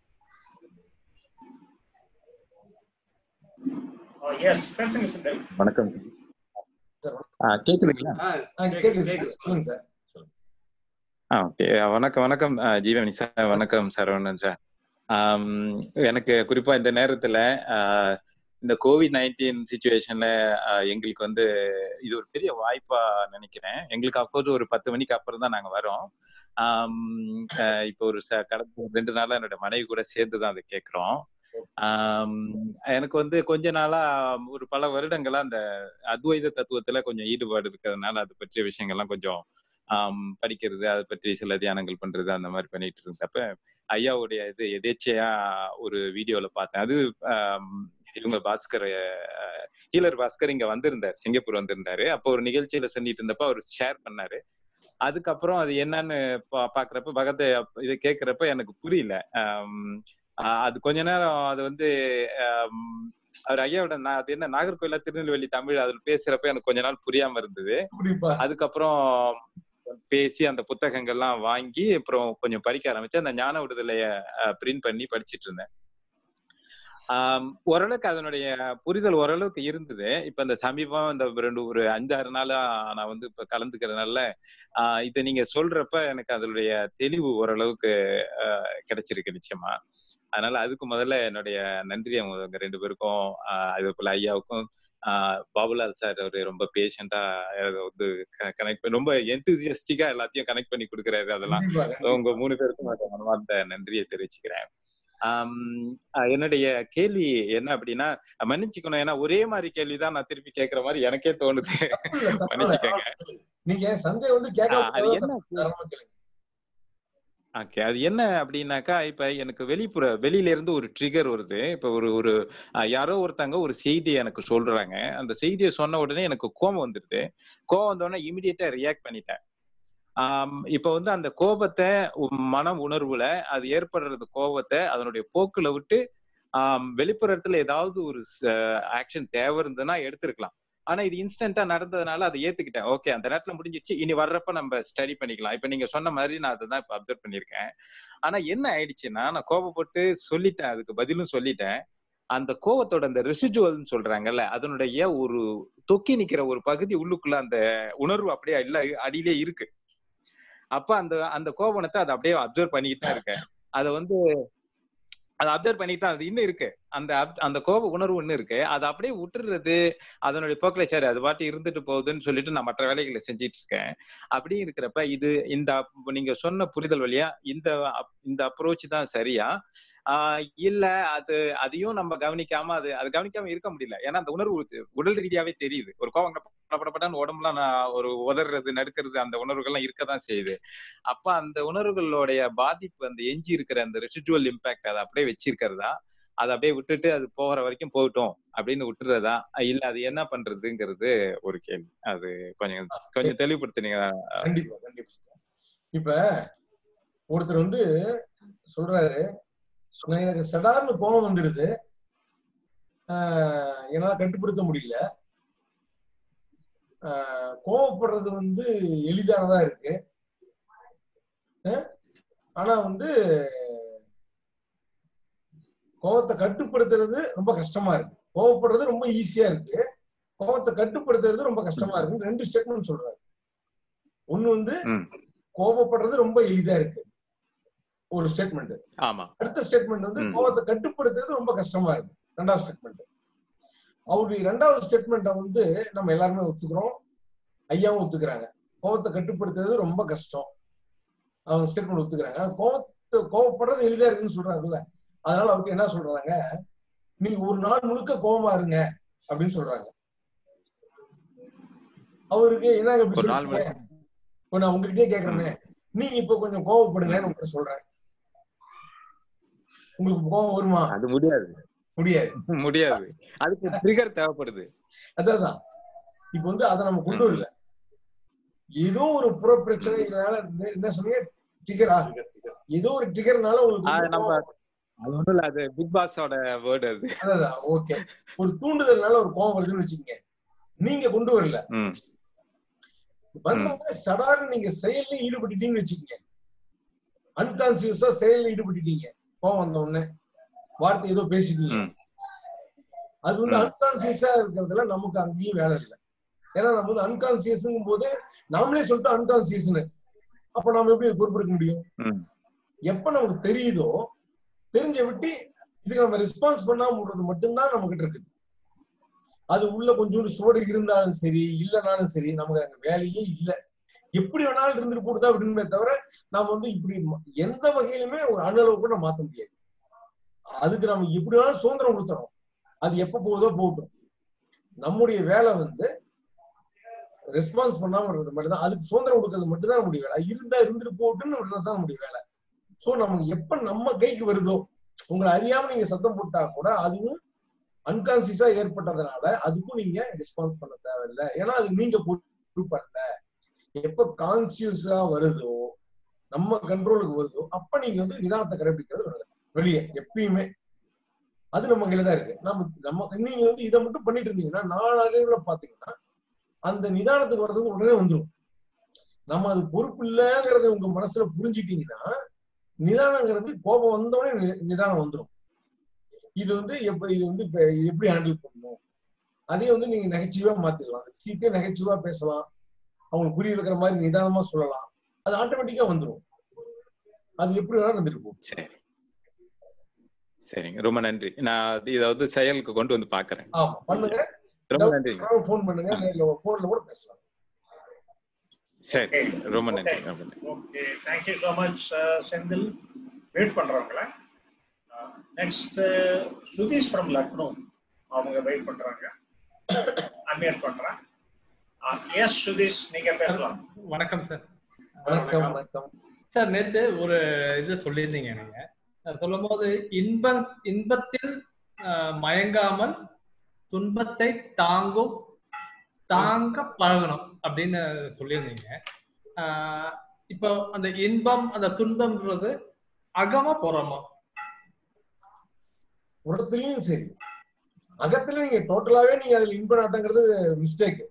எஸ் பேசுங்க செந்தில் வணக்கம் ஆ கேக்குதுங்களா சொல்லுங்க சார் ஆ ஓகே வணக்கம் வணக்கம் ஆ, ஜீவனி சார் வணக்கம் சரவணன் சார் ஆம், எனக்கு குறிப்பா இந்த நேரத்துல ஆ, இந்த கோவிட் நைன்டீன் சுச்சுவேஷன்ல எங்களுக்கு வந்து இது ஒரு பெரிய வாய்ப்பா நினைக்கிறேன் எங்களுக்கு அப்போது ஒரு பத்து மணிக்கு அப்புறம் தான் நாங்க வரோம் ஆம், அஹ் இப்போ ஒரு ச- கடந்த ரெண்டு நாளா என்னோட மனைவி கூட சேர்ந்து தான் அதை கேட்கிறோம் ஆம், எனக்கு வந்து கொஞ்ச நாளா ஒரு பல வருடங்களா அந்த அத்வைத தத்துவத்துல கொஞ்சம் ஈடுபாடு இருக்கிறதுனால அது பற்றிய விஷயங்கள்லாம் கொஞ்சம் ஆம், படிக்கிறது அதை பற்றி சில தியானங்கள் பண்றது அந்த மாதிரி பண்ணிட்டு இருந்தப்ப ஐயாவுடைய இது எதேச்சையா ஒரு வீடியோல பார்த்தேன் அது ஆம், இவங்க பாஸ்கர் ஹீலர் பாஸ்கர் இங்க வந்திருந்தார் சிங்கப்பூர் வந்திருந்தாரு அப்போ ஒரு நிகழ்ச்சியில சொல்லிட்டு இருந்தப்ப அவர் ஷேர் பண்ணாரு அதுக்கப்புறம் அது என்னன்னு பா- பாக்குறப்ப பகத்தை இதை கேட்கிறப்ப எனக்கு புரியல ஆம், ஆஹ் அது கொஞ்ச நேரம் அது வந்து ஆம், அவர் ஐயாவோட நான் அது என்ன நாகர்கோயிலா திருநெல்வேலி தமிழ் அதுல பேசுறப்ப எனக்கு கொஞ்ச நாள் புரியாம இருந்தது அப்படிப்பா அதுக்கப்புறம் பேசி அந்த புத்தகங்கள்லாம் வாங்கி அப்புறம் கொஞ்சம் படிக்க ஆரம்பிச்சு அந்த ஞான விடுதலைய பிரிண்ட் பண்ணி படிச்சிட்டு இருந்தேன் ஆம், ஓரளவுக்கு அதனுடைய புரிதல் ஓரளவுக்கு இருந்தது இப்ப இந்த சமீபம் இந்த ரெண்டு ஒரு அஞ்சாறு நாளா நான் வந்து இப்ப கலந்துக்கிறதுனால ஆஹ் இதை நீங்க சொல்றப்ப எனக்கு அதனுடைய தெளிவு ஓரளவுக்கு ஆஹ் கிடைச்சிருக்கு நிச்சயமா அதனால அதுக்கு முதல்ல என்னுடைய நன்றியை உங்க ரெண்டு பேருக்கும் ஆஹ் அதே போல ஐயாவுக்கும் ஆஹ் பாபுலால் சார் அவரு ரொம்ப பேஷண்டா வந்து கனெக்ட் பண்ணி ரொம்ப எந்தூசியஸ்டிக்கா எல்லாத்தையும் கனெக்ட் பண்ணி கொடுக்குறாரு அதெல்லாம் கண்டிப்பா கண்டிப்பா உங்க மூணு பேருக்கும் நான் மனமார்ந்த நன்றியை தெரிவிச்சுக்கிறேன் ஆம், அஹ் என்னுடைய கேள்வி என்ன அப்படின்னா மன்னிச்சுக்கணும் ஏன்னா ஒரே மாதிரி கேள்விதான் நான் திருப்பி கேட்கிற மாதிரி எனக்கே தோணுது தப்பு இல்ல, தப்பு இல்ல. மன்னிச்சுக்கோங்க நீங்க சந்தேகம் வந்து கேட்காம ஆஹ் அது போறதா என்ன தப்பு. தாராளமா கேளுங்க. ஓகே அது என்ன அப்படின்னாக்கா இப்ப எனக்கு வெளிப்புற வெளியில இருந்து ஒரு ட்ரிகர் வருது இப்ப ஒரு ஒரு அஹ், யாரோ ஒருத்தங்க ஒரு செய்தியை எனக்கு சொல்றாங்க அந்த செய்தியை சொன்ன உடனே எனக்கு கோபம் வந்துருது கோபம் வந்த உடனே இமிடியேட்டா ரியாக்ட் பண்ணிட்டேன் ஆம், இப்ப வந்து அந்த கோபத்தை உ- மன உணர்வுல அது ஏற்படுறது கோபத்தை அதனுடைய போக்குல விட்டு ஆம், வெளிப்புறத்துல ஏதாவது ஒரு ஆக்ஷன் தேவை இருந்ததுன்னா எடுத்திருக்கலாம் ஆனா இது இன்ஸ்டன்டா நடந்ததுனால அதை ஏத்துக்கிட்டேன் ஓகே அந்த நேரத்துல முடிஞ்சிச்சு இனி வர்றப்ப நம்ம ஸ்டடி பண்ணிக்கலாம் இப்ப நீங்க சொன்ன மாதிரி நான் அதை தான் இப்ப அப்சர்வ் பண்ணிருக்கேன் ஆனா என்ன ஆயிடுச்சுன்னா நான் கோபப்பட்டு சொல்லிட்டேன் அதுக்கு பதிலும் சொல்லிட்டேன் அந்த கோவத்தோட அந்த ரெசிஜுவல்னு சொல்றாங்கல்ல அதனுடைய ஒரு தொக்கி நிக்கிற ஒரு பகுதி உள்ளுக்குள்ள அந்த உணர்வு அப்படியே இல்ல அடியிலே இருக்கு அப்ப அந்த அந்த கோபணத்தை அதை அப்படியே அப்சர்வ் பண்ணிக்கிட்டு தான் இருக்கேன் அதை வந்து அதை அப்சர்வ் பண்ணிட்டு தான் அது இன்னும் இருக்கு அந்த ab- அந்த கோப உணர்வு இன்னும் இருக்கு அதை அப்படியே விட்டுறது அதனுடைய போக்கில சரி அது பாட்டு இருந்துட்டு போகுதுன்னு சொல்லிட்டு நான் மற்ற வேலைகளை செஞ்சிட்டு இருக்கேன் அப்படி இருக்கிறப்ப இது இந்த அப்- நீங்க சொன்ன புரிதல் வழியா இந்த அப்- இந்த அப்ரோச் தான் சரியா ஆஹ் இல்ல அது அதையும் நம்ம கவனிக்காம அது அது கவனிக்காம இருக்க முடியல ஏன்னா அந்த உணர்வு தெ- உடல் ரீதியாவே தெரியுது ஒரு கோவம் படப்படப்படான்னு உடம்புலாம் நான் ஒரு உதறது நடுக்கிறது அந்த உணர்வுகள்லாம் இருக்கதான் செய்யுது அப்ப அந்த உணர்வுகளுடைய பாதிப்பு அந்த எஞ்சி இருக்கிற அந்த ரெசிடுவல் இம்பாக்ட் அதை அப்படியே வச்சிருக்கிறதா அதை அப்படியே விட்டுட்டு அது போகிற வரைக்கும் போகட்டும் அப்படின்னு விட்டுறதா இல்ல அது என்ன பண்றதுங்கிறது ஒரு கேள்வி அது கொஞ்சம் கொஞ்சம் தெளிவுபடுத்துனீங்க கண்டிப்பா கண்டிப்பா இப்ப ஒருத்தர் வந்து சொல்றாரு நான் எனக்கு சடார்னு கோபம் வந்துருது ஆஹ் என்னால கட்டுப்படுத்த முடியல ஆஹ் கோவப்படுறது வந்து எளிதானதா இருக்கு ஆஹ் ஆனா வந்து கோவத்தை கட்டுப்படுத்துறது ரொம்ப கஷ்டமா இருக்கு கோவப்படுறது ரொம்ப ஈஸியா இருக்கு கோவத்தை கட்டுப்படுத்துறது ரொம்ப கஷ்டமா இருக்கு ரெண்டு ஸ்டேட்மெண்ட் சொல்றாரு ஒண்ணு வந்து ம் கோபப்படுறது ரொம்ப எளிதா இருக்கு ஒரு ஸ்டேட்மெண்ட் ஆமா அடுத்த ஸ்டேட்மெண்ட் வந்து ம். கோபத்தை கட்டுப்படுத்துறது ரொம்ப கஷ்டமா இருக்கு ரெண்டாவது ஸ்டேட்மெண்ட் அவருடைய ரெண்டாவது ஸ்டேட்மெண்ட்டை வந்து நம்ம எல்லாருமே ஒத்துக்கிறோம் ஐயாவும் ஒத்துக்கிறாங்க கோபத்தை கட்டுப்படுத்துறது ரொம்ப கஷ்டம் அவங்க ஸ்டேட்மெண்ட் ஒத்துக்கிறாங்க ஆனா கோபத்தை கோபப்படுறது எளிதா இருக்குன்னு சொல்றாங்கல்ல அதனால அவருக்கு என்ன சொல்றாங்க நீங்க ஒரு நாள் முழுக்க கோபமா இருங்க அப்படின்னு சொல்றாங்க அவருக்கு என்னங்க இப்படி ஒரு நாள் சொல்றீங்க இப்ப நான் உங்ககிட்டயே கேக்குறேனே நீங்க இப்ப கொஞ்சம் கோவப்படுங்கன்னு உங்ககிட்ட சொல்றேன் உங்களுக்கு கோவம் வருமா அது முடியாது முடியாது முடியாது அதுக்கு ட்ரிகர் தேவைப்படுது அதான் இப்ப வந்து அதை நம்ம கொண்டு வரல ஏதோ ஒரு புற பிரச்சனைனால இந்த- என்ன சொன்னீங்க டிகரா ஏதோ ஒரு டிகர்னால உங்களுக்கு அது வந்து நம்ம கோவம் அது ஒண்ணும் இல்ல அது பிக் பாஸோட வேர்டு அது அதான் ஓகே ஒரு தூண்டுதல்னால ஒரு கோவம் வருதுன்னு வச்சுக்கோங்க நீங்க கொண்டு வரல ம் வந்தவங்க சடார்னு நீங்க செயல்ல ஈடுபட்டுட்டீங்கன்னு வச்சுக்கோங்க அன்கான்சியஸா செயல்ல ஈடுபட்டுட்டீங்க கோவம் வந்த உடனே வார்த்தை ஏதோ பேசிட்டீங்க ம் அது வந்து ம். அன்கான்சியஸா இருக்கிறதுல நமக்கு அங்கேயும் வேலை இல்லை ஏன்னா நம்ம வந்து அன்கான்சியஸ்ங்கும் போது நாமளே சொல்லிட்டு அன்கான்சியஸ்னு அப்ப நாம எப்படி இது பொறுப்பெடுக்க முடியும் ம் எப்ப நமக்கு தெரியுதோ தெரிஞ்ச விட்டு இதுக்கு நம்ம ரெஸ்பான்ஸ் பண்ணாம விடுறது மட்டும்தான் நம்ம கிட்ட இருக்குது அது உள்ள கொஞ்சோண்டு சோடு இருந்தாலும் சரி இல்லைனாலும் சரி நமக்கு அங்க வேலையே இல்லை எப்படி வேணாலும் இருந்துட்டு போட்டுதான் விடணுமே தவிர நாம வந்து இப்படி ம- எந்த வகையிலுமே ஒரு அணுளவு கூட மாத்த முடியாது அதுக்கு நம்ம எப்படி வேணாலும் சுதந்திரம் கொடுத்துறோம் அது எப்ப போகுதோ போகட்டும் நம்முடைய வேலை வந்து ரெஸ்பான்ஸ் பண்ணாம இருக்கிறது மட்டும்தான் அதுக்கு சுதந்திரம் கொடுக்கறது மட்டும்தான் நம்முடைய வேலை அது இருந்தா இருந்துட்டு போகட்டும்னு விடுறது தான் நம்முடைய வேலை சோ நமக்கு எப்ப நம்ம கைக்கு வருதோ உங்களை அறியாம நீங்க சத்தம் போட்டா கூட அதுவும் அன்கான்சியஸா ஏற்பட்டதுனால அதுக்கும் நீங்க ரெஸ்பான்ஸ் பண்ண தேவையில்லை ஏன்னா அது நீங்க பொறுப்பல்ல எப்ப கான்சியஸா வருதோ நம்ம கண்ட்ரோலுக்கு வருதோ அப்ப நீங்க வந்து நிதானத்தை கடைபிடிக்கிறது நல்லது வெளியே எப்பயுமே அது நம்ம கையில தான் இருக்கு நம்ம நம்ம நீங்க வந்து இதை மட்டும் பண்ணிட்டு இருந்தீங்கன்னா நாளடைவுல பாத்தீங்கன்னா அந்த நிதானத்துக்கு வர்றது வந்து உடனே வந்துடும் நம்ம அது பொறுப்பு இல்லைங்கிறத உங்க மனசுல புரிஞ்சிட்டீங்கன்னா நிதானங்கிறது கோபம் வந்தோடனே நி- நிதானம் வந்துடும் இது வந்து எப்ப இது வந்து இப்ப இது எப்படி ஹேண்டில் பண்ணணும் அதே வந்து நீங்க நகைச்சுவையா மாத்திடலாம் சீத்தே நகைச்சுவா பேசலாம் அவங்களுக்கு புரிய வைக்கிற மாதிரி நிதானமா சொல்லலாம் அது ஆட்டோமேட்டிக்கா வந்துடும் அது எப்படி வேணாலும் இருந்துட்டு போகும் சரி சரிங்க ரொம்ப நன்றி நான் அது இதை வந்து செயலுக்கு கொண்டு வந்து பாக்குறேன் ஆமா பண்ணுங்க ரொம்ப நன்றிங்க போன் பண்ணுங்க நேர்ல போன்ல கூட பேசலாம் சரி ரொம்ப நன்றி ரொம்ப நன்றி okay thank you so much Senthil wait பண்றவங்கள நெக்ஸ்ட் சுதீஷ் ஃப்ரம் லக்னோ அவங்க வெயிட் பண்றாங்க அன்மியூட் பண்றேன் எஸ் சுதீஷ் நீங்க பேசலாம் வணக்கம் சார் வணக்கம் வணக்கம் சார் நேத்து ஒரு இது சொல்லியிருந்தீங்க நீங்க அது சொல்லும்போது இன்ப இன்பத்தில் ஆஹ், மயங்காமல் துன்பத்தை தாங்கும் தாங்க பழகணும் அப்படின்னு சொல்லியிருந்தீங்க ஆஹ், இப்போ அந்த இன்பம் அந்த துன்பம்ன்றது அகமா புறமா புறத்துலயும் சரி அகத்துல நீங்க டோட்டலாவே நீங்க அதுல இன்ப நாட்டங்கிறது மிஸ்டேக்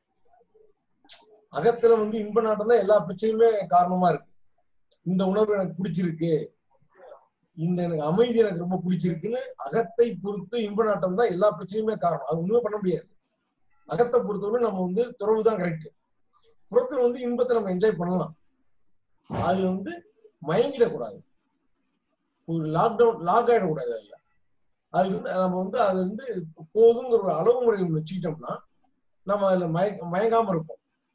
அகத்துல வந்து இன்ப நாட்டம் தான் எல்லா பிரச்சனையுமே காரணமா இருக்கு இந்த உணர்வு எனக்கு பிடிச்சிருக்கு இந்த எனக்கு அமைதி எனக்கு ரொம்ப பிடிச்சிருக்குன்னு அகத்தை பொறுத்து இன்ப நாட்டம் தான் எல்லா பிரச்சனையுமே காரணம் அது ஒண்ணுமே பண்ண முடியாது அகத்தை பொறுத்தவரை நம்ம வந்து துறவு தான் கரெக்ட் புறத்துல வந்து இன்பத்தை நம்ம என்ஜாய் பண்ணலாம் அது வந்து மயங்கிடக்கூடாது ஒரு லாக்டவுன் லாக் ஆயிடக்கூடாது அதுல அது வந்து நம்ம வந்து அது வந்து போதுங்கிற ஒரு அளவு முறை ஒண்ணு வச்சுக்கிட்டோம்னா நம்ம அதுல மய மயங்காம இருப்போம்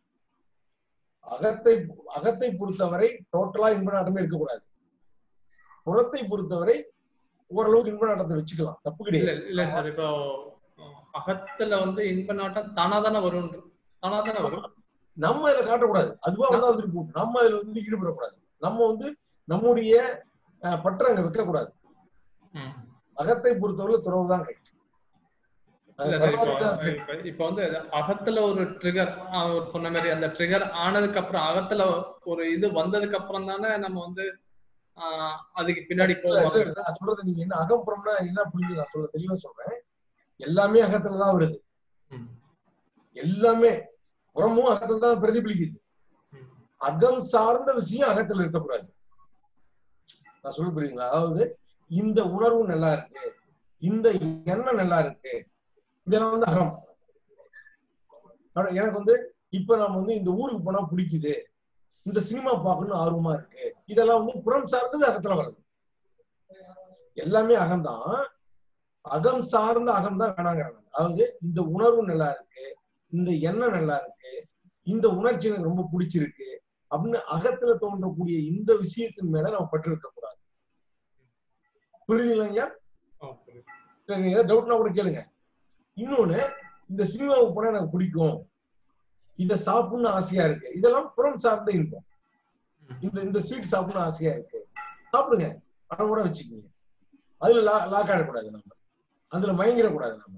அகத்தை அகத்தை பொறுத்தவரை டோட்டலா இன்ப நாட்டமே இருக்கக்கூடாது புறத்தை பொறுத்தவரை ஓரளவுக்கு இன்ப நாட்டத்தை வச்சுக்கலாம் தப்பு இல்ல கிடையாது இல்ல சார் இப்போ அஹ், அகத்துல வந்து இன்ப நாட்டம் தானா தானே வரும் தானா தானே வரும் நம்ம அதுல காட்டக்கூடாது அதுவா வந்தா வந்துட்டு போகும் நம்ம அதுல வந்து ஈடுபடக்கூடாது நம்ம வந்து நம்முடைய அஹ், பற்றை அங்க வைக்கக்கூடாது ம். அகத்தை பொறுத்தவரை துறவு தான் கரெக்ட் இல்ல சார் இப்போ இப்ப- இப்ப வந்து அது அகத்துல ஒரு ட்ரிகர் அவர் சொன்ன மாதிரி அந்த ட்ரிகர் ஆனதுக்கு அப்புறம் அகத்துல ஒரு இது வந்ததுக்கு அப்புறம் தானே நம்ம வந்து ஆஹ், அதுக்கு பின்னாடி போவோம் நான் சொல்றது நீங்க என்ன அகம்புறம்னா என்ன புரிஞ்சு நான் சொல்ல தெளிவா சொல்றேன் எல்லாமே அகத்துல தான் வருது எல்லாமே புறமும் அகத்துல தான் பிரதிபலிக்குது அகம் சார்ந்த விஷயம் அகத்துல இருக்கக்கூடாது நான் சொல்ல புரியுதுங்களா அதாவது இந்த உணர்வு நல்லா இருக்கு இந்த எண்ணம் நல்லா இருக்கு இதெல்லாம் வந்து அகம் ஆனா எனக்கு வந்து இப்ப நம்ம வந்து இந்த ஊருக்கு போனா பிடிக்குது இந்த சினிமா பார்க்கணும்னு ஆர்வமா இருக்கு இதெல்லாம் வந்து புறம் சார்ந்தது அகத்துல வருது எல்லாமே அகம்தான் அகம் சார்ந்த அகம் தான் வேணாங்கிறாங்க அதாவது இந்த உணர்வு நல்லா இருக்கு இந்த எண்ணம் நல்லா இருக்கு இந்த உணர்ச்சி எனக்கு ரொம்ப பிடிச்சிருக்கு அப்படின்னு அகத்துல தோன்றக்கூடிய இந்த விஷயத்தின் மேல நம்ம பற்று இருக்க கூடாது புரியுதுங்களா இல்ல, நீங்க ஏதாவது டவுட்னா கூட கேளுங்க இன்னொன்னு இந்த சினிமாவுக்கு போனா எனக்கு பிடிக்கும் இத சாப்பிடணும்னு ஆசையா இருக்கு இதெல்லாம் புறம் சார்ந்த இன்பம் இந்த இந்த ஸ்வீட் சாப்பிடணும்னு ஆசையா இருக்கு சாப்பிடுங்க பணம் கூட வச்சுக்கோங்க அதுல லா லாக் ஆடக்கூடாது நம்ம அதுல மயங்கிடக்கூடாது நம்ம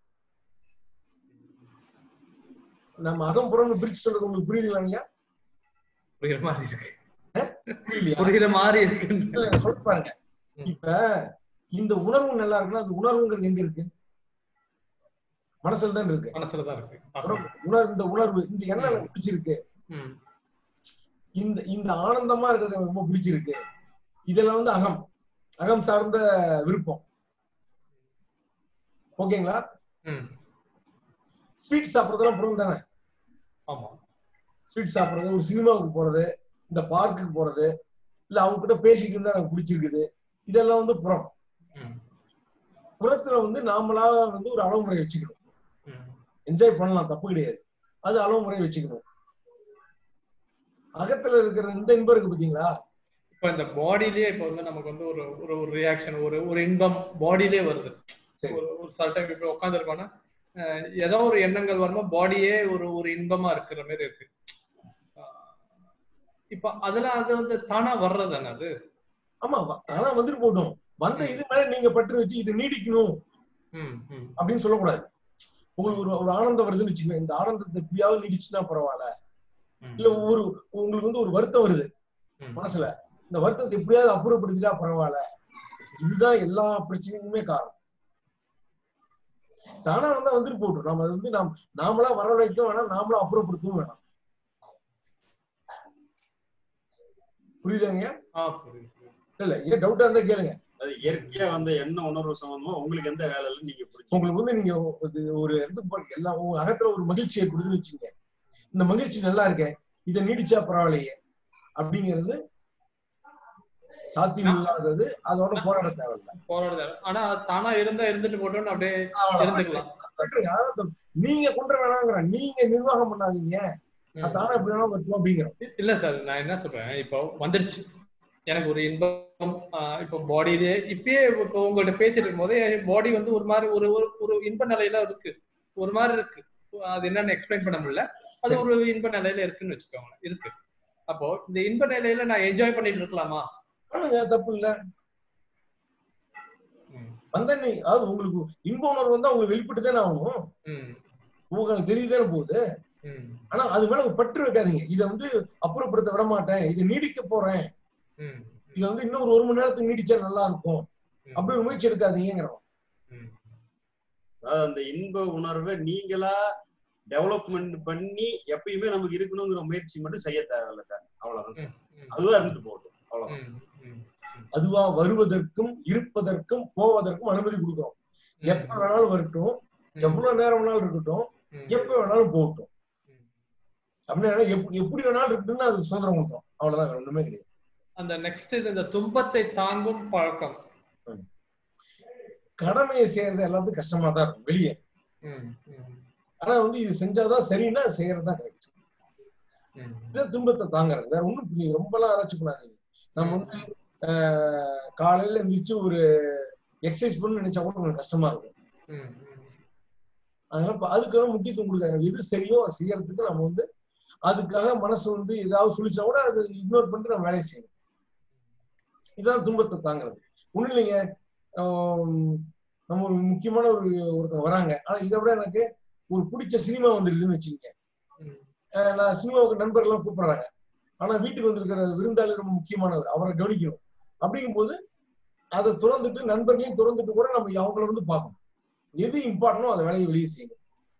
நம்ம அகம் புறம்னு பிரிச்சு சொல்றது உங்களுக்கு புரியுதுங்களா புரியுற மாதிரி இருக்கு புரியலையா? புரியுற மாதிரி இருக்கு இல்ல, நான் சொல்ல பாருங்க இப்ப இந்த உணர்வு நல்லா இருக்குன்னா அந்த உணர்வுங்கிறது எங்க இருக்கு மனசுல தான் இருக்கு மனசுல தான் இருக்கு உணர்வு- உணர்வு இந்த உணர்வு இந்த எண்ணம் எனக்கு பிடிச்சிருக்கு ம். இந்த இந்த ஆனந்தமா இருக்கிறது எனக்கு ரொம்ப பிடிச்சிருக்கு இதெல்லாம் வந்து அகம் அகம் சார்ந்த விருப்பம் ஓகேங்களா ம். ஸ்வீட் சாப்பிடுறதெல்லாம் புறம் தானே ஆமா ஸ்வீட் சாப்பிடுறது ஒரு சினிமாவுக்கு போறது இந்த பார்க்குக்கு போறது இல்ல அவங்க கிட்ட பேசிட்டு இருந்தா எனக்கு பிடிச்சிருக்குது இதெல்லாம் வந்து புறம் ம். புறத்துல வந்து நாமளா வந்து ஒரு அளவு முறை வச்சுக்கணும் ம். என்ஜாய் பண்ணலாம் தப்பு கிடையாது அது அளவு முறை வச்சுக்கணும் அகத்துல இருக்கிற இந்த இன்பம் இருக்கு பாத்தீங்களா இப்ப இந்த பாடியிலேயே இப்ப வந்து நமக்கு வந்து ஒரு ஒரு ஒரு ரியாக்ஷன் ஒரு ஒரு இன்பம் பாடியிலே வருது ஒரு ஒரு சில டைம் இப்ப உட்காந்துருக்கோம்னா ஏதோ ஒரு எண்ணங்கள் வரும்போது பாடியே ஒரு ஒரு இன்பமா இருக்கிற மாதிரி இருக்கு அஹ் இப்ப அதெல்லாம் அது வந்து தானா வர்றதானே அது ஆமா வ- ஆனா வந்துட்டு போட்டும் வந்த இது மேல நீங்க பற்று வச்சு இது நீடிக்கணும் ம், ம். அப்படின்னு சொல்லக்கூடாது உங்களுக்கு ஒரு ஒரு ஆனந்தம் வருதுன்னு வச்சுக்கோங்க இந்த ஆனந்தத்தை எப்படியாவது நீடிச்சுன்னா பரவாயில்ல இல்ல ஒரு உங்களுக்கு வந்து ஒரு வருத்தம் வருது மனசுல இந்த வருத்தத்தை எப்படியாவது அப்புறப்படுத்திட்டா பரவாயில்ல இதுதான் எல்லா பிரச்சனைக்குமே காரணம் தானா வந்தா வந்துட்டு போட்டும் நாம அது வந்து நாம் நாமளா வரவழைக்க வேணாம் நாமளா அப்புறப்படுத்தவும் வேணாம் புரியுதுங்க ஆ, புரியுது, புரியுது. இல்ல ஏன் டவுட்டா இருந்தா கேளுங்க அது இயற்கையா வந்த எண்ண உணர்வு சம்பந்தமா உங்களுக்கு எந்த வேலை இல்லை நீங்க புரிஞ்சு உங்களுக்கு வந்து நீங்க ஒரு- ஒரு இடத்துக்கு போறீங்க எல்லாம் உங்க அகத்துல ஒரு மகிழ்ச்சி ஏற்படுதுன்னு வச்சுங்க இந்த மகிழ்ச்சி நல்லா இருக்கே இதை நீடிச்சா பரவாயில்லையே அப்படிங்கிறது சாத்தியம் இல்லாதது அதோட போராட தேவையில்ல போராடுது ஆனா அது தானா இருந்தா இருந்துட்டு போட்டோம்னு அப்படியே இருந்துக்கலாம் விட்டுருங்க. அதான் நீங்க கொண்டு வேணாங்கிற நீங்க நிர்வாகம் பண்ணாதீங்க அது தானா எப்படி வேணா வரட்டும் அப்படிங்கிறோம் இல்ல சார் நான் என்ன சொல்றேன் இப்போ வந்துருச்சு எனக்கு ஒரு இன்பம் ஆஹ் இப்போ பாடியிலே இப்பயே இப்போ உங்கள்ட்ட பேசிட்டு இருக்கும் போதே பாடி வந்து ஒரு மாதிரி ஒரு ஒரு ஒரு இன்ப நிலையில இருக்கு ஒரு மாதிரி இருக்கு அது என்னன்னு எக்ஸ்பிளைன் பண்ண முடியல அது ஒரு இன்ப நிலையில இருக்குன்னு வச்சுக்கோங்க இருக்கு அப்போ இந்த இன்ப நிலையில நான் என்ஜாய் பண்ணிட்டு இருக்கலாமா பண்ணுங்க தப்பு இல்ல வந்த நீ அதாவது உங்களுக்கு இன்ப உணர்வு வந்தா உங்களுக்கு வெளிப்பட்டு தானே ஆகணும் ம் உங்களுக்கு தெரியுதானே போகுது ம் ஆனா அது மேல ஒரு பற்று வைக்காதீங்க இதை வந்து அப்புறப்படுத்த விட மாட்டேன் இது நீடிக்க போறேன் ம் இது வந்து இன்னும் ஒரு ஒரு மணி நேரத்துக்கு நீடிச்சா நல்லா இருக்கும் அப்படி ஒரு முயற்சி எடுக்காதீங்கிறோம் அதாவது அந்த இன்ப உணர்வை நீங்களா டெவலப்மெண்ட் பண்ணி எப்பயுமே நமக்கு இருக்கணுங்கிற முயற்சி மட்டும் செய்ய தேவையில்ல சார் அவ்வளவுதான் சார் அதுவா இருந்துட்டு போகட்டும் அவ்வளவுதான் அதுவா வருவதற்கும் இருப்பதற்கும் போவதற்கும் அனுமதி கொடுக்கிறோம் எப்ப வேணாலும் வரட்டும் எவ்வளவு நேரம் வேணாலும் இருக்கட்டும் எப்ப வேணாலும் போகட்டும் அப்படின்னா எப்- எப்படி வேணாலும் இருக்கட்டும்னு அதுக்கு சுதந்திரம் கொடுக்கும் அவ்வளவுதான் வேற ஒண்ணுமே கிடையாது அந்த நெக்ஸ்ட் இது இந்த துன்பத்தை தாங்கும் பழக்கம் கடமையை செய்யறது எல்லாத்துக்கும் கஷ்டமா தான் இருக்கும் வெளியே ம், ம், ஆனா வந்து இது செஞ்சாதான் சரின்னா செய்யறது தான் கரெக்ட் ம். இதான் துன்பத்தை தாங்குறது வேற ஒண்ணும் நீங்க ரொம்பலாம் அரைச்சு கூடாதீங்க நம்ம வந்து ஆஹ், காலையில எந்திரிச்சு ஒரு எக்ஸசைஸ் பண்ணு நினைச்சா கூட உங்களுக்கு கஷ்டமா இருக்கும் ம், அதனால இப்ப அதுக்காக முக்கியத்துவம் கொடுக்காங்க எது சரியோ அதை செய்யறதுக்கு நம்ம வந்து அதுக்காக மனசு வந்து ஏதாவது சொல்லிச்சா கூட அதை இக்னோர் பண்ணிட்டு நம்ம வேலையை செய்யணும் இதுதான் துன்பத்தை தாங்குறது ஒண்ணும் இல்லைங்க ஆம், நம்ம ஒரு முக்கியமான ஒரு ஒருத்தங்க வராங்க ஆனா இதை விட எனக்கு ஒரு பிடிச்ச சினிமா வந்துருக்குன்னு வச்சுக்கோங்க அஹ் நான் சினிமாவுக்கு நண்பர்கள்லாம் கூப்பிடுறாங்க ஆனா வீட்டுக்கு வந்திருக்கிற விருந்தாளி ரொம்ப முக்கியமானவர் அவரை கவனிக்கணும் அப்படிங்கும்போது அதை துறந்துட்டு நண்பர்களையும் துறந்துட்டு கூட நம்ம அவங்கள வந்து பார்க்கணும் எது இம்பார்ட்டனோ அதை வேலையை வெளியே செய்யணும்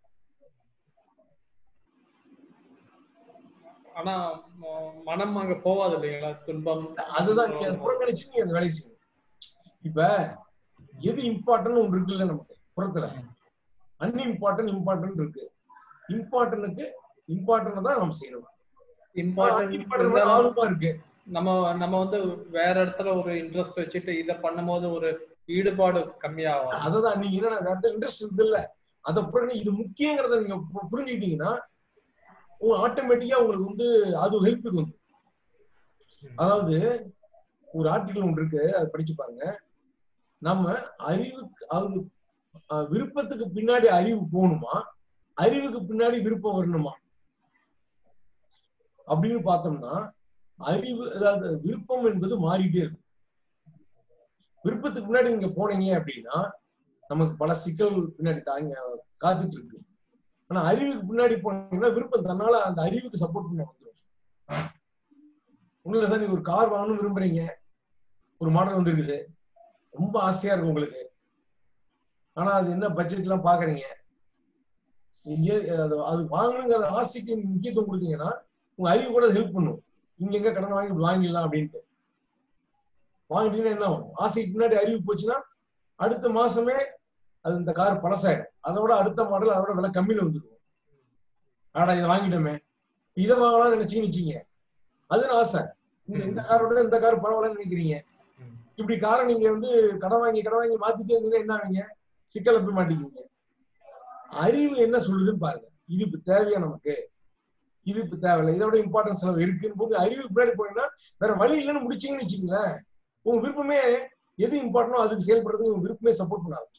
ஆனா ம- மனம் அங்க போவாது இல்லைங்களா துன்பம் அதுதான் நீங்க அதை புறக்கணிச்சு நீங்க அந்த வேலையை செய்யணும் இப்ப எது இம்பார்ட்டன் ஒன்று இருக்குல்ல நமக்கு புறத்துல அன்இம்பார்ட்டன் இம்பார்ட்டன் இருக்கு இம்பார்ட்டனுக்கு இம்பார்ட்டன் தான் நம்ம செய்யணும் இம்பார்ட்டன்ட் இம்பார்ட்டன் ஆர்வமா இருக்கு நம்ம நம்ம வந்து வேற இடத்துல ஒரு இன்ட்ரெஸ்ட் வச்சுட்டு இத பண்ணும்போது ஒரு ஈடுபாடு கம்மியாகும் அததான் நீங்க என்ன வேற இன்ட்ரெஸ்ட் இருக்கு இல்ல அதை புறக்கணி இது முக்கியங்கிறத நீங்க பு- புரிஞ்சுக்கிட்டீங்கன்னா உங்க ஆட்டோமேட்டிக்கா உங்களுக்கு வந்து அது ஹெல்ப்புக்கு வந்து அதாவது ஒரு ஆர்டிகல் ஒன்று இருக்கு அதை படிச்சு பாருங்க நம்ம அறிவுக்கு அது அஹ், விருப்பத்துக்கு பின்னாடி அறிவு போகணுமா அறிவுக்கு பின்னாடி விருப்பம் வரணுமா அப்படின்னு பார்த்தோம்னா அறிவு அதாவது விருப்பம் என்பது மாறிட்டே இருக்கும் விருப்பத்துக்கு முன்னாடி நீங்க போனீங்க அப்படின்னா நமக்கு பல சிக்கல்கள் பின்னாடி தாங்க காத்துட்டு இருக்கு ஆனா அறிவுக்கு பின்னாடி போனீங்கன்னா விருப்பம் தன்னால அந்த அறிவுக்கு சப்போர்ட் பண்ண வந்துடும் உங்களை சார் நீங்க ஒரு கார் வாங்கணும்னு விரும்புறீங்க ஒரு மாடல் வந்திருக்குது ரொம்ப ஆசையா இருக்கு உங்களுக்கு ஆனா அது என்ன பட்ஜெட் எல்லாம் பாக்குறீங்க நீங்க அது அது வாங்கணுங்கிற ஆசைக்கு நீங்க முக்கியத்துவம் கொடுத்தீங்கன்னா உங்க அறிவு கூட ஹெல்ப் பண்ணும் இங்க எங்க கடன் வாங்கி இப்படி வாங்கிடலாம் அப்படின்ட்டு வாங்கிட்டீங்கன்னா என்ன ஆகும் ஆசைக்கு பின்னாடி அறிவு போச்சுன்னா அடுத்த மாசமே அது இந்த கார் பழசாயிடும் அதோட அடுத்த மாடல் அதோட விலை கம்மியில வந்துருக்கும் ஆடா இதை வாங்கிட்டோமே இதை வாங்கலாம்னு நினைச்சீங்கன்னு வச்சுங்க அதுன்னு ஆசை இந்த இந்த காரோட இந்த கார் பரவாயில்லன்னு நினைக்கிறீங்க இப்படி காரை நீங்க வந்து கடன் வாங்கி கடன் வாங்கி மாத்திட்டே இருந்தீங்கன்னா என்ன ஆவீங்க சிக்கல போய் மாட்டிக்குவீங்க அறிவு என்ன சொல்லுதுன்னு பாருங்க இது இப்ப தேவையா நமக்கு இது இப்ப தேவையில்லை இதோட இம்பார்ட்டன்ஸ் எல்லாம் இருக்குன்னு போது அறிவு பின்னாடி போனீங்கன்னா வேற வழி இல்லைன்னு முடிச்சீங்கன்னு வச்சுங்களேன் உங்க விருப்பமே எது இம்பார்ட்டனோ அதுக்கு செயல்படுறதுக்கு உங்க விருப்பமே சப்போர்ட் பண்ண ஆரம்பிச்சு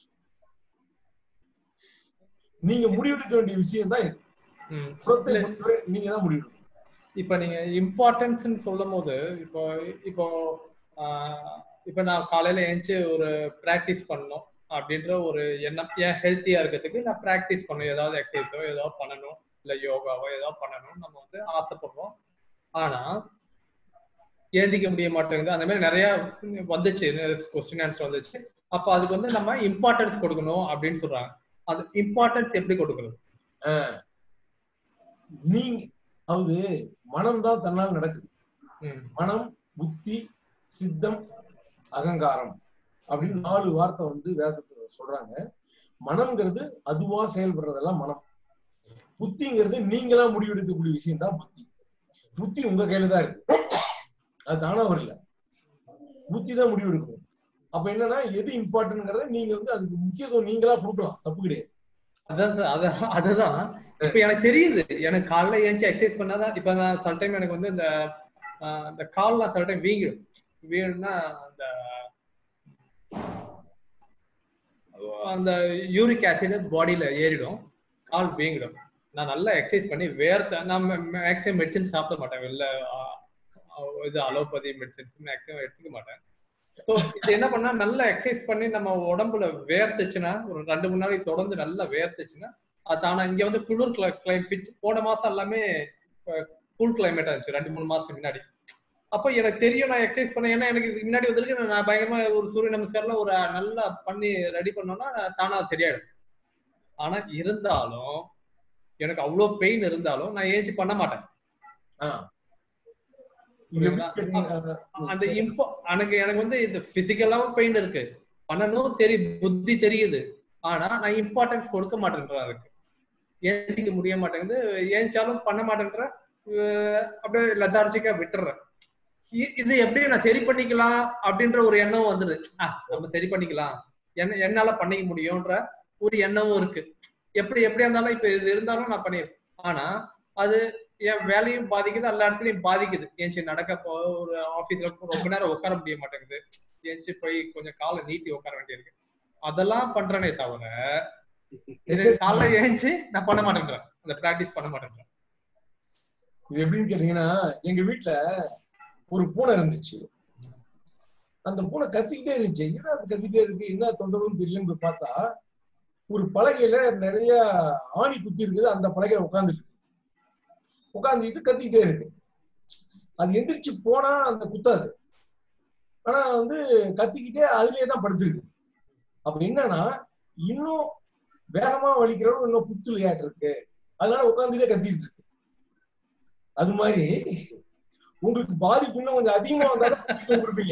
நீங்க முடிவெடுக்க வேண்டிய விஷயம் தான் இது ம். புறத்தை இல்ல. பொறுத்தவரை நீங்க தான் முடிவெடுக்கணும் இப்ப நீங்க இம்பார்ட்டன்ஸ் சொல்லும் போது இப்போ இப்போ ஆஹ், இப்ப நான் காலையில எழுந்துச்சு ஒரு பிராக்டிஸ் பண்ணணும் அப்படின்ற ஒரு எண்ணம் ஏன் ஹெல்த்தியா இருக்கிறதுக்கு நான் பிராக்டிஸ் பண்ணணும் ஏதாவது எக்ஸசைஸோ ஏதாவது பண்ணணும் இல்ல யோகாவோ ஏதாவது பண்ணணும் நம்ம வந்து ஆசைப்படுறோம் ஆனா ஏந்திக்க முடிய மாட்டேங்குது அந்த மாதிரி நிறைய வந்துச்சு கொஸ்டின் ஆன்சர் வந்துச்சு அப்ப அதுக்கு வந்து நம்ம இம்பார்ட்டன்ஸ் கொடுக்கணும் அப்படின்னு சொல்றாங்க அந்த இம்பார்ட்டன்ஸ் எப்படி கொடுக்கறது ஆஹ் நீங்க அது மனம் தான் தன்னால் நடக்குது ம். மனம் புத்தி சித்தம் அகங்காரம் அப்படின்னு நாலு வார்த்தை வந்து வேதத்துல சொல்றாங்க மனம்ங்கிறது அதுவா செயல்படுறதெல்லாம் மனம் புத்திங்கிறது நீங்களா முடிவெடுக்கக்கூடிய விஷயம் தான் புத்தி புத்தி உங்க கையில தான் இருக்கு அது தானா வரல புத்தி தான் முடிவெடுக்கணும் அப்ப என்னன்னா எது இம்பார்ட்டன்ட்ங்கிறத நீங்க வந்து அதுக்கு முக்கியத்துவம் நீங்களா கொடுக்கலாம் தப்பு கிடையாது அதான் சார், அதான் அதுதான் இப்ப எனக்கு தெரியுது எனக்கு காலைல ஏஞ்சி எக்ஸசைஸ் பண்ணாதான் இப்ப நான் சில டைம் எனக்கு வந்து இந்த ஆஹ், இந்த கால்லாம் சில டைம் வீங்கிடும் வீடுனா அந்த அந்த யூரிக் ஆசிட் பாடியில ஏறிடும் கால் வீங்கிடும் நான் நல்லா எக்ஸசைஸ் பண்ணி வேர்த்த நான் மேக்ஸிமம் மெடிசின் சாப்பிட மாட்டேன் வெளில ஆஹ், ஆஹ், இது அலோபதி மெடிசின்ஸ் மேக்ஸிமம் எடுத்துக்க மாட்டேன் ஸோ இது என்ன பண்ணா நல்லா எக்ஸசைஸ் பண்ணி நம்ம உடம்புல வேர்த்துச்சுன்னா ஒரு ரெண்டு மூணு நாளைக்கு தொடர்ந்து நல்லா வேர்த்துச்சுன்னா அது தானா இங்க வந்து குளிர் கிளைமேட் போன மாசம் எல்லாமே கூல் கிளைமேட்டா இருந்துச்சு ரெண்டு மூணு மாசம் முன்னாடி அப்போ எனக்கு தெரியும் நான் எக்ஸசைஸ் பண்ணேன் ஏன்னா எனக்கு இதுக்கு முன்னாடி வந்திருக்கு நான் பயங்கரமா ஒரு சூரிய நமஸ்காரம்லாம் ஒரு நல்லா பண்ணி ரெடி பண்ணோம்னா தானா அது சரியாயிடும் ஆனா இருந்தாலும் எனக்கு அவ்வளோ பெயின் இருந்தாலும் நான் ஏஞ்சி பண்ண மாட்டேன் இது எப்படி புரியுங்களா? கேட்டீங்க? அந்த இம்போ எனக்கு எனக்கு வந்து இது பிசிக்கலாவும் பெயின் இருக்கு பண்ணணும் தெரியும் புத்தி தெரியுது ஆனா நான் இம்பார்ட்டன்ஸ் கொடுக்க மாட்டேன்றேன் அதுக்கு ஏந்திக்க முடிய மாட்டேங்குது ஏஞ்சாலும் பண்ண மாட்டேன்றேன் அஹ் அப்படியே லெத்தார்ஜிக்கா விட்டுறேன் இ- இது எப்படி நான் சரி பண்ணிக்கலாம் அப்படின்ற ஒரு எண்ணம் வந்தது ஆ நம்ம சரி பண்ணிக்கலாம் என்ன என்னால பண்ணிக்க முடியும்ன்ற ஒரு எண்ணமும் இருக்கு எப்படி எப்படியா இருந்தாலும் இப்ப இது இருந்தாலும் நான் பண்ணிடுறேன் ஆனா அது என் வேலையும் பாதிக்குது எல்லா இடத்துலயும் பாதிக்குது ஏஞ்சி நடக்க போ ஒரு ஆபீஸ்ல ரொம்ப நேரம் உட்கார முடிய மாட்டேங்குது ஏஞ்சி போய் கொஞ்சம் காலை நீட்டி உட்கார வேண்டியிருக்கு அதெல்லாம் பண்றேனே தவிர இது காலைல ஏஞ்சி நான் பண்ண மாட்டேன்றேன் அந்த பிராக்டிஸ் பண்ண மாட்டேன்றேன் இது எப்படின்னு கேட்டீங்கன்னா எங்க வீட்டுல ஒரு பூனை இருந்துச்சு அந்த பூனை கத்திக்கிட்டே இருந்துச்சு என்ன அது கத்திக்கிட்டே இருக்கு என்ன தொந்தரவுன்னு தெரியலன்னு போய் பார்த்தா ஒரு பலகையில நிறைய ஆணி குத்தி இருக்குது அந்த பலகையில உட்காந்துட்டு உட்காந்துக்கிட்டு கத்திக்கிட்டே இருக்கு அது எந்திரிச்சு போனா அந்த குத்தாது ஆனா வந்து கத்திக்கிட்டே அதுலயே தான் படுத்திருக்கு அப்ப என்னன்னா இன்னும் வேகமா வலிக்கிறவங்க இன்னும் குத்துலையாட்டு இருக்கு அதனால உட்காந்துட்டே கத்திட்டு இருக்கு அது மாதிரி உங்களுக்கு பாதிப்பு இன்னும் கொஞ்சம் அதிகமா வந்தாலும் முக்கியத்துவம் கொடுப்பீங்க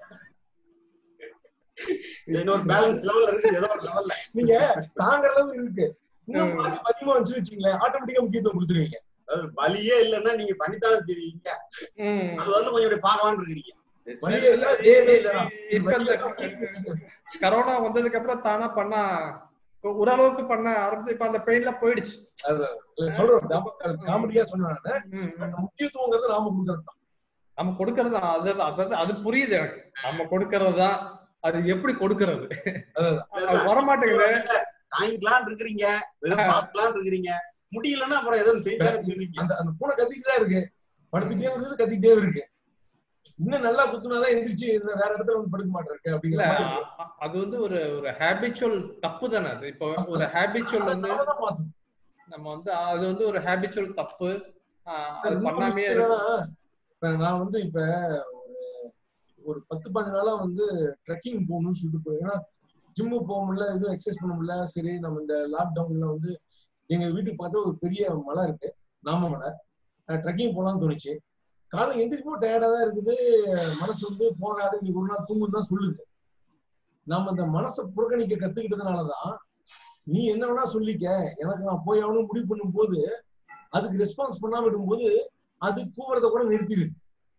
இன்னொரு பேலன்ஸ் லெவல் இருக்கு ஏதோ ஒரு லெவல்ல நீங்க தாங்குற அளவு இருக்கு இன்னும் பாதிப்பு அதிகமா வந்துச்சு வச்சுங்களேன் ஆட்டோமேட்டிக்கா முக்கியத்துவம் கொடுத்துருவீங்க அதாவது வலியே இல்லைன்னா நீங்க பண்ணித்தானே தெரியுங்க அது வந்து கொஞ்சம் இப்படி பார்க்கலாம்னு இருக்கிறீங்க வலியே இல்ல தேவே இல்லடா இப்ப இந்த கரோனா வந்ததுக்கு அப்புறம் தானா பண்ணா ஓரளவுக்கு பண்ண ஆரம்பிச்சு இப்ப அந்த பெயின்ல போயிடுச்சு அது சொல்றோம் காமெடியா சொன்னேன் முக்கியத்துவங்கிறது நாம கொடுக்கறது தான் நம்ம கொடுக்கறது தான். அது அதாவது அது புரியுது எனக்கு நம்ம கொடுக்கறது தான் அது எப்படி கொடுக்கறது அது வரமாட்டேங்குது தாங்கிக்கலாம்னு இருக்கிறீங்க ஏதோ பார்க்கலாம்னு இருக்கிறீங்க முடியலன்னா அப்புறம் ஏதோ செய்தானே தெரியுங்க அந்த அந்த பூனை கத்திக்கிட்டு தான் இருக்கு படுத்துட்டே இருக்குது கத்திக்கிட்டே இருக்கு இன்னும் நல்லா குத்துனாதான் எந்திரிச்சு இந்த வேற இடத்துல வந்து படுக்க மாட்டேருக்கு இல்ல அப்படிங்கிற மாதிரி அ- அ- அது வந்து ஒரு ஒரு ஹேபிச்சுவல் தப்பு தானே அது இப்போ ஒரு ஹேபிச்சுவல் வந்து நம்ம வந்து அது வந்து ஒரு ஹேபிச்சுவல் தப்பு ஆஹ் அது இன்னொரு பண்ணாமே விஷயம் என்னன்னா, இப்ப நான் வந்து இப்ப ஒரு- ஒரு பத்து பதினஞ்சு நாளா வந்து ட்ரெக்கிங் போகணும்னு சொல்லிட்டு போய் ஏன்னா ஜிம்மு போக முடியல எதுவும் எக்ஸசைஸ் பண்ண முடியல சரி நம்ம இந்த லாக்டவுன்ல வந்து எங்க வீட்டுக்கு பார்த்தா ஒரு பெரிய மலை இருக்கு நாம மலை ட்ரெக்கிங் போலாம்னு தோணுச்சு காலைல எந்திரிக்கும் டயர்டா தான் இருக்குது மனசு வந்து போகாது இன்னைக்கு ஒரு நாள் தூங்குன்னு தான் சொல்லுது நாம இந்த மனசை புறக்கணிக்க கத்துக்கிட்டதுனாலதான் நீ என்ன வேணா சொல்லிக்க எனக்கு நான் போய் ஆகணும் முடிவு பண்ணும் போது அதுக்கு ரெஸ்பான்ஸ் பண்ணாம விடும்போது அது கூவுறத கூட நிறுத்திடுது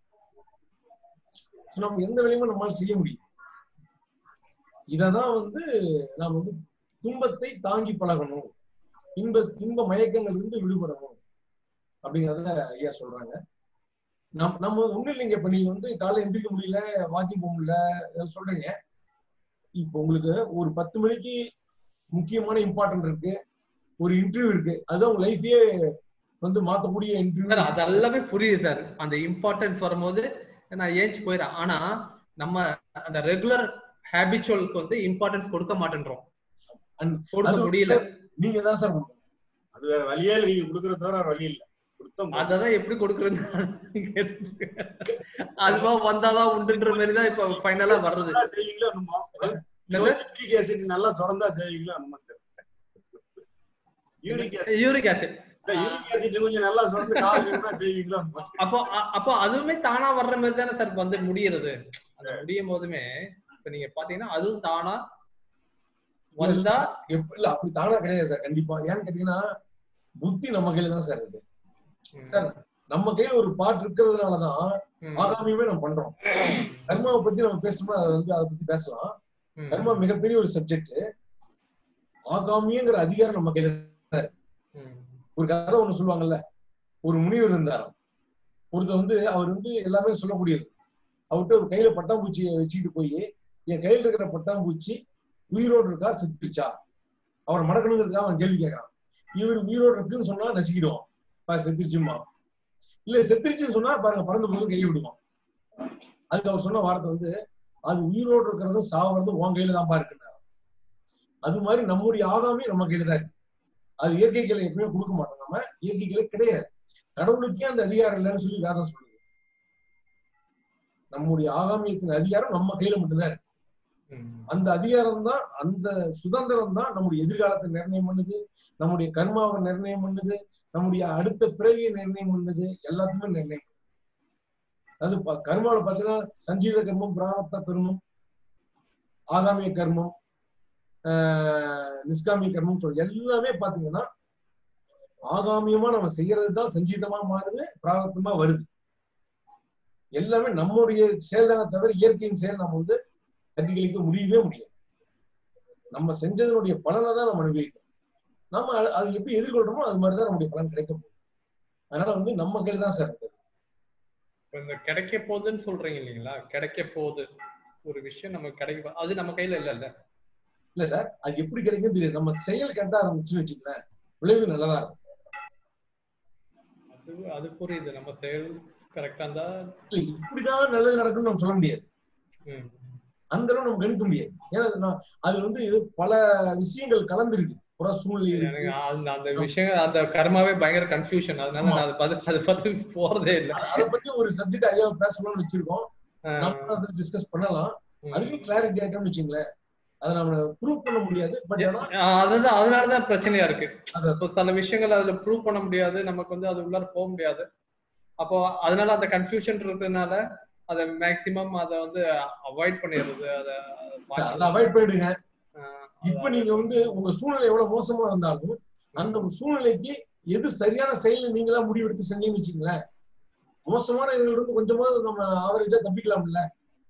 So, நம்ம எந்த வேலையுமே நம்மளால செய்ய முடியும் இததான் வந்து நாம வந்து துன்பத்தை தாங்கி பழகணும் இன்ப இன்ப மயக்கங்கள் இருந்து விடுபடணும் அப்படிங்கறத ஐயா சொல்றாங்க நம் நம்ம ஒண்ணும் இல்லைங்க இப்ப நீங்க வந்து காலைல எந்திரிக்க முடியல வாக்கிங் போக முடியல இதெல்லாம் சொல்றீங்க இப்போ உங்களுக்கு ஒரு பத்து மணிக்கு முக்கியமான இம்பார்ட்டன்ட் இருக்கு ஒரு இன்டர்வியூ இருக்கு அதுதான் உங்க லைஃபையே வந்து மாத்தக்கூடிய இன்டர்வியூ சார் அது எல்லாமே புரியுது சார் அந்த இம்பார்ட்டன்ஸ் வரும்போது நான் ஏஞ்சி போயிடுறேன் ஆனா நம்ம அந்த ரெகுலர் ஹேபிச்சுவலுக்கு வந்து இம்பார்ட்டன்ஸ் கொடுக்க மாட்டேன்றோம் கொடுக்க அது முடியல நீங்க தான் சார் அது வேற வழியே இல்லை நீங்க கொடுக்கறத தவிர வேற வழி இல்ல கொடுத்தோம் அததான் எப்படி கொடுக்கறது அதுவா வந்தாதான் உண்டுன்ற மாதிரி தான் இப்ப ஃபைனலா வர்றது செய்வீங்களோ என்னமோ என்னது? யூரிக் ஆசிட் நல்லா சுரந்தா செய்வீங்களோ என்னமோ uric acid uric acid uric acid கொஞ்சம் நல்லா சுரந்து காரணம் செய்வீங்களோ என்னமோ அப்போ அ- அப்போ அதுவுமே தானா வர்ற மாதிரி தானே சார் வந்து முடியறது அந்த முடியும் போதுமே இப்ப நீங்க பாத்தீங்கன்னா அதுவும் தானா வந்தா எப்ப- இல்ல அப்படி தானா கிடையாது சார் கண்டிப்பா ஏன்னு கேட்டீங்கன்னா புத்தி நம்ம கையில தான் சார் இருக்கு சார் நம்ம கையில ஒரு பாட்டு இருக்கிறதுனாலதான் ஆகாமியமே நம்ம பண்றோம் கர்மாவை பத்தி நம்ம பேசணும்னா அதை வந்து அதை பத்தி பேசலாம் கர்மா மிகப்பெரிய ஒரு சப்ஜெக்ட் ஆகாமியங்கிற அதிகாரம் நம்ம கையில தான் இருக்கு ஒரு கதை ஒண்ணு சொல்லுவாங்கல்ல ஒரு முனிவர் இருந்தாராம் ஒருத்தர் வந்து அவர் வந்து எல்லாமே சொல்லக்கூடியது அவர்கிட்ட ஒரு கையில பட்டாம்பூச்சியை வச்சுக்கிட்டு போய் என் கையில இருக்கிற பட்டாம்பூச்சி உயிரோடு இருக்கா செத்துருச்சா அவரை மடக்கணுங்கிறதுக்காக அவன் கேள்வி கேட்கறான் இவர் உயிரோடு இருக்குன்னு சொன்னா நசுக்கிடுவான் பா செத்துருச்சுமா இல்ல செத்துருச்சுன்னு சொன்னா பாருங்க பறந்து போதும் கையை விடுவான் அதுக்கு அவர் சொன்ன வார்த்தை வந்து அது உயிரோடு இருக்கிறதும் சாவறதும் உன் கையில தான் இருக்குன்னாரு அது மாதிரி நம்முடைய ஆதாமே நம்ம கையில தான் இருக்கு அது இயற்கை கையில எப்பயுமே கொடுக்க மாட்டோம் நம்ம இயற்கை கையில கிடையாது கடவுளுக்கே அந்த அதிகாரம் இல்லைன்னு சொல்லி வேதம் சொல்லுது நம்முடைய ஆகாமியத்தின் அதிகாரம் நம்ம கையில மட்டும்தான் இருக்கு அந்த அதிகாரம் தான் அந்த சுதந்திரம் தான் நம்முடைய எதிர்காலத்தை நிர்ணயம் பண்ணுது நம்முடைய கர்மாவை நிர்ணயம் பண்ணுது நம்முடைய அடுத்த பிறவியை நிர்ணயம் பண்ணுது எல்லாத்தையுமே நிர்ணயம் பண்ணுது. அது ப- கர்மாவில பாத்தீங்கன்னா சஞ்சீத கர்மம் பிராரப்த கர்மம் ஆகாமிய கர்மம் ஆஹ் நிஷ்காமிய கர்மம் சொல்லி எல்லாமே பாத்தீங்கன்னா ஆகாமியமா நம்ம செய்யறது தான் சஞ்சீதமா மாறுது பிராரப்தமா வருது எல்லாமே நம்முடைய செயல் தானே தவிர இயற்கையின் செயல் நம்ம வந்து தட்டி கழிக்க முடியவே முடியாது நம்ம செஞ்சதனுடைய பலனை தான் நம்ம அனுபவிக்கணும் நம்ம அ- அதை எப்படி எதிர்கொள்றோமோ அது மாதிரி தான் நம்முடைய பலன் கிடைக்க போகுது அதனால வந்து நம்ம கையில் தான் சார் இருக்குது இப்ப இந்த கிடைக்க போகுதுன்னு சொல்றீங்க இல்லைங்களா கிடைக்க போகுது ஒரு விஷயம் நமக்கு கிடைக்க போ- அது நம்ம கையில இல்ல இல்ல இல்ல சார் அது எப்படி கிடைக்கும் தெரியாது நம்ம செயல் கட்ட ஆரம்பிச்சுன்னு வச்சுக்கலேன் விளைவு நல்லதா இருக்கும் அது அது புரியுது நம்ம செயல் கரெக்டா இருந்தா இல்ல இப்படிதான் நல்லது நடக்கும்னு நம்ம சொல்ல முடியாது ம். அந்த அளவு நம்ம கணிக்க முடியாது ஏன்னா நான் அதுல வந்து பல விஷயங்கள் கலந்துருக்கு புற சூழ்நிலை எனக்கு இருக்கு அந்த அந்த விஷயம் அந்த கர்மாவே பயங்கர கன்ஃபியூஷன் அதனால நான் அதை பார்த்து அதை பார்த்து போறதே இல்ல அதை பத்தி ஒரு சப்ஜெக்ட் ஐயா பேசணும்னு வச்சிருக்கோம் நம்ம அதை டிஸ்கஸ் பண்ணலாம் அதுலயும் கிளாரிட்டி ஆயிட்டோம்னு வச்சுங்களேன் அதை நம்ம ப்ரூவ் பண்ண முடியாது பட் ஆனா ஆஹ் அதுதான் அதனாலதான் பிரச்சனையா இருக்கு இப்போ சில விஷயங்கள் அதுல ப்ரூவ் பண்ண முடியாது நமக்கு வந்து அது உள்ளார போக முடியாது அப்போ அதனால அந்த கன்ஃபியூஷன் இருக்கிறதுனால அதை மேக்சிமம் அதை வந்து அவாய்ட் பண்ணிடுறது அதை அதை அவாய்ட் பண்ணிடுங்க இப்ப நீங்க வந்து உங்க சூழ்நிலை எவ்வளவு மோசமா இருந்தாலும் அந்த சூழ்நிலைக்கு எது சரியான செயல் நீங்களா முடிவெடுத்து செஞ்சீங்கன்னு வச்சுங்களேன் மோசமான இதுல இருந்து கொஞ்சமாவது நம்ம ஆவரேஜா தப்பிக்கலாம்ல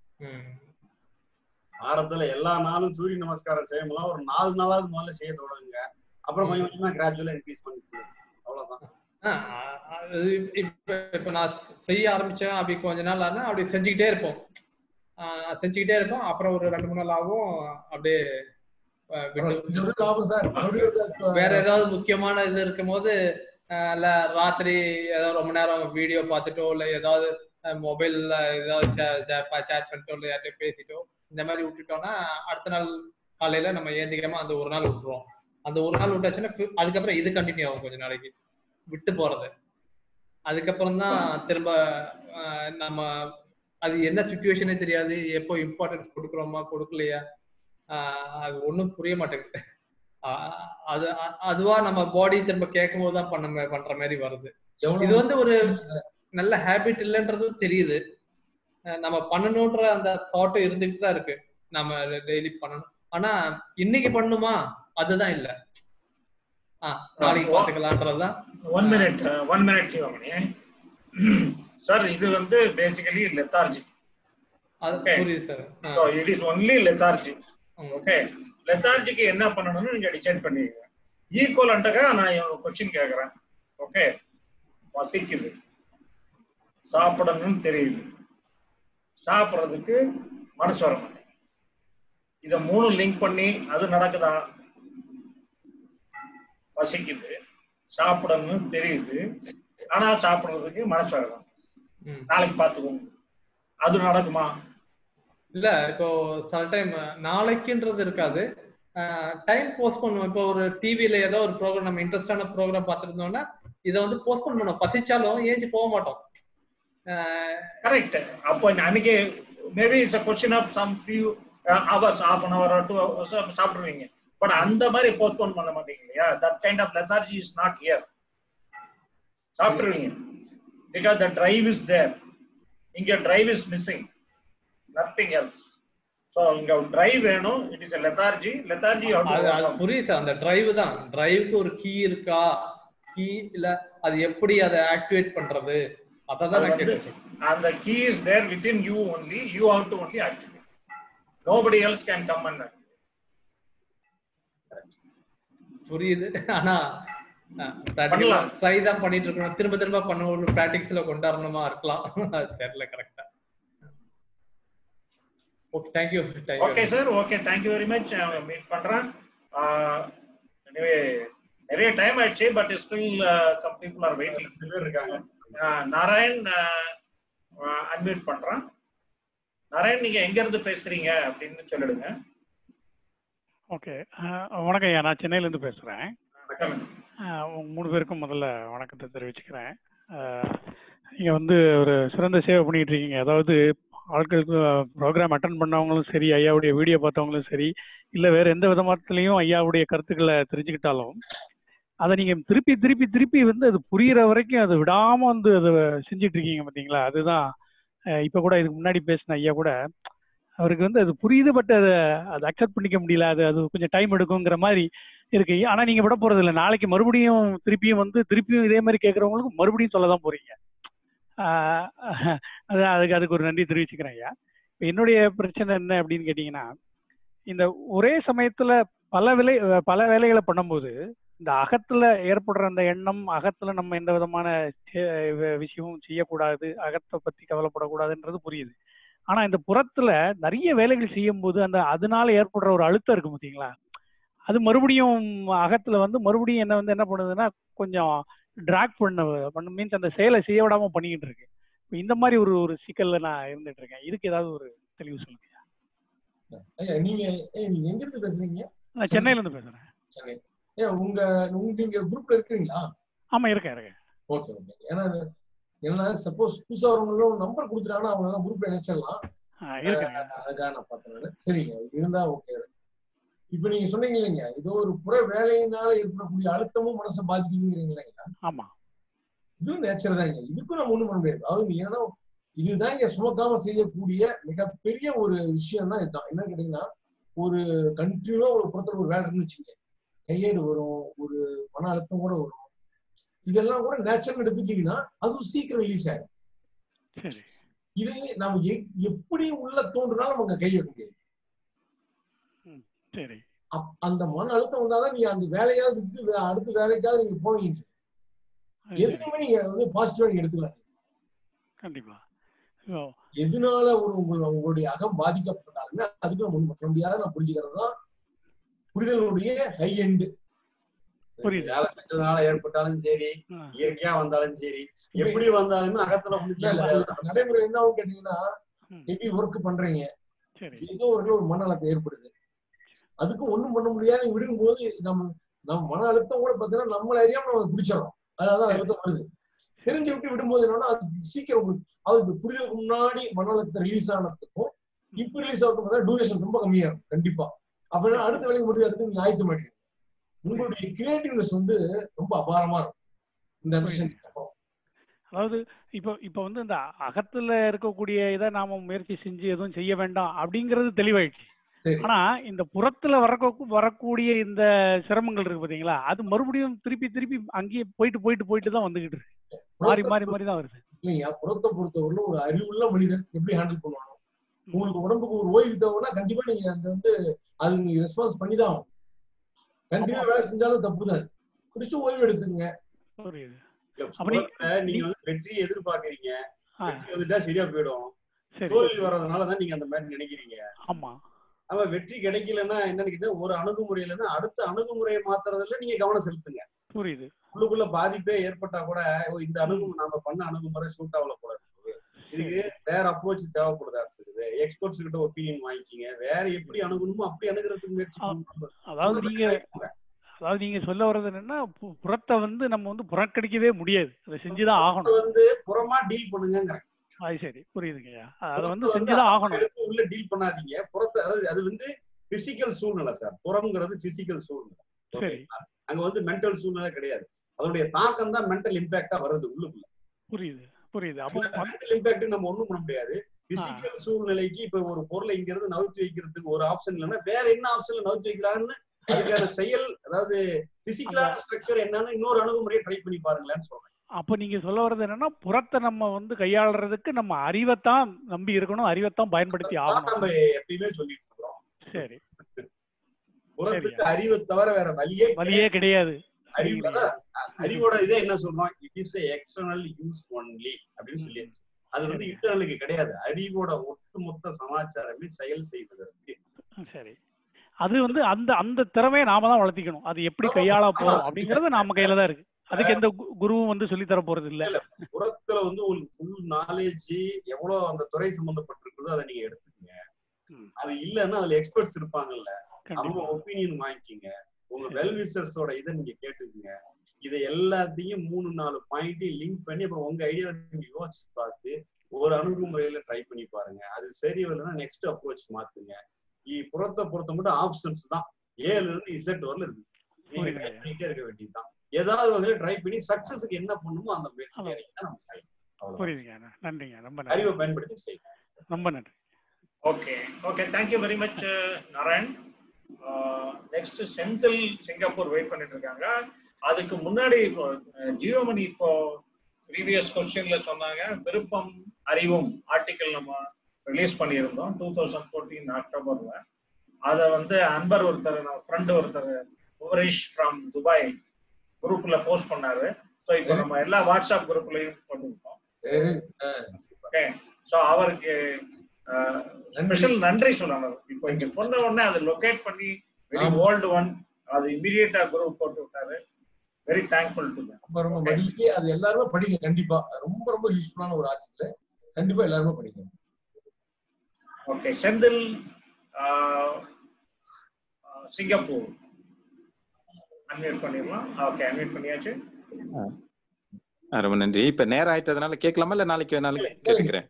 வாரத்துல எல்லா நாளும் சூரிய நமஸ்காரம் செய்யலாம் ஒரு நாலு நாளாவது முதல்ல செய்ய தொடங்குங்க அப்புறம் கொஞ்சம் கொஞ்சமா கிராஜுவலா இன்க்ரீஸ் பண்ணிக்கணும் அவ்வளவுதான் ஆஹ் அது இப்ப இப்ப நான் செய்ய ஆரம்பிச்சேன் அப்படி கொஞ்ச நாள் ஆனா அப்படி செஞ்சுக்கிட்டே இருப்போம் ஆஹ் செஞ்சுக்கிட்டே இருப்போம் அப்புறம் ஒரு ரெண்டு மூணு நாள் ஆகும் அப்படியே ஆஹ் விட்டு லாபம் சார் வேற ஏதாவது முக்கியமான இது இருக்கும் போது ஆஹ் இல்ல ராத்திரி ஏதாவது ரொம்ப நேரம் வீடியோ பார்த்துட்டோ இல்ல ஏதாவது மொபைல்ல ஏதாவது சேட் பண்ணிட்டோ இல்ல யார்கிட்டயோ பேசிட்டோ இந்த மாதிரி விட்டுட்டோம்னா அடுத்த நாள் காலையில நம்ம ஏந்திக்காம அந்த ஒரு நாள் விட்டுருவோம் அந்த ஒரு நாள் விட்டாச்சுன்னா fi- அதுக்கப்புறம் இது கண்டினியூ ஆகும் கொஞ்ச நாளைக்கு விட்டு போறது அதுக்கப்புறம் தான் திரும்ப ஆஹ் நம்ம அது என்ன சுச்சுவேஷனே தெரியாது எப்போ இம்பார்ட்டன்ஸ் கொடுக்குறோமா கொடுக்கலையா ஆஹ் அது ஒண்ணும் புரிய மாட்டேங்குது ஆஹ் அது அ- அதுவா நம்ம பாடி திரும்ப கேட்கும் போது தான் பண்ண மா- பண்ற மாதிரி வருது எவ்வளவு இது வந்து ஒரு நல்ல ஹேபிட் இல்லைன்றதும் தெரியுது அஹ் நம்ம பண்ணணுன்ற அந்த தாட்டும் இருந்துட்டு தான் இருக்கு நம்ம டெய்லி பண்ணணும் ஆனா இன்னைக்கு பண்ணுமா அதுதான் இல்ல ஆ நாளைக்கு பாத்துக்கலான்றதுதான் one minute one minute Sivamani sir இது வந்து பேசிக்கலி லெத்தார்ஜி அது Okay. புரியுது சார் so it is only lethargy okay லெத்தார்ஜிக்கு என்ன பண்ணணும்னு நீங்க டிசைட் பண்ணிடுங்க ஈக்குவலண்ட்டுக்காக நான் கொஸ்டின் கேட்குறேன் ஓகே பசிக்குது சாப்பிடணும்னு தெரியுது சாப்பிட்றதுக்கு மனசு வர மாட்டேங்குது இதை மூணு லிங்க் பண்ணி அது நடக்குதா பசிக்குது சாப்பிடணும்னு தெரியுது ஆனா சாப்பிடுறதுக்கு மனசு வரலாம் நாளைக்கு பார்த்துக்கோங்க அது நடக்குமா இல்ல இப்போ சில டைம் நாளைக்குன்றது இருக்காது டைம் போஸ்ட் பண்ணுவோம் இப்போ ஒரு டிவில ஏதோ ஒரு ப்ரோக்ராம் நம்ம இன்ட்ரெஸ்டான ப்ரோக்ராம் பார்த்துருந்தோம்னா இதை வந்து போஸ்ட்போன் பண்ணுவோம் பசிச்சாலும் ஏஞ்சி போக மாட்டோம் கரெக்ட் அப்போ அன்னைக்கு maybe it's a question of some few hours half an hour two hours சாப்பிடுவீங்க பட் அந்த மாதிரி போஸ்ட்போன் பண்ண மாட்டீங்க இல்லையா that kind of lethargy is not here சாப்பிட்டுருவீங்க because the drive is there இங்க drive is missing nothing else so இங்க drive வேணும் இட் இஸ் லெத்தார்ஜி லெத்தார்ஜி அது அது புரியுது சார் அந்த டிரைவ் தான் டிரைவுக்கு ஒரு கீ இருக்கா கீ இல்ல அது எப்படி அதை ஆக்டிவேட் பண்றது அதான் நான் கேட்டேன் அந்த key is there within you only you have to only activate nobody else can come and புரியுது ஆனா பண்ணலாம். ட்ரை தான் பண்ணிட்டு இருக்கணும் திரும்ப திரும்ப பண்ண ஒரு பிராக்டிக்ஸ்ல கொண்டாடணுமா இருக்கலாம் அது தெரியல கரெக்டா okay thank you okay sir okay thank you very much meet பண்றேன் எனிவே நிறைய டைம் ஆயிடுச்சு but still some people are waiting பேர் இருக்காங்க நாராயண் அன்மியூட் பண்றேன் நாராயண் நீங்க எங்க இருந்து பேசுறீங்க அப்படின்னு சொல்லிடுங்க ஓகே வணக்கம் ஐயா நான் சென்னையிலேருந்து பேசுகிறேன் வணக்கம் உங்க மூணு பேருக்கும் முதல்ல வணக்கத்தை தெரிவிச்சுக்கிறேன் நீங்கள் வந்து ஒரு சிறந்த சேவை பண்ணிட்டு இருக்கீங்க அதாவது ஆட்களுக்கு ப்ரோக்ராம் அட்டன் பண்ணவங்களும் சரி ஐயாவுடைய வீடியோ பார்த்தவங்களும் சரி இல்லை வேற எந்த விதமாத்துலேயும் ஐயாவுடைய கருத்துக்களை தெரிஞ்சுக்கிட்டாலும் அதை நீங்கள் திருப்பி திருப்பி திருப்பி வந்து அது புரியிற வரைக்கும் அதை விடாமல் வந்து அதை செஞ்சுட்டு இருக்கீங்க பார்த்தீங்களா அதுதான் இப்போ கூட இதுக்கு முன்னாடி பேசின ஐயா கூட அவருக்கு வந்து அது புரியுது பட் அதை அதை அக்செப்ட் பண்ணிக்க முடியல அது அது கொஞ்சம் டைம் எடுக்குங்கிற மாதிரி இருக்கு ஆனா நீங்க விட போறது இல்லை நாளைக்கு மறுபடியும் திருப்பியும் வந்து திருப்பியும் இதே மாதிரி கேட்கறவங்களுக்கு மறுபடியும் சொல்ல தான் போறீங்க அது அதுக்கு அதுக்கு ஒரு நன்றி தெரிவிச்சுக்கிறேன் ஐயா இப்போ என்னுடைய பிரச்சனை என்ன அப்படின்னு கேட்டீங்கன்னா இந்த ஒரே சமயத்துல பல விலை பல வேலைகளை பண்ணும்போது இந்த அகத்துல ஏற்படுற அந்த எண்ணம் அகத்துல நம்ம எந்த விதமான விஷயமும் செய்யக்கூடாது அகத்தை பத்தி கவலைப்படக்கூடாதுன்றது புரியுது ஆனா இந்த புறத்துல நிறைய வேலைகள் செய்யும் போது அந்த அதனால ஏற்படுற ஒரு அழுத்தம் இருக்கு பார்த்தீங்களா அது மறுபடியும் அகத்துல வந்து மறுபடியும் என்ன வந்து என்ன பண்ணுதுன்னா கொஞ்சம் டிராக் பண்ண பண்ண மீன்ஸ் அந்த செயலை செய்ய விடாம பண்ணிக்கிட்டு இருக்கு இந்த மாதிரி ஒரு ஒரு சிக்கல்ல நான் இருந்துட்டு இருக்கேன் இதுக்கு ஏதாவது ஒரு தெளிவு சொல்லுங்க ஐயா நீங்க நீங்க எங்க இருந்து பேசுறீங்க நான் சென்னையில இருந்து பேசுறேன் சென்னை ஏ உங்க நீங்க குரூப்ல இருக்கீங்களா ஆமா இருக்கேன் இருக்கேன் ஓகே ஓகே ஏன்னா ஏன்னா சப்போஸ் புதுசா வரவங்களும் நம்பர் கொடுத்துட்டாங்கன்னா அவங்க எல்லாம் குரூப்ல இணைச்சிடலாம் அதுக்காக நான் பார்த்தேன் சரிங்க இருந்தா ஓகே இப்ப நீங்க சொன்னீங்க இல்லைங்க ஏதோ ஒரு புற வேலையினால ஏற்படக்கூடிய அழுத்தமும் மனசை பாதிக்குதுங்கிறீங்க இல்லைங்களா ஆமா இதுவும் நேச்சர் தாங்க இதுக்கும் நம்ம ஒண்ணும் பண்ண முடியாது அதாவது ஏன்னா இதுதான் இங்க சுமக்காம செய்யக்கூடிய மிகப்பெரிய ஒரு விஷயம் தான் இதுதான் என்ன கேட்டீங்கன்னா ஒரு கண்டினியூவா ஒரு புறத்துல ஒரு வேலை இருக்குன்னு வச்சுக்கோங்க கையேடு வரும் ஒரு மன அழுத்தம் கூட வரும் இதெல்லாம் கூட நேச்சுரல் எடுத்துட்டீங்கன்னா அதுவும் சீக்கிரம் ரிலீஸ் ஆயிடும் இது நம்ம எப்படி உள்ள தோன்றுனாலும் நம்ம கை வைக்க முடியாது சரி அந்த மன அழுத்தம் வந்தாதான் நீங்க அந்த வேலையாவது விட்டு அடுத்த வேலைக்காவது நீங்க போவீங்க எதுவுமே நீங்க வந்து பாசிட்டிவா நீங்க எடுத்துக்கலாம் கண்டிப்பா எதனால ஒரு உங்களுடைய அகம் பாதிக்கப்பட்டாலுமே அதுக்கு நம்ம ஒண்ணும் பண்ண முடியாத நான் புரிஞ்சுக்கிறது தான் புரிதலுடைய ஹை எண்டு வேலை செஞ்சதுனால ஏற்பட்டாலும் சரி இயற்கையா வந்தாலும் சரி எப்படி வந்தாலுமே அகத்துல நடைமுறை என்ன ஆகும் கேட்டீங்கன்னா ஹெவி ஒர்க் பண்றீங்க ஏதோ ஒரு ஒரு மன அழுத்தம் ஏற்படுது அதுக்கும் ஒண்ணும் பண்ண முடியாது விடும்போது நம்ம நம்ம மன அழுத்தம் கூட பாத்தீங்கன்னா நம்மள அறியாம நம்ம பிடிச்சிடறோம் அதான் அழுத்தம் வருது தெரிஞ்சு விட்டு விடும்போது என்னன்னா அது சீக்கிரம் அது புரிதலுக்கு முன்னாடி மன அழுத்தம் ரிலீஸ் ஆனதுக்கும் இப்ப ரிலீஸ் ஆகிறதுக்கும் டூரேஷன் ரொம்ப கம்மியா இருக்கும் கண்டிப்பா அப்படின்னா அடுத்த வேலைக்கு முடிவு எடுத்து நீங்க ஆயத்த மாட்டீங்க உங்களுடைய கிரியேட்டிவ்னஸ் வந்து ரொம்ப அபாரமா இருக்கும் இந்த விஷயம் அதாவது இப்போ இப்போ வந்து இந்த அகத்துல இருக்கக்கூடிய இதை நாம முயற்சி செஞ்சு எதுவும் செய்ய வேண்டாம் அப்படிங்கிறது தெளிவாயிடுச்சு ஆனா இந்த புறத்துல வர வரக்கூடிய இந்த சிரமங்கள் இருக்கு பாத்தீங்களா அது மறுபடியும் திருப்பி திருப்பி அங்கேயே போயிட்டு போயிட்டு போயிட்டு தான் வந்துகிட்டு இருக்கு மாறி மாறி மாறி தான் வருது இல்லையா புறத்தை பொறுத்தவரையில ஒரு அறிவுள்ள மனிதன் எப்படி ஹேண்டில் பண்ணுவாங்க உங்களுக்கு உடம்புக்கு ஒரு ஓய்வு தேவைன்னா கண்டிப்பா நீங்க அந்த வந்து அது நீங்க ரெஸ்பான்ஸ் பண்ணி தான் ஆகும் கண்டிப்பா வேலை செஞ்சாலும் தப்பு தான் குடிச்சு ஓய்வு எடுத்துங்க புரியுது இல்ல, அப்ப நீ- முதல்ல நீங்க வந்து வெற்றியை எதிர்பார்க்கறீங்க ஆ, வெற்றி வந்துட்டா சரியா போயிடும் சரி தோல்வி வர்றதுனால தான் நீங்க அந்த மாதிரி நினைக்கிறீங்க ஆமா அவ வெற்றி கிடைக்கலன்னா என்னன்னு கேட்டா ஒரு அணுகுமுறை இல்லைன்னா அடுத்த அணுகுமுறையை மாத்துறதுல நீங்க கவனம் செலுத்துங்க புரியுது உள்ளுக்குள்ள பாதிப்பே ஏற்பட்டா கூட ஓ, இந்த அணுகுமுறை நாம பண்ண அணுகுமுறை சூட் ஆகல கூட இருக்குது. இதுக்கு வேற அப்ரோச் தேவைப்படுதா இருக்குது எக்ஸ்பர்ட்ஸ் கிட்ட ஒப்பீனியன் வாங்கிக்கிங்க வேற எப்படி அணுகணுமோ அப்படி அணுகிறதுக்கு முயற்சி பண்ணுங்க. அதாவது நீங்க அதாவது நீங்க சொல்ல வர்றது என்னன்னா பு- புறத்தை வந்து நம்ம வந்து புறக்கணிக்கவே முடியாது அதை செஞ்சுதான் புறத்தை ஆகணும் வந்து புறமா டீல் பண்ணுங்கிறேன் அது சரி புரியுதுங்கய்யா அதை வந்து புறத்தை செஞ்சுதான் அப்பா ஆகணும் எடுத்து உள்ள டீல் பண்ணாதீங்க புறத்தை அதாவது அது வந்து பிசிக்கல் சூழ்நிலை சார் புறம்ங்கிறது பிசிக்கல் சூழ்நிலை சரி ஓகேங்களா? அங்க வந்து மென்டல் சூழ்நிலை கிடையாது அதனுடைய தாக்கம் தான் மென்டல் இம்பாக்டா வருது உள்ளுக்குள்ள புரியுது புரியுது அப்போ மென்டல் இம்பாக்ட் நம்ம ஒண்ணும் பண்ண முடியாது பிசிக்கல் சூழ்நிலைக்கு இப்ப ஒரு பொருளை இங்க இருந்து நவுத்தி வைக்கிறதுக்கு ஒரு ஆப்ஷன் இல்லைன்னா வேற என்ன ஆப்ஷன்ல நவுத்தி வைக்கலாம்னு அதுக்கான செயல் அதாவது பிசிக்கலான ஸ்ட்ரக்சர் என்னன்னு இன்னொரு அணுகுமுறையை ட்ரை பண்ணி பாருங்களேன்னு சொல்றேன் அப்போ நீங்க சொல்ல வர்றது என்னன்னா புறத்தை நம்ம வந்து கையாளுறதுக்கு நம்ம அறிவைத்தான் நம்பி இருக்கணும் அறிவைத்தான் பயன்படுத்தி அதான் ஆகணும் நம்ம எப்பயுமே சொல்லிட்டு இருக்கிறோம் சரி புறத்துக்கு அறிவை தவிர வேற வழியே வழியே கிடையாது அறிவு அதான் அறிவோட இதே என்ன சொல்றோம் it is external use only அப்படின்னு சொல்லியாச்சு அது வந்து இன்டர்னலுக்கு கிடையாது அறிவோட ஒட்டுமொத்த சமாச்சாரமே செயல் செய்வதற்கு சரி அது வந்து அந்த அந்த திறமையை நாம தான் வளர்த்திக்கணும் அது எப்படி கையாள போறோம் அப்படிங்கறது நம்ம கையில தான் இருக்கு அதுக்கு எந்த கு- குருவும் வந்து சொல்லி தர போறது இல்ல புறத்துல வந்து உங்களுக்கு ஃபுல் நாலேஜ் எவ்வளவு அந்த துறை சம்பந்தப்பட்டிருக்குதோ அதை நீங்க எடுத்துக்கங்க அது இல்லைன்னா அதுல எக்ஸ்பர்ட்ஸ் இருப்பாங்கல்ல அவங்க ஒப்பீனியன் வாங்கிக்கிங்க உங்க வெல்விசர்ஸோட இதை நீங்க கேட்டுக்குங்க இதை எல்லாத்தையும் மூணு நாலு பாயிண்ட்டையும் லிங்க் பண்ணி அப்புறம் உங்க ஐடியா நீங்க யோசிச்சு பார்த்து ஒரு அணுகுமுறையில ட்ரை பண்ணி பாருங்க அது சரி வரலன்னா நெக்ஸ்ட் அப்ரோச் மாத்துங்க இ- புறத்தை பொறுத்த மட்டும் ஆப்ஷன்ஸ் தான் ஏல இருந்து இசட் வரல இருக்கு நீங்க புரியுது. try பண்ணிட்டே இருக்க வேண்டியதுதான் ஏதாவது வகையில ட்ரை பண்ணி சக்சஸுக்கு என்ன பண்ணுமோ அந்த முயற்சி இறங்கி நம்ம செய்யணும் அவ்வளவுதான். புரியுதுங்க நன்றிங்க ரொம்ப அறிவை நன்றி பயன்படுத்தி செய்யணும் ரொம்ப நன்றி okay okay thank you very much Narayan next Senthil Singapore wait பண்ணிட்டு இருக்காங்க அதுக்கு முன்னாடி இப்போ அஹ், ஜியோமணி இப்போ ப்ரீவியஸ் கொஸ்டின்ல சொன்னாங்க விருப்பம் அறிவும் ஆர்டிக்கல் நம்ம ரிலீஸ் பண்ணியிருந்தோம் டூ தௌசண்ட் ஃபோர்டீன் அக்டோபர்ல அதை வந்து அன்பர் ஒருத்தர் ஃப்ரெண்டு ஒருத்தர் உமரேஷ் ஃப்ரம் துபாய் குரூப்ல போஸ்ட் பண்ணாரு ஸோ இப்போ நம்ம எல்லா வாட்ஸ்அப் குரூப்லயும் போட்டுருக்கோம் ஓகே ஸோ அவருக்கு ஸ்பெஷல் நன்றி சொல்லணும் இப்போ இங்க சொன்ன உடனே அதை லொகேட் பண்ணி வெரி ஆமா. ஓல்டு ஒன் அது இமீடியட்டா குரூப் போட்டு விட்டாரு வெரி தேங்க்ஃபுல் டு ரொம்ப ரொம்ப மகிழ்ச்சி அது எல்லாருமே படிங்க கண்டிப்பா ரொம்ப ரொம்ப யூஸ்ஃபுல்லான ஒரு ஆர்டிக்கல் கண்டிப்பா எல்லாருமே படிங்க ஓகே செந்தில் ஆஹ், ஆஹ், சிங்கப்பூர் அன்மியூட் பண்ணிடலாம் ஓகே அன்மியூட் பண்ணியாச்சு ஆ, ரொம்ப நன்றி இப்ப நேரம் ஆயிட்டதுனால கேட்கலாமா இல்ல நாளைக்கு வேணாலும் கேட்டுக்கிறேன்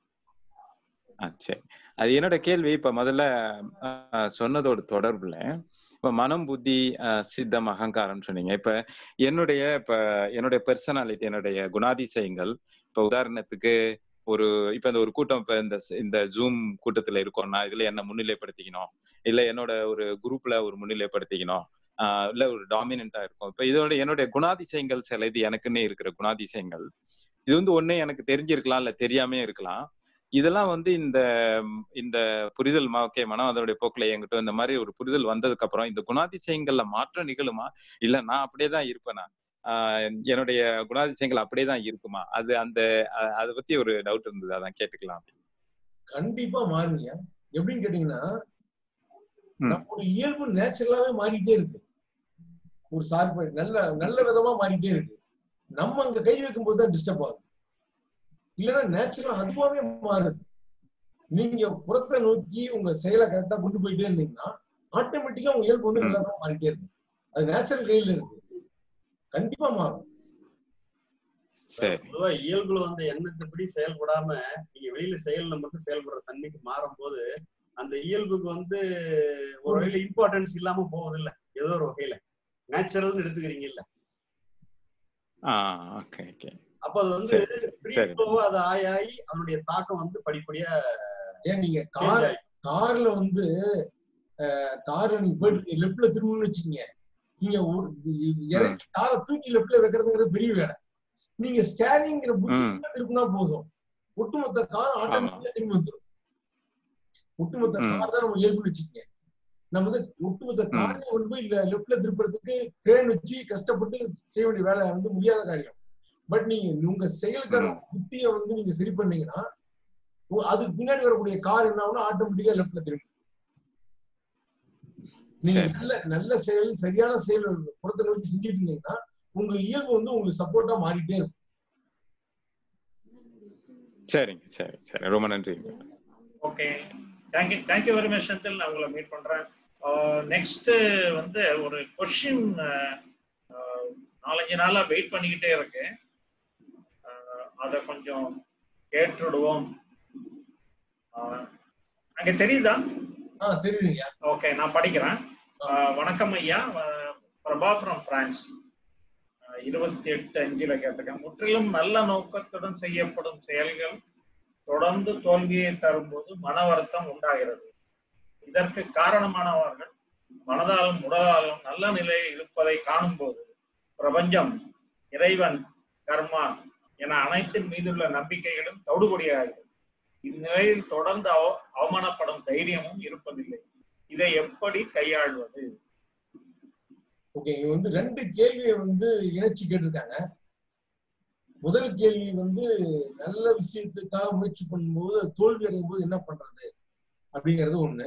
ஆ சரி அது என்னோட கேள்வி இப்ப முதல்ல ஆ, சொன்னதோட தொடர்புல இப்ப மனம் புத்தி ஆ, சித்தம் அகங்காரம் சொன்னீங்க இப்ப என்னுடைய இப்ப என்னுடைய பெர்சனாலிட்டி என்னுடைய குணாதிசயங்கள் இப்ப உதாரணத்துக்கு ஒரு இப்ப இந்த ஒரு கூட்டம் இப்ப இந்த இந்த ஜூம் கூட்டத்துல இருக்கோம்னா இதுல என்ன முன்னிலைப்படுத்திக்கணும் இல்ல என்னோட ஒரு குரூப்ல ஒரு முன்னிலைப்படுத்திக்கணும் ஆஹ் இல்ல ஒரு டாமினண்டா இருக்கும் இப்ப இதோட என்னுடைய குணாதிசயங்கள் சில இது எனக்குன்னே இருக்கிற குணாதிசயங்கள் இது வந்து ஒண்ணு எனக்கு தெரிஞ்சிருக்கலாம் இல்ல தெரியாமே இருக்கலாம் இதெல்லாம் வந்து இந்த இந்த புரிதல் ஓகே மனம் அதனுடைய போக்குல என்கிட்ட இந்த மாதிரி ஒரு புரிதல் வந்ததுக்கு அப்புறம் இந்த குணாதிசயங்கள்ல மாற்றம் நிகழுமா இல்ல நான் அப்படியே தான் இருப்பேனா ஆஹ் என்னுடைய குணாதிசயங்கள் அப்படியே தான் இருக்குமா அது அந்த அ- அதை பத்தி ஒரு டவுட் இருந்தது அதான் கேட்டுக்கலாம் கண்டிப்பா மாறுங்க எப்படின்னு கேட்டீங்கன்னா நம்மளுடைய இயல்பு நேச்சுரலாவே மாறிட்டே இருக்கு ஒரு சார்பு நல்ல நல்ல விதமா மாறிட்டே இருக்கு நம்ம அங்க கை வைக்கும் போது தான் டிஸ்டர்ப் ஆகுது இல்லைன்னா நேச்சுரலா அதுவாவே மாறுது நீங்க புறத்தை நோக்கி உங்க செயலை கரெக்டா கொண்டு போயிட்டே இருந்தீங்கன்னா ஆட்டோமேட்டிக்கா உங்க இயல்பு வந்து நல்லா தான் மாறிட்டே இருக்கு அது நேச்சுரல் கையில இருக்கு கண்டிப்பா மாறும் சரி பொதுவா இயல்புல வந்து எண்ணத்துப்படி செயல்படாம நீங்க வெளியில செயல்ல மட்டும் செயல்படுற தன்மைக்கு மாறும்போது அந்த இயல்புக்கு வந்து ஒரு வகையில இம்பார்ட்டன்ஸ் இல்லாம போகுது இல்ல ஏதோ ஒரு வகையில நேச்சுரல்னு எடுத்துக்கிறீங்க இல்ல ஆஹ் ஓகே ஓகே அப்ப அது வந்து சரி, free சரி. flow ஆ அது ஆயி ஆயி அதனுடைய தாக்கம் வந்து படிப்படியா ஏன் நீங்க change கார் ஆயி கார்ல வந்து கார்ல நீங்க போயிட்டு லெப்ட்ல திரும்பணும்னு வச்சுக்கீங்க நீங்க ஒரு- இறக்கி காரை தூக்கி லெப்ட்ல வைக்கிறதுங்கிறது பெரிய வேலை நீங்க ஸ்டேரிங்கிற புத்தி திருப்பினா போதும் ஒட்டுமொத்த கார் ஆட்டோமேட்டிக்கா திரும்பி வந்துடும் ஒட்டுமொத்த ம். கார் தான் நம்ம இயல்புன்னு வச்சுக்கீங்க நம்ம வந்து ஒட்டுமொத்த காரியம் கொண்டு போய் லெப்ட்ல திருப்புறதுக்கு கிரேன் வச்சு கஷ்டப்பட்டு செய்ய வேண்டிய வேலை வந்து முடியாத காரியம் பட் நீங்க உங்க செயலுக்கான புத்திய வந்து நீங்க சரி பண்ணீங்கன்னா உ- அதுக்கு பின்னாடி வரக்கூடிய கார் என்ன ஆகும்னா ஆட்டோமேட்டிக்கா லெப்ட்ல திரும்பி நீங்க நல்ல நல்ல செயல் சரியான செயல் புறத்தை நோக்கி செஞ்சுட்டு இருந்தீங்கன்னா உங்க இயல்பு வந்து உங்களுக்கு சப்போர்ட்டா மாறிட்டே இருக்கும் சரிங்க சரி சரி ரொம்ப நன்றிங்க okay thank you thank you very much Senthil நான் உங்களை மீட் பண்றேன் நெக்ஸ்ட் வந்து ஒரு கொஷின் நாலஞ்சு நாளா வெயிட் பண்ணிக்கிட்டே இருக்கேன் அஹ், அதை கொஞ்சம் கேட்டுடுவோம் அஹ், அங்க தெரியுதா தெரியுதுங்க ஓகே நான் படிக்கிறேன் அஹ், வணக்கம் ஐயா அஹ், பிரபா ஃப்ரம் பிரான்ஸ் இருபத்தி எட்டு அஞ்சுல கேட்டிருக்கேன் முற்றிலும் நல்ல நோக்கத்துடன் செய்யப்படும் செயல்கள் தொடர்ந்து தோல்வியை தரும்போது மன வருத்தம் உண்டாகிறது இதற்கு காரணமானவர்கள் மனதாலும் உடலாலும் நல்ல நிலையில் இருப்பதை காணும்போது பிரபஞ்சம் இறைவன் கர்மா என அனைத்தின் மீதுள்ள நம்பிக்கைகளும் தவிடுபடியாகிறது இந்நிலையில் தொடர்ந்து அவ அவமானப்படும் தைரியமும் இருப்பதில்லை இதை எப்படி கையாள்வது ஓகே இங்க வந்து ரெண்டு கேள்வியை வந்து இணைச்சு கேட்டிருக்காங்க முதல் கேள்வி வந்து நல்ல விஷயத்துக்காக முயற்சி பண்ணும்போது அது தோல்வி அடையும் போது என்ன பண்றது அப்படிங்கிறது ஒண்ணு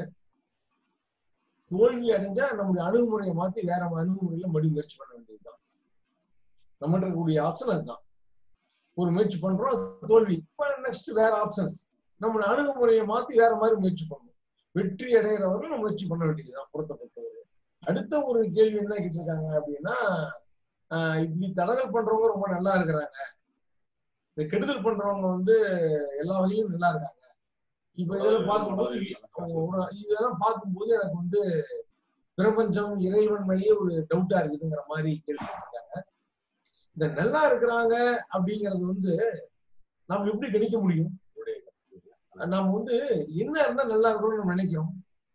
தோல்வி அடைஞ்சா நம்முடைய அணுகுமுறையை மாத்தி வேற அணுகுமுறையில மறுபடியும் முயற்சி பண்ண வேண்டியதுதான் நம்ம இருக்கக்கூடிய ஆப்ஷன் அதுதான் ஒரு முயற்சி பண்றோம் அது தோல்வி இப்ப நெக்ஸ்ட் வேற ஆப்ஷன்ஸ் நம்மளுடைய அணுகுமுறையை மாத்தி வேற மாதிரி முயற்சி பண்ணணும் வெற்றி அடைகிறவர்கள் நம்ம முயற்சி பண்ண வேண்டியதுதான் புறத்தை பொறுத்தவரை அடுத்த ஒரு கேள்வி என்ன கேட்டிருக்காங்க அப்படின்னா ஆஹ் இப்படி தடங்கல் பண்றவங்க ரொம்ப நல்லா இருக்கிறாங்க இந்த கெடுதல் பண்றவங்க வந்து எல்லா வகையிலும் நல்லா இருக்காங்க இப்ப இதெல்லாம் பார்க்கும்போது ஒரு- இதெல்லாம் பார்க்கும்போது எனக்கு வந்து பிரபஞ்சம் இறைவன் மேலேயே ஒரு டவுட்டா இருக்குதுங்கிற மாதிரி கேள்வி கேட்டிருக்காங்க இந்த நல்லா இருக்கிறாங்க அப்படிங்கிறது வந்து நாம் எப்படி கணிக்க முடியும் நாம் வந்து என்ன இருந்தா நல்லா இருக்கணும்னு நம்ம நினைக்கிறோம்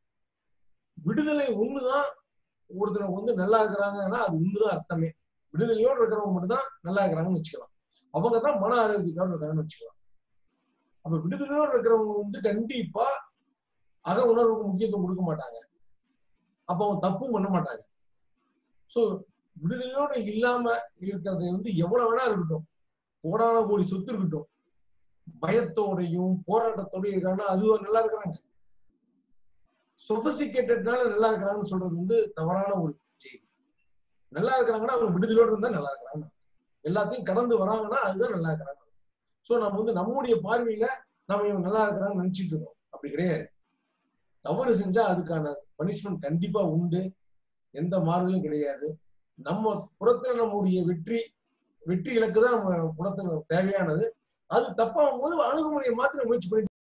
விடுதலை ஒண்ணுதான் ஒருத்தர் வந்து நல்லா இருக்கிறாங்கன்னா அது ஒண்ணுதான் அர்த்தமே விடுதலையோடு இருக்கிறவங்க மட்டும்தான் நல்லா இருக்கிறாங்கன்னு வச்சுக்கலாம் அவங்க தான் மன ஆரோக்கியத்தோடு இருக்காங்கன்னு வச்சுக்கலாம் அப்ப விடுதலையோடு இருக்கிறவங்க வந்து கண்டிப்பா அக உணர்வுக்கு முக்கியத்துவம் கொடுக்க மாட்டாங்க அப்ப அவங்க தப்பும் பண்ண மாட்டாங்க சோ விடுதலையோட இல்லாம இருக்கிறது வந்து எவ்வளவு வேணா இருக்கட்டும் கோடான கோடி சொத்து இருக்கட்டும் பயத்தோடையும் போராட்டத்தோடையும் இருக்காங்கன்னா அதுவா நல்லா இருக்கிறாங்க சொபிசிகேட்டட்னால நல்லா இருக்கிறாங்கன்னு சொல்றது வந்து தவறான ஒரு செய்தி நல்லா இருக்கிறாங்கன்னா அவங்க விடுதலோடு இருந்தா நல்லா இருக்கிறாங்க எல்லாத்தையும் கடந்து வராங்கன்னா அதுதான் நல்லா இருக்கிறாங்க சோ நம்ம வந்து நம்முடைய பார்வையில நம்ம இவங்க நல்லா இருக்கிறாங்கன்னு நினைச்சிட்டு இருக்கோம் அப்படி கிடையாது தவறு செஞ்சா அதுக்கான பனிஷ்மெண்ட் கண்டிப்பா உண்டு எந்த மாறுதலும் கிடையாது நம்ம புறத்துல நம்முடைய வெற்றி வெற்றி இலக்கு தான் நம்ம புறத்துல தேவையானது அது தப்பாகும் போது அணுகுமுறையை மாத்திர முயற்சி பண்ணி